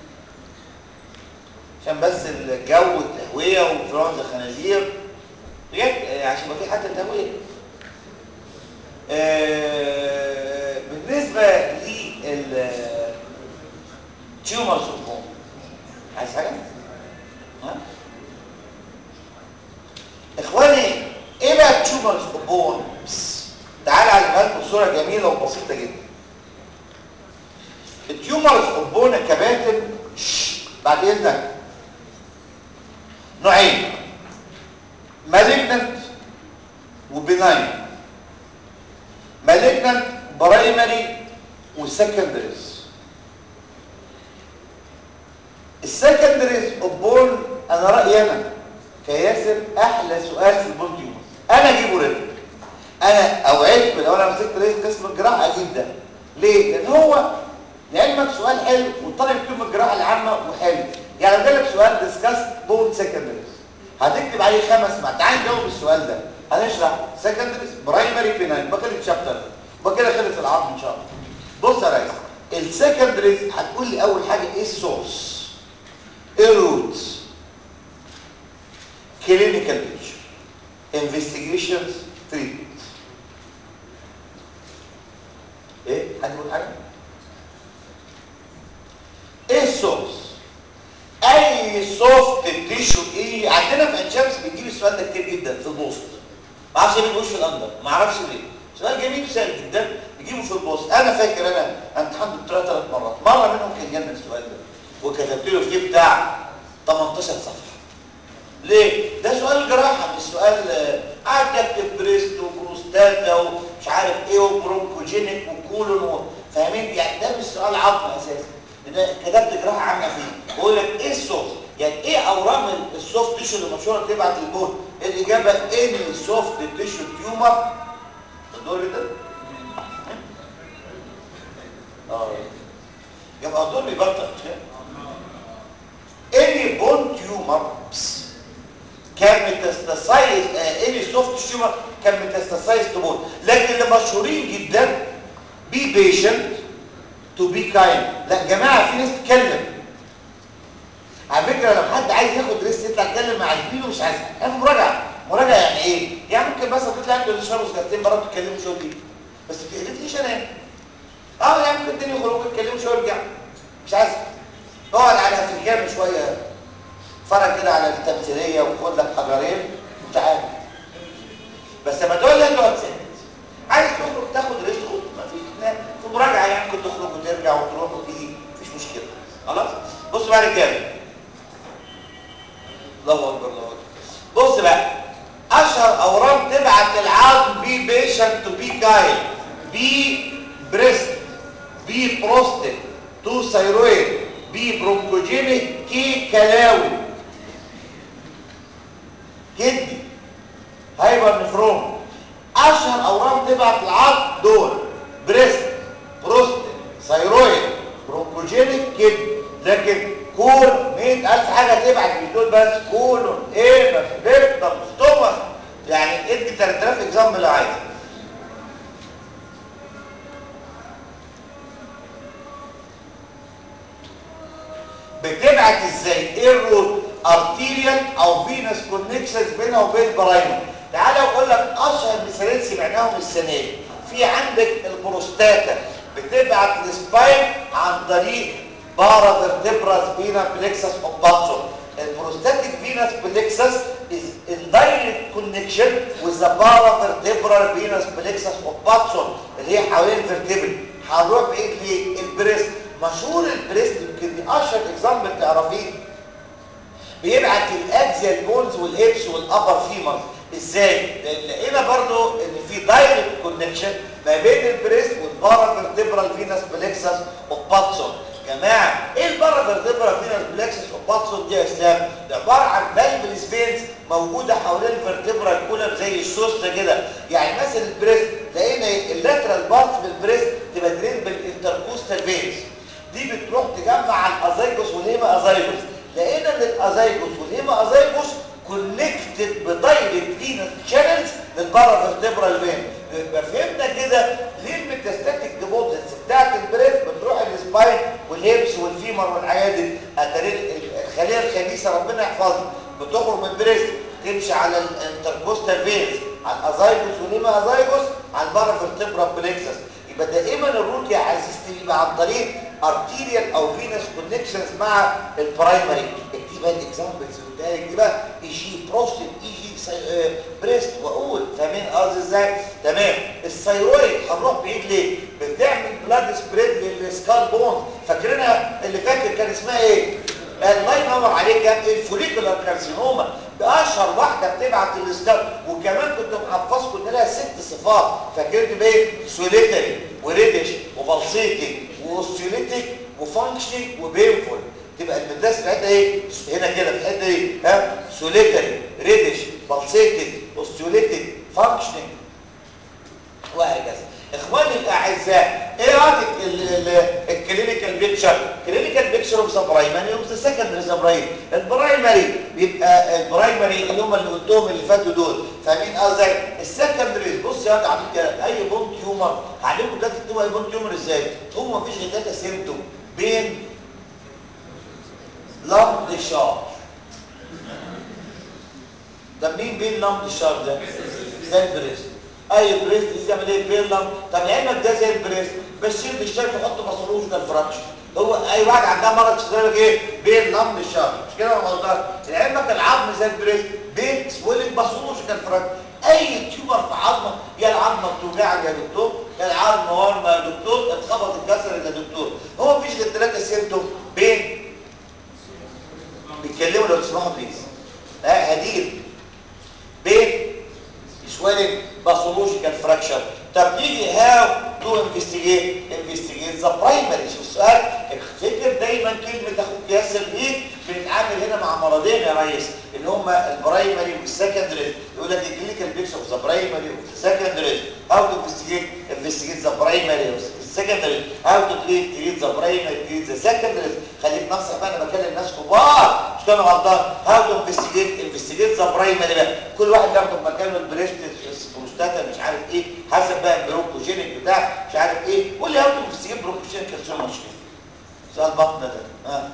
عشان بس الجو التهويه وانفلونزا خنازير بجد عشان يبقى في حتى تهويه آه بالنسبه لل تيومرز عايز حاجه ها اخواني ايه بقى التيومرز اوبون تعال على لكم صوره جميله وبسيطه جدا التيومرز اوبون يا كباتن بعد اذنك نوعين مالجنت وبناين مالجنت برايمري وسكندريز السكندريز اوبون انا رايي انا كياسر احلى سؤال في البول تيومر انا اجيبه ريتم انا اوعدت لو انا مسكت رئيس قسم الجراحه اجيب ده ليه لان هو لعلمك سؤال حلو والطالب يكتب الجراحه العامه وحلو يعني لو جالك سؤال ديسكاس بون سكندريز هتكتب عليه خمس معلومات تعال نجاوب السؤال ده هنشرح سكندريز برايمري فيناين بقى كده الشابتر وبقى كده خلص العرض ان شاء الله بص يا ريس السكندريز هتقول لي اول حاجه ايه السورس ايه الروتس clinical picture investigations treatment ايه حد يقول حاجه ايه السورس اي سوفت تيشو ايه عندنا في عين شمس بنجيب السؤال ده كتير جدا في البوست ما اعرفش ليه بنقولش في الاندر ما اعرفش ليه سؤال جميل سهل جدا بنجيبه في البوست انا فاكر انا امتحنت ثلاث ثلاث مرات مره منهم كان جالنا السؤال ده وكتبت له فيه بتاع 18 صفحه ليه؟ ده سؤال جراحة مش سؤال قعدت اكتب بريست وبروستاتا ومش عارف ايه وبرونكوجينيك وكولون فاهمين؟ يعني ده مش سؤال عظم اساسا ده كتبت جراحة عامة فيه بقول لك ايه السوفت؟ يعني ايه اورام السوفت تيشو اللي مشهورة تبعت للبول؟ الاجابة ان السوفت تيشو تيومر الدور ده؟ اه يبقى الدور بيبطل مش كده؟ اني بون تيومر كان ميتاستاسايز اني سوفت تيومر كان ميتاستاسايز تو بون لكن اللي مشهورين جدا بي بيشنت تو بي كايند لا يا جماعه في ناس تتكلم على فكره لو حد عايز ياخد ريست يطلع يتكلم مع زميله مش عايز اعمل مراجعه مراجعه يعني ايه يعني ممكن بس تطلع انتوا تشربوا سجارتين بره تتكلموا شويه دي بس ما تقلبنيش انا اه يعني ممكن الدنيا يخرجوا يتكلموا شويه ويرجعوا مش عايز اقعد على افريكان شويه فرق كده على التمثيليه وخد لك حجرين وتعالى بس لما تقول لي انت هتسكت عايز تخرج تاخد ريست خد ما فيش في مراجعه يعني ممكن تخرج وترجع وتروح وتيجي مفيش مشكله خلاص بص بقى يا رجاله الله اكبر الله اكبر بص بقى اشهر اورام تبعت للعظم بي بيشنت تو بي جايد بي بريست بي بروستيت تو ثايرويد بي برونكوجينيك كي كلاوي كدني هايبر نفرون اشهر اورام تبعت العظم دول بريست بروستيت ثايرويد برونكوجينيك كدني لكن كول 100000 حاجه تبعت مش دول بس كولون ايه ريكتم ستومك يعني ادي 3000 اكزامبل اللي عايزه بتبعت ازاي ايه الرول ارتيريال او فينس كونكشنز بينها وبين البرايمر تعالى اقول لك اشهر مثالين سمعناهم السنه دي في عندك البروستاتا بتبعت السباين عن طريق بارا فيرتبراس فينا بلكسس اوباتسو البروستاتيك فينس بلكسس is in direct connection with the paravertebral venous plexus of Watson اللي هي حوالين الفرتبل هنروح بايد ليه البريست مشهور البريست يمكن دي اشهر اكزامبل تعرفيه بيبعت الاكزيال بونز والهيبس والابر فيمرز ازاي لان لقينا برضو ان في دايركت كونكشن ما بين البريست والبارافيرتبرال فينس بلكسس اوف باتسون جماعه ايه البارافيرتبرال فينس بلكسس اوف باتسون دي يا اسلام ده عباره عن فالفل سبينز موجوده حوالين الفرتبرال كولم زي السوسته كده يعني مثلا البريست لقينا اللاترال بارت بالبريست تبقى درين بالانتركوستال فينز دي بتروح تجمع الازايجوس والهيما ازايجوس لقينا ان الازايجوس والهيما ازايجوس كونكتد بدايركت فينس شانلز للبارافيرتبرال فين يبقى فهمنا كده ليه الميتاستاتيك ديبوزيتس بتاعت البريف بتروح السباين والهيبس والفيمر والحاجات دي الخليه الخبيثه ربنا يحفظها بتخرج من البريست تمشي على الانتركوستال فينز على الازايجوس والهيما ازايجوس على البارافيرتبرال بلكسس يبقى دائما الروت يا عزيزتي بيبقى عن طريق ارتيريال او فينس كونكشنز مع البرايمري اكتب بقى الاكزامبلز قدامك دي بقى اي جي بروستيت اي جي بريست واقول فاهمين قصدي ازاي تمام الثيرويد هنروح بعيد ليه بتعمل بلاد سبريد للسكال بون فاكرينها اللي فاكر كان اسمها ايه الله ينور عليك الفوليكولار كارسينوما باشهر واحده بتبعت الاسكال وكمان كنت محفظكم ان لها ست صفات فاكرت بايه سوليتري وريدش وبلسيتنج واوستيوليتيك وفانكشنينج وبينفول تبقى المدرسه بتاعتها ايه هنا كده في الحته دي ها سوليتري ريدش بلسيتنج اوستيوليتيك فانكشنينج وهكذا اخواني الاعزاء ايه رايك الكلينيكال بيكتشر كلينيكال بيكتشر اوف ذا برايمري اوف ذا سكندري ذا برايمري البرايمري بيبقى البرايمري اللي هم اللي قلتهم اللي فاتوا دول فاهمين قصدي السكندري بص يا عامل كده اي بون تيومر هعلمكم دلوقتي تكتبوا اي بون تيومر ازاي هو مفيش غير ثلاثه سيمتوم بين لمب شار ده مين بين لمب الشار ده زي البريست اي بريست يعمل ايه بيرلم طب علمك ده زي البريست بس يشيل بالشرط يحط باثولوجيكال فراكشن هو اي واحد عندها مرض شغال ايه بين لمب الشر مش كده ولا غلطان علمك العظم زي البريست بين سويلنج باثولوجيكال فراكشن اي تيومر في عظمك يا العظمه بتوجعك يا دكتور يا العظم ورمه يا دكتور اتخبط اتكسر يا دكتور هو مفيش غير ثلاثه سيمتوم بين بيتكلموا لو تسمحوا بليز ها هدير بين swelling pathological fracture طب نيجي هاو تو انفستيجيت انفستيجيت ذا برايمري شوف السؤال افتكر دايما كلمه اخوك ياسر دي بنتعامل هنا مع مرضين يا ريس اللي هم البرايمري والسكندري يقول لك الكلينيكال بيكس اوف ذا برايمري اوف ذا سكندري هاو تو انفستيجيت انفستيجيت ذا برايمري اوف ذا سكندري هاو تو تريت تريت ذا برايمري تريت ذا سكندري خليك نفسك بقى انا بكلم ناس كبار مش كانوا غلطان هاو تو انفستيجيت انفستيجيت ذا برايمري بقى كل واحد بياخد مكانه البريست بروستاتا مش عارف ايه حسب بقى البروكوجينيك بتاع مش عارف ايه قول لي هاو تو انفستيجيت بروكوجينيك كارسينوما مش كده سؤال بطن ده ها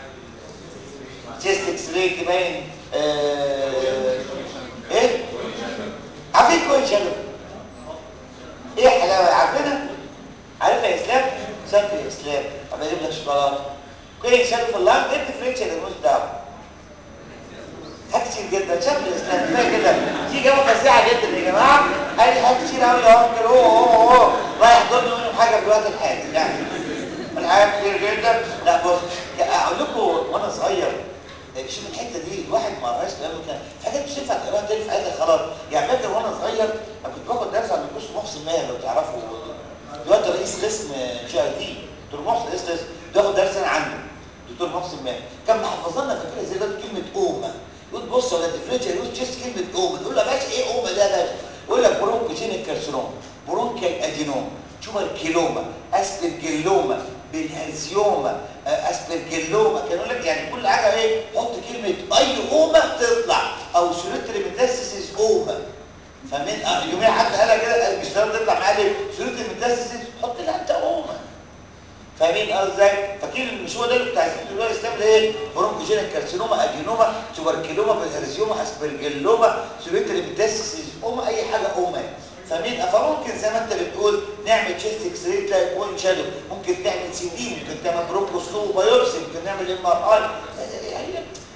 تيست اكس راي تبين آه ايه عارفين كويس شغل ايه حلاوه عارفينها عارفها يا اسلام سالت يا اسلام ابقى اجيب لك شوكولاته كويس شغل في اللانج ايه الديفرنشال اللي مش دعوه حاجات كتير جدا شكل الاسلام كفايه كده دي اجابه فظيعه جدا يا جماعه قال لي حاجات كتير قوي يا انكل اوه اوه اوه رايح ضمن منهم حاجه في الوقت الحالي يعني الحاجات كتير جدا لا بص اقول لكم وانا صغير شوف الحته دي الواحد ما قراش لانه كان في حاجات مش ينفع تقراها تاني في حياتك خلاص يعني فاكر وانا صغير انا كنت باخد درس عند الدكتور محسن ماهر لو تعرفوا دلوقتي رئيس قسم جي اي تي دكتور محسن رئيس قسم باخد درس انا عنده دكتور محسن ماهر كان محفظ لنا فكره زي ده كلمه اوما يقول بص ولا ديفرنشال يقول تشيست كلمه اوما تقول له يا باشا ايه اوما ده يا باشا يقول لك برونكوجينيك كارسينوم برونكال ادينوم توبركيلوما اسبرجيلوما بالهزيوما اسبرجيلوما كانوا لك يعني كل حاجه ايه حط كلمه اي اوما تطلع او سوليتري ميتاسيسيس اوما فاهمين اه يوميا حد قالها كده مش لازم تطلع معايا ليه سوليتري ميتاسيسيس حط لها انت اوما فاهمين قصدي ازاي فاكرين مش هو ده اللي كنت عايزين دلوقتي اسلام ايه برونكوجينيك كارسينوما ادينوما توبركلوما بالهرزيوما اسبرجلوما سوبيتري بتاسيسوما اي حاجه اوما فاهمين فممكن زي ما انت بتقول نعمل تشيست اكس راي تلاقي بوين شادو ممكن تعمل سي دي ممكن تعمل برونكوسكوب بايوبسي ممكن نعمل ام ار اي يعني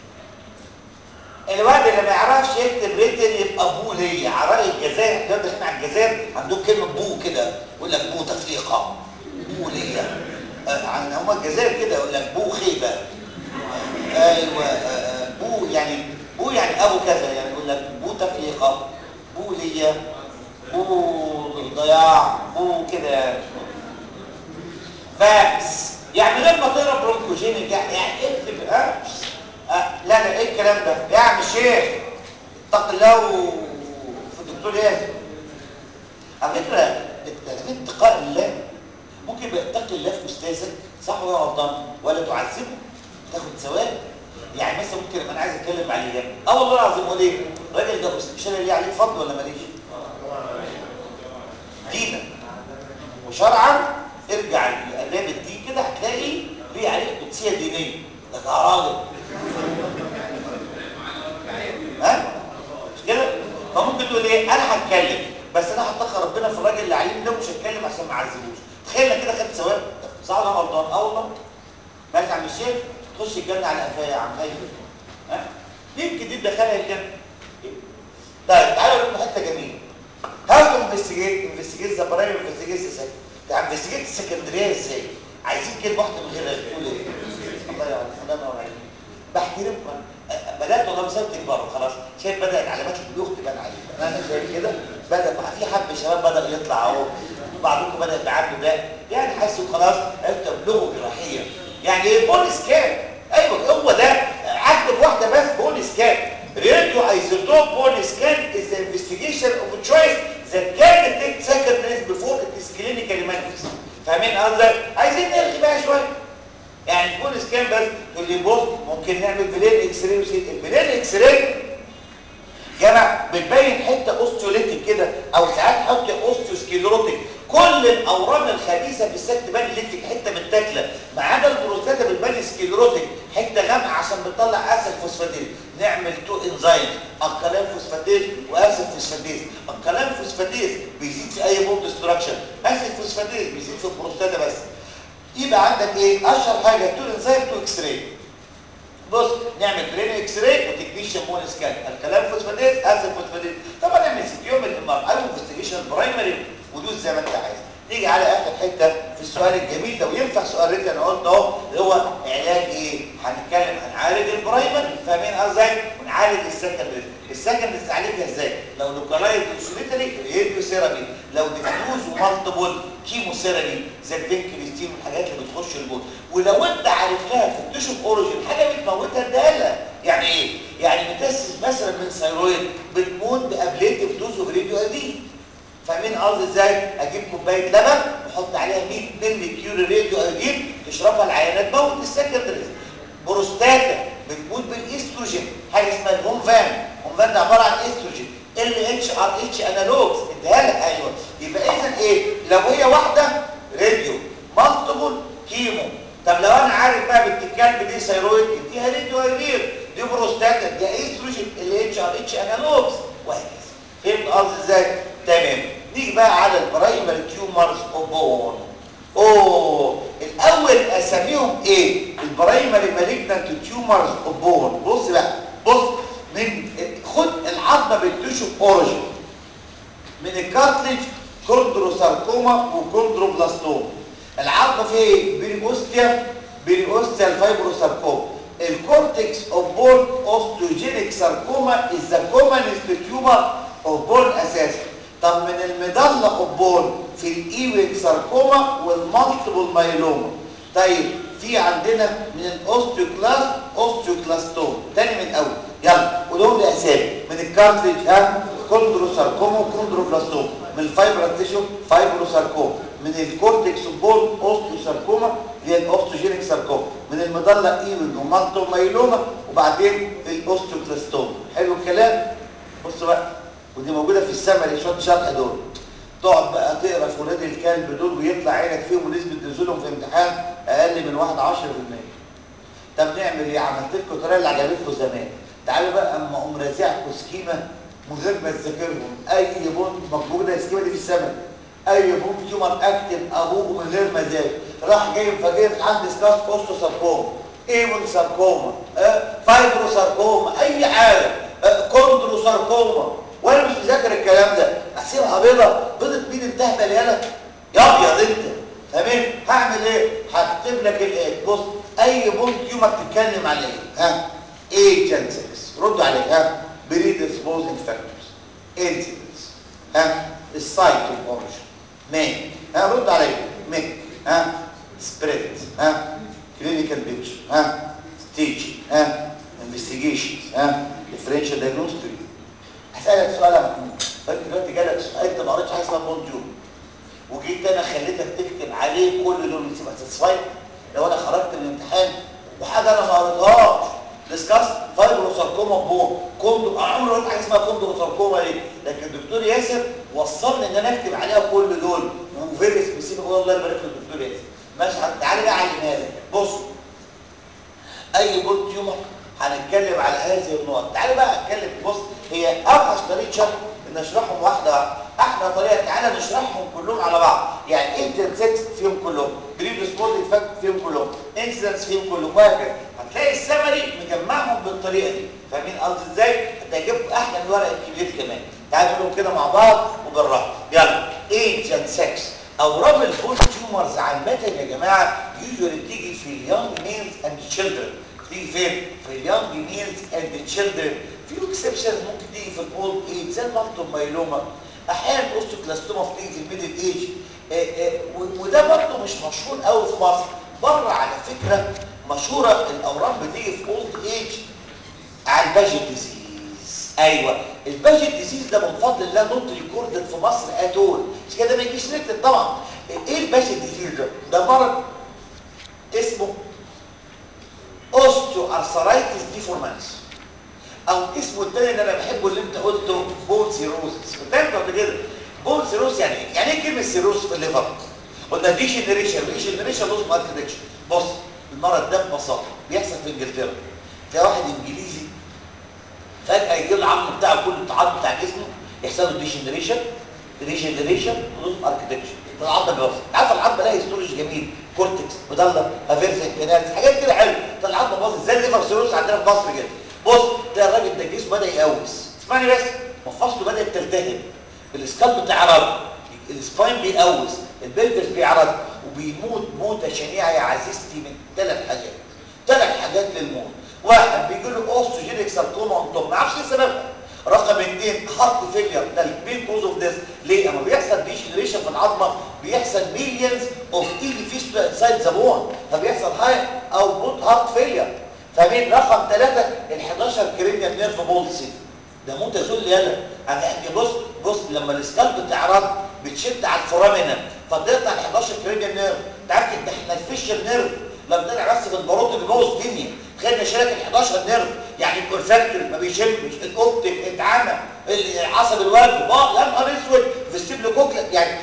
الواد اللي ما يعرفش يكتب ريتن يبقى بو ليا عراء الجزائر احنا داخلين على الجزائر عندهم كلمه بو كده يقول لك بو تفريقه بو ليا آه هم الجزائر كده يقول لك بو خيبه ايوه آه بو يعني بو يعني ابو كذا يعني يقول لك بو تفريقه بو ليا بو ضياع بو كده فاكس يعني لما تقرا برونكوجينيك يعني يعني اكتب ها أه لا لا ايه الكلام ده يا عم الشيخ اتق الله في الدكتور ياسر على فكره تدريب اتقاء الله ممكن يبقى اتقي الله في استاذك صح ولا غلطان ولا تعذبه تاخد ثواب يعني مثلا ممكن لما انا عايز اتكلم على الايام اه والله العظيم اقول ايه الراجل ده استشاري ليه عليه فضل ولا ماليش دينا وشرعا ارجع لاداب الدين كده هتلاقي ليه عليه قدسيه دينيه ده يا راجل ها مش كده فممكن تقول ايه انا هتكلم بس انا هتقى ربنا في الراجل اللي عليه ده مش هتكلم عشان ما اعذبوش تخيل كده خدت ثواب صح ولا غلطان اه والله ماشي يا عم الشيخ تخش الجنه على قفايا يا عم خايف ها يمكن دي تدخلها الجنه طيب تعالوا نقول حته جميله هاو تو انفستيجيت انفستيجيت ذا برايم انفستيجيت ذا انفستيجيت السكندريه ازاي عايزين كلمه واحده من غير تقول ايه الله يعلم الله ينور عليك بحترمكم بدات والله مسابقه تكبروا خلاص شايف بدات علامات البلوغ تبان عليك انا شايف كده بدا بقى في حب شباب بدا يطلع اهو بعضكم بدا يبقى عنده ده يعني حسوا خلاص عرفتوا تبلغوا جراحيا يعني ايه بون سكان ايوه هو ده عدد واحده بس بون سكان راديو ايزوتوب بون سكان is the investigation of a choice that can detect secondaries before it is clinically manifest فاهمين قصدي عايزين نرغي بقى شويه يعني تكون سكان بس تقول لي بص ممكن نعمل بلين اكس راي وسيت البلين اكس راي جمع بتبين حته اوستيوليتيك كده او ساعات حط اوستيوسكليروتيك كل الاورام الخبيثه في السك تبان ليتك حته متاكله ما عدا البروستاتا بتبان سكليروتيك حته غامقه عشان بتطلع اسيد فوسفاتيز نعمل تو انزيم الكلام فوسفاتيز واسيد فوسفاتيز الكلام فوسفاتيز بيزيد في اي بوند ستراكشر اسيد فوسفاتيز بيزيد في البروستاتا بس يبقى عندك ايه اشهر حاجه تو انزيم تو اكس راي بص نعمل برين اكس راي وتكنيشن بون سكان الكلام فوسفاتيز اسيد فوسفاتيز طبعا نعمل سيتيوم الام ار اي انفستيجيشن برايمري ودوس زي ما انت عايز نيجي على اخر حته في السؤال الجميل ده وينفع سؤال ريت انا قلت اهو اللي هو علاج ايه هنتكلم هنعالج البرايمري فاهمين ازاي ونعالج السكندري السكندري نعالجها ازاي لو لوكالايز انسوليتري راديو ثيرابي لو ديفيوز ومالتيبل كيمو ثيرابي زي الفينكريستين والحاجات اللي بتخش البول ولو انت عرفتها في التيشو اوريجين حاجه بتموتها ادالها يعني ايه يعني بتسس مثلا من ثيرويد بتموت بابليتيف دوز اوف راديو ايدين فاهمين قصدي ازاي اجيب كوبايه لبن واحط عليها 100 مللي كيوري راديو ايودين تشربها العيانات تموت السكندريز بروستاتا بتموت بالاستروجين حاجه اسمها الهومفان الهومفان ده عباره عن استروجين ال اتش ار اتش انالوجز اديها لك ايوه يبقى اذا ايه لو هي واحده راديو مالتيبل كيمو طب لو انا عارف بقى بالتكال دي ثيرويد اديها راديو ايودين دي بروستاتا دي استروجين ال اتش ار اتش انالوجز وهكذا فهمت قصدي ازاي تمام نيجي بقى على البرايمري تيومرز اوف بون اوه الاول اساميهم ايه البرايمري مالجنانت تيومرز اوف بون بص بقى بص من خد العظمه بالتيشو اوريجين من الكارتليج كوندروساركوما وكوندروبلاستوم العظمه فيها ايه بيريوستيا بيريوستيال فايبروساركوما الكورتكس اوف بون اوستيوجينيك ساركوما از ذا كومنست تيومر اوف بون اساسا طب من المضله اوف بون في الايويك ساركوما والمالتيبل مايلوما طيب في عندنا من الاوستيوكلاست اوستيوكلاستوم تاني من الاول يلا قولهم لي اسامي من الكارتريج ها كوندروساركوما وكوندروبلاستوم من الفايبرس تيشو فايبروساركوما من الكورتكس بون اوستيوساركوما اللي هي الاوستوجينيك ساركوما من المضله ايويك ومالتيبل مايلوما وبعدين الاوستيوكلاستوم حلو الكلام بصوا بقى ودي موجوده في السمري شويه شرح دول تقعد بقى تقرا في ولاد الكلب دول ويطلع عينك فيهم ونسبه نزولهم في امتحان اقل من 1 10% طب نعمل ايه عملت لكم الطريقه اللي عجبتكم زمان تعالوا بقى اما اقوم رازعكم سكيمه من غير ما تذاكرهم اي بونت موجوده السكيمه دي في السماء اي بونت تيومر اكتب ابوه من غير مزاج راح جاي مفاجئ عندي سكاس اوستو ساركوما ايمون ساركوما أه؟ فايبرو ساركوما اي حاجه أه؟ كوندرو ساركوما وانا مش مذاكر الكلام ده احسبها بيضه بيضه مين انتهى مليانه يا ابيض انت تمام هعمل ايه هكتب لك الايه بص اي بونت تيومر تتكلم على ايه ها ايه جنسكس رد عليه ها بريدسبوزنج فاكتورز انسيدنس ها السايت اوف اوريجن مين ها رد عليه مين ها سبريد ها كلينيكال بيكتشر ها ستيج ها انفستيجيشنز ها ديفرنشال دايجنوستيك هسألك سؤال يا محمود فانت دلوقتي جالك سؤال انت ما قريتش حاجه اسمها بونت تيومر وجيت انا خليتك تكتب عليه كل دول وتبقى ساتسفايد لو انا خرجت من الامتحان وحاجه انا ما قريتهاش ديسكاس فايبروساركوما بون كوندو انا عمري ما قلت حاجه اسمها كوندروساركوما دي لكن الدكتور ياسر وصلني ان انا اكتب عليها كل دول وفيري سبيسيفيك والله يبارك له الدكتور ياسر ماشي تعالى بقى اعلمها لك بص اي بون تيومر هنتكلم على هذه النقط تعالى بقى اتكلم بص هي اوحش طريقه شرح ان نشرحهم واحده واحده احلى طريقه تعالى نشرحهم كلهم على بعض يعني انترسكس فيهم كلهم بريد سبورت فاكت فيهم كلهم انسيدنس فيهم كلهم وهكذا هتلاقي السمري مجمعهم بالطريقه دي فاهمين قصدي ازاي هتجيب احلى من الورق الكبير كمان تعالوا نقولهم كده مع بعض وبالراحه يلا ايج اند سكس اورام البون تيومرز عامه يا جماعه يوجوالي بتيجي في اليونج ميلز اند تشيلدرن تيجي فين في اليونج ميلز اند تشيلدرن في اكسبشنز ممكن تيجي في الاولد ايج زي المالتوم مايلوما احيانا اوستوكلاستوما بتيجي في الميدل ايج وده برضه مش مشهور قوي في مصر بره على فكره مشهوره الاورام بتيجي في اولد ايج على الباجيت ديزيز ايوه الباجيت ديزيز ده من فضل الله نوت ريكوردد في مصر اتول مش كده ما يجيش نكتب طبعا ايه الباجيت ديزيز ده ده مرض اسمه اوستيو ارثرايتس ديفورمانس او اسمه الثاني اللي انا بحبه اللي انت قلته بون سيروزس قلت لك قبل كده بون سيروز يعني ايه يعني ايه كلمه سيروز في الليفر قلنا دي جنريشن دي جنريشن لوز ماركتكشن بص المرض ده ببساطه بيحصل في انجلترا تلاقي واحد انجليزي فجاه يجي له العظم بتاعه كل العظم بتاع جسمه يحصل له ديجنريشن ريجنريشن لوز اركتكشر العظم بيوصل عارف العظم لها هيستولوجي جميل كورتكس مدلل افيرسن كانالز حاجات كده حلوه العظم باظت زي الليفر سيروس عندنا في مصر كده بص تلاقي الراجل ده جسمه بدا يقوس اسمعني بس مفاصله بدات تلتهب السكالب بتعرض السباين بيقوس البلفس بيعرض وبيموت موته شنيعه يا عزيزتي من ثلاث حاجات ثلاث حاجات للموت واحد بيجي له اوستوجينيك ساركوما اون ما اعرفش ايه سببها رقم اثنين هارت فيلير ده المين كوز اوف ديث ليه اما بيحصل ديجنريشن في العظمه بيحصل مليونز اوف ايلي فيستولا انسايد ذا بون فبيحصل هاي او بوت هارت فيلير فمين رقم ثلاثة ال 11 كرينيال نيرف بولسي ده موت ذل يلا يعني بص بص لما السكالب تعرض بتشد على الفورامينا فتقطع ال 11 كرينيال نيرف انت عارف ان احنا الفيشر نيرف لما طلع بس في الباروت بيبوظ الدنيا خدنا شارك ال 11 نيرف يعني الكورفاكتور ما بيشمش الاوبتيك اتعمى العصب الورد بقى يا نهار اسود في السيبلوكوكلا يعني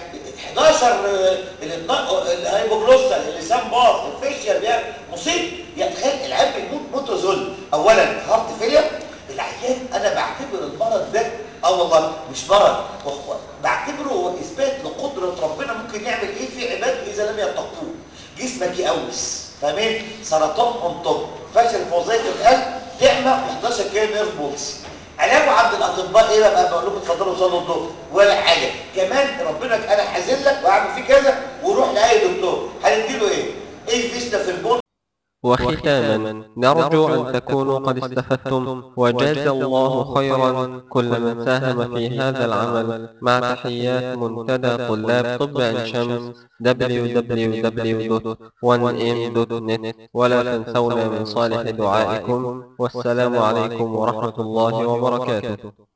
11 الهايبوجلوسال اللسان باظ الفيشيال ده مصيبه يعني تخيل العيال بيموت موت ذل اولا هارت فيلير العيان انا بعتبر المرض ده اه والله مش مرض بعتبره اثبات لقدره ربنا ممكن يعمل ايه في عباده اذا لم يتقوه جسمك يقوس فاهمين سرطان انطب فشل في وظائف القلب تعمى 11 كيلو نيرف بولس علاجه عند الاطباء ايه بقى بقول لكم اتفضلوا صلوا الظهر ولا حاجه كمان ربنا انا حازل لك واعمل فيه كذا وروح لاي دكتور هنديله ايه ايه فيستا في البون وختاما نرجو أن تكونوا قد استفدتم وجاز الله خيرا كل من ساهم في هذا العمل مع تحيات منتدى طلاب طب عين شمس www.1m.net ولا تنسونا من صالح دعائكم والسلام عليكم ورحمة الله وبركاته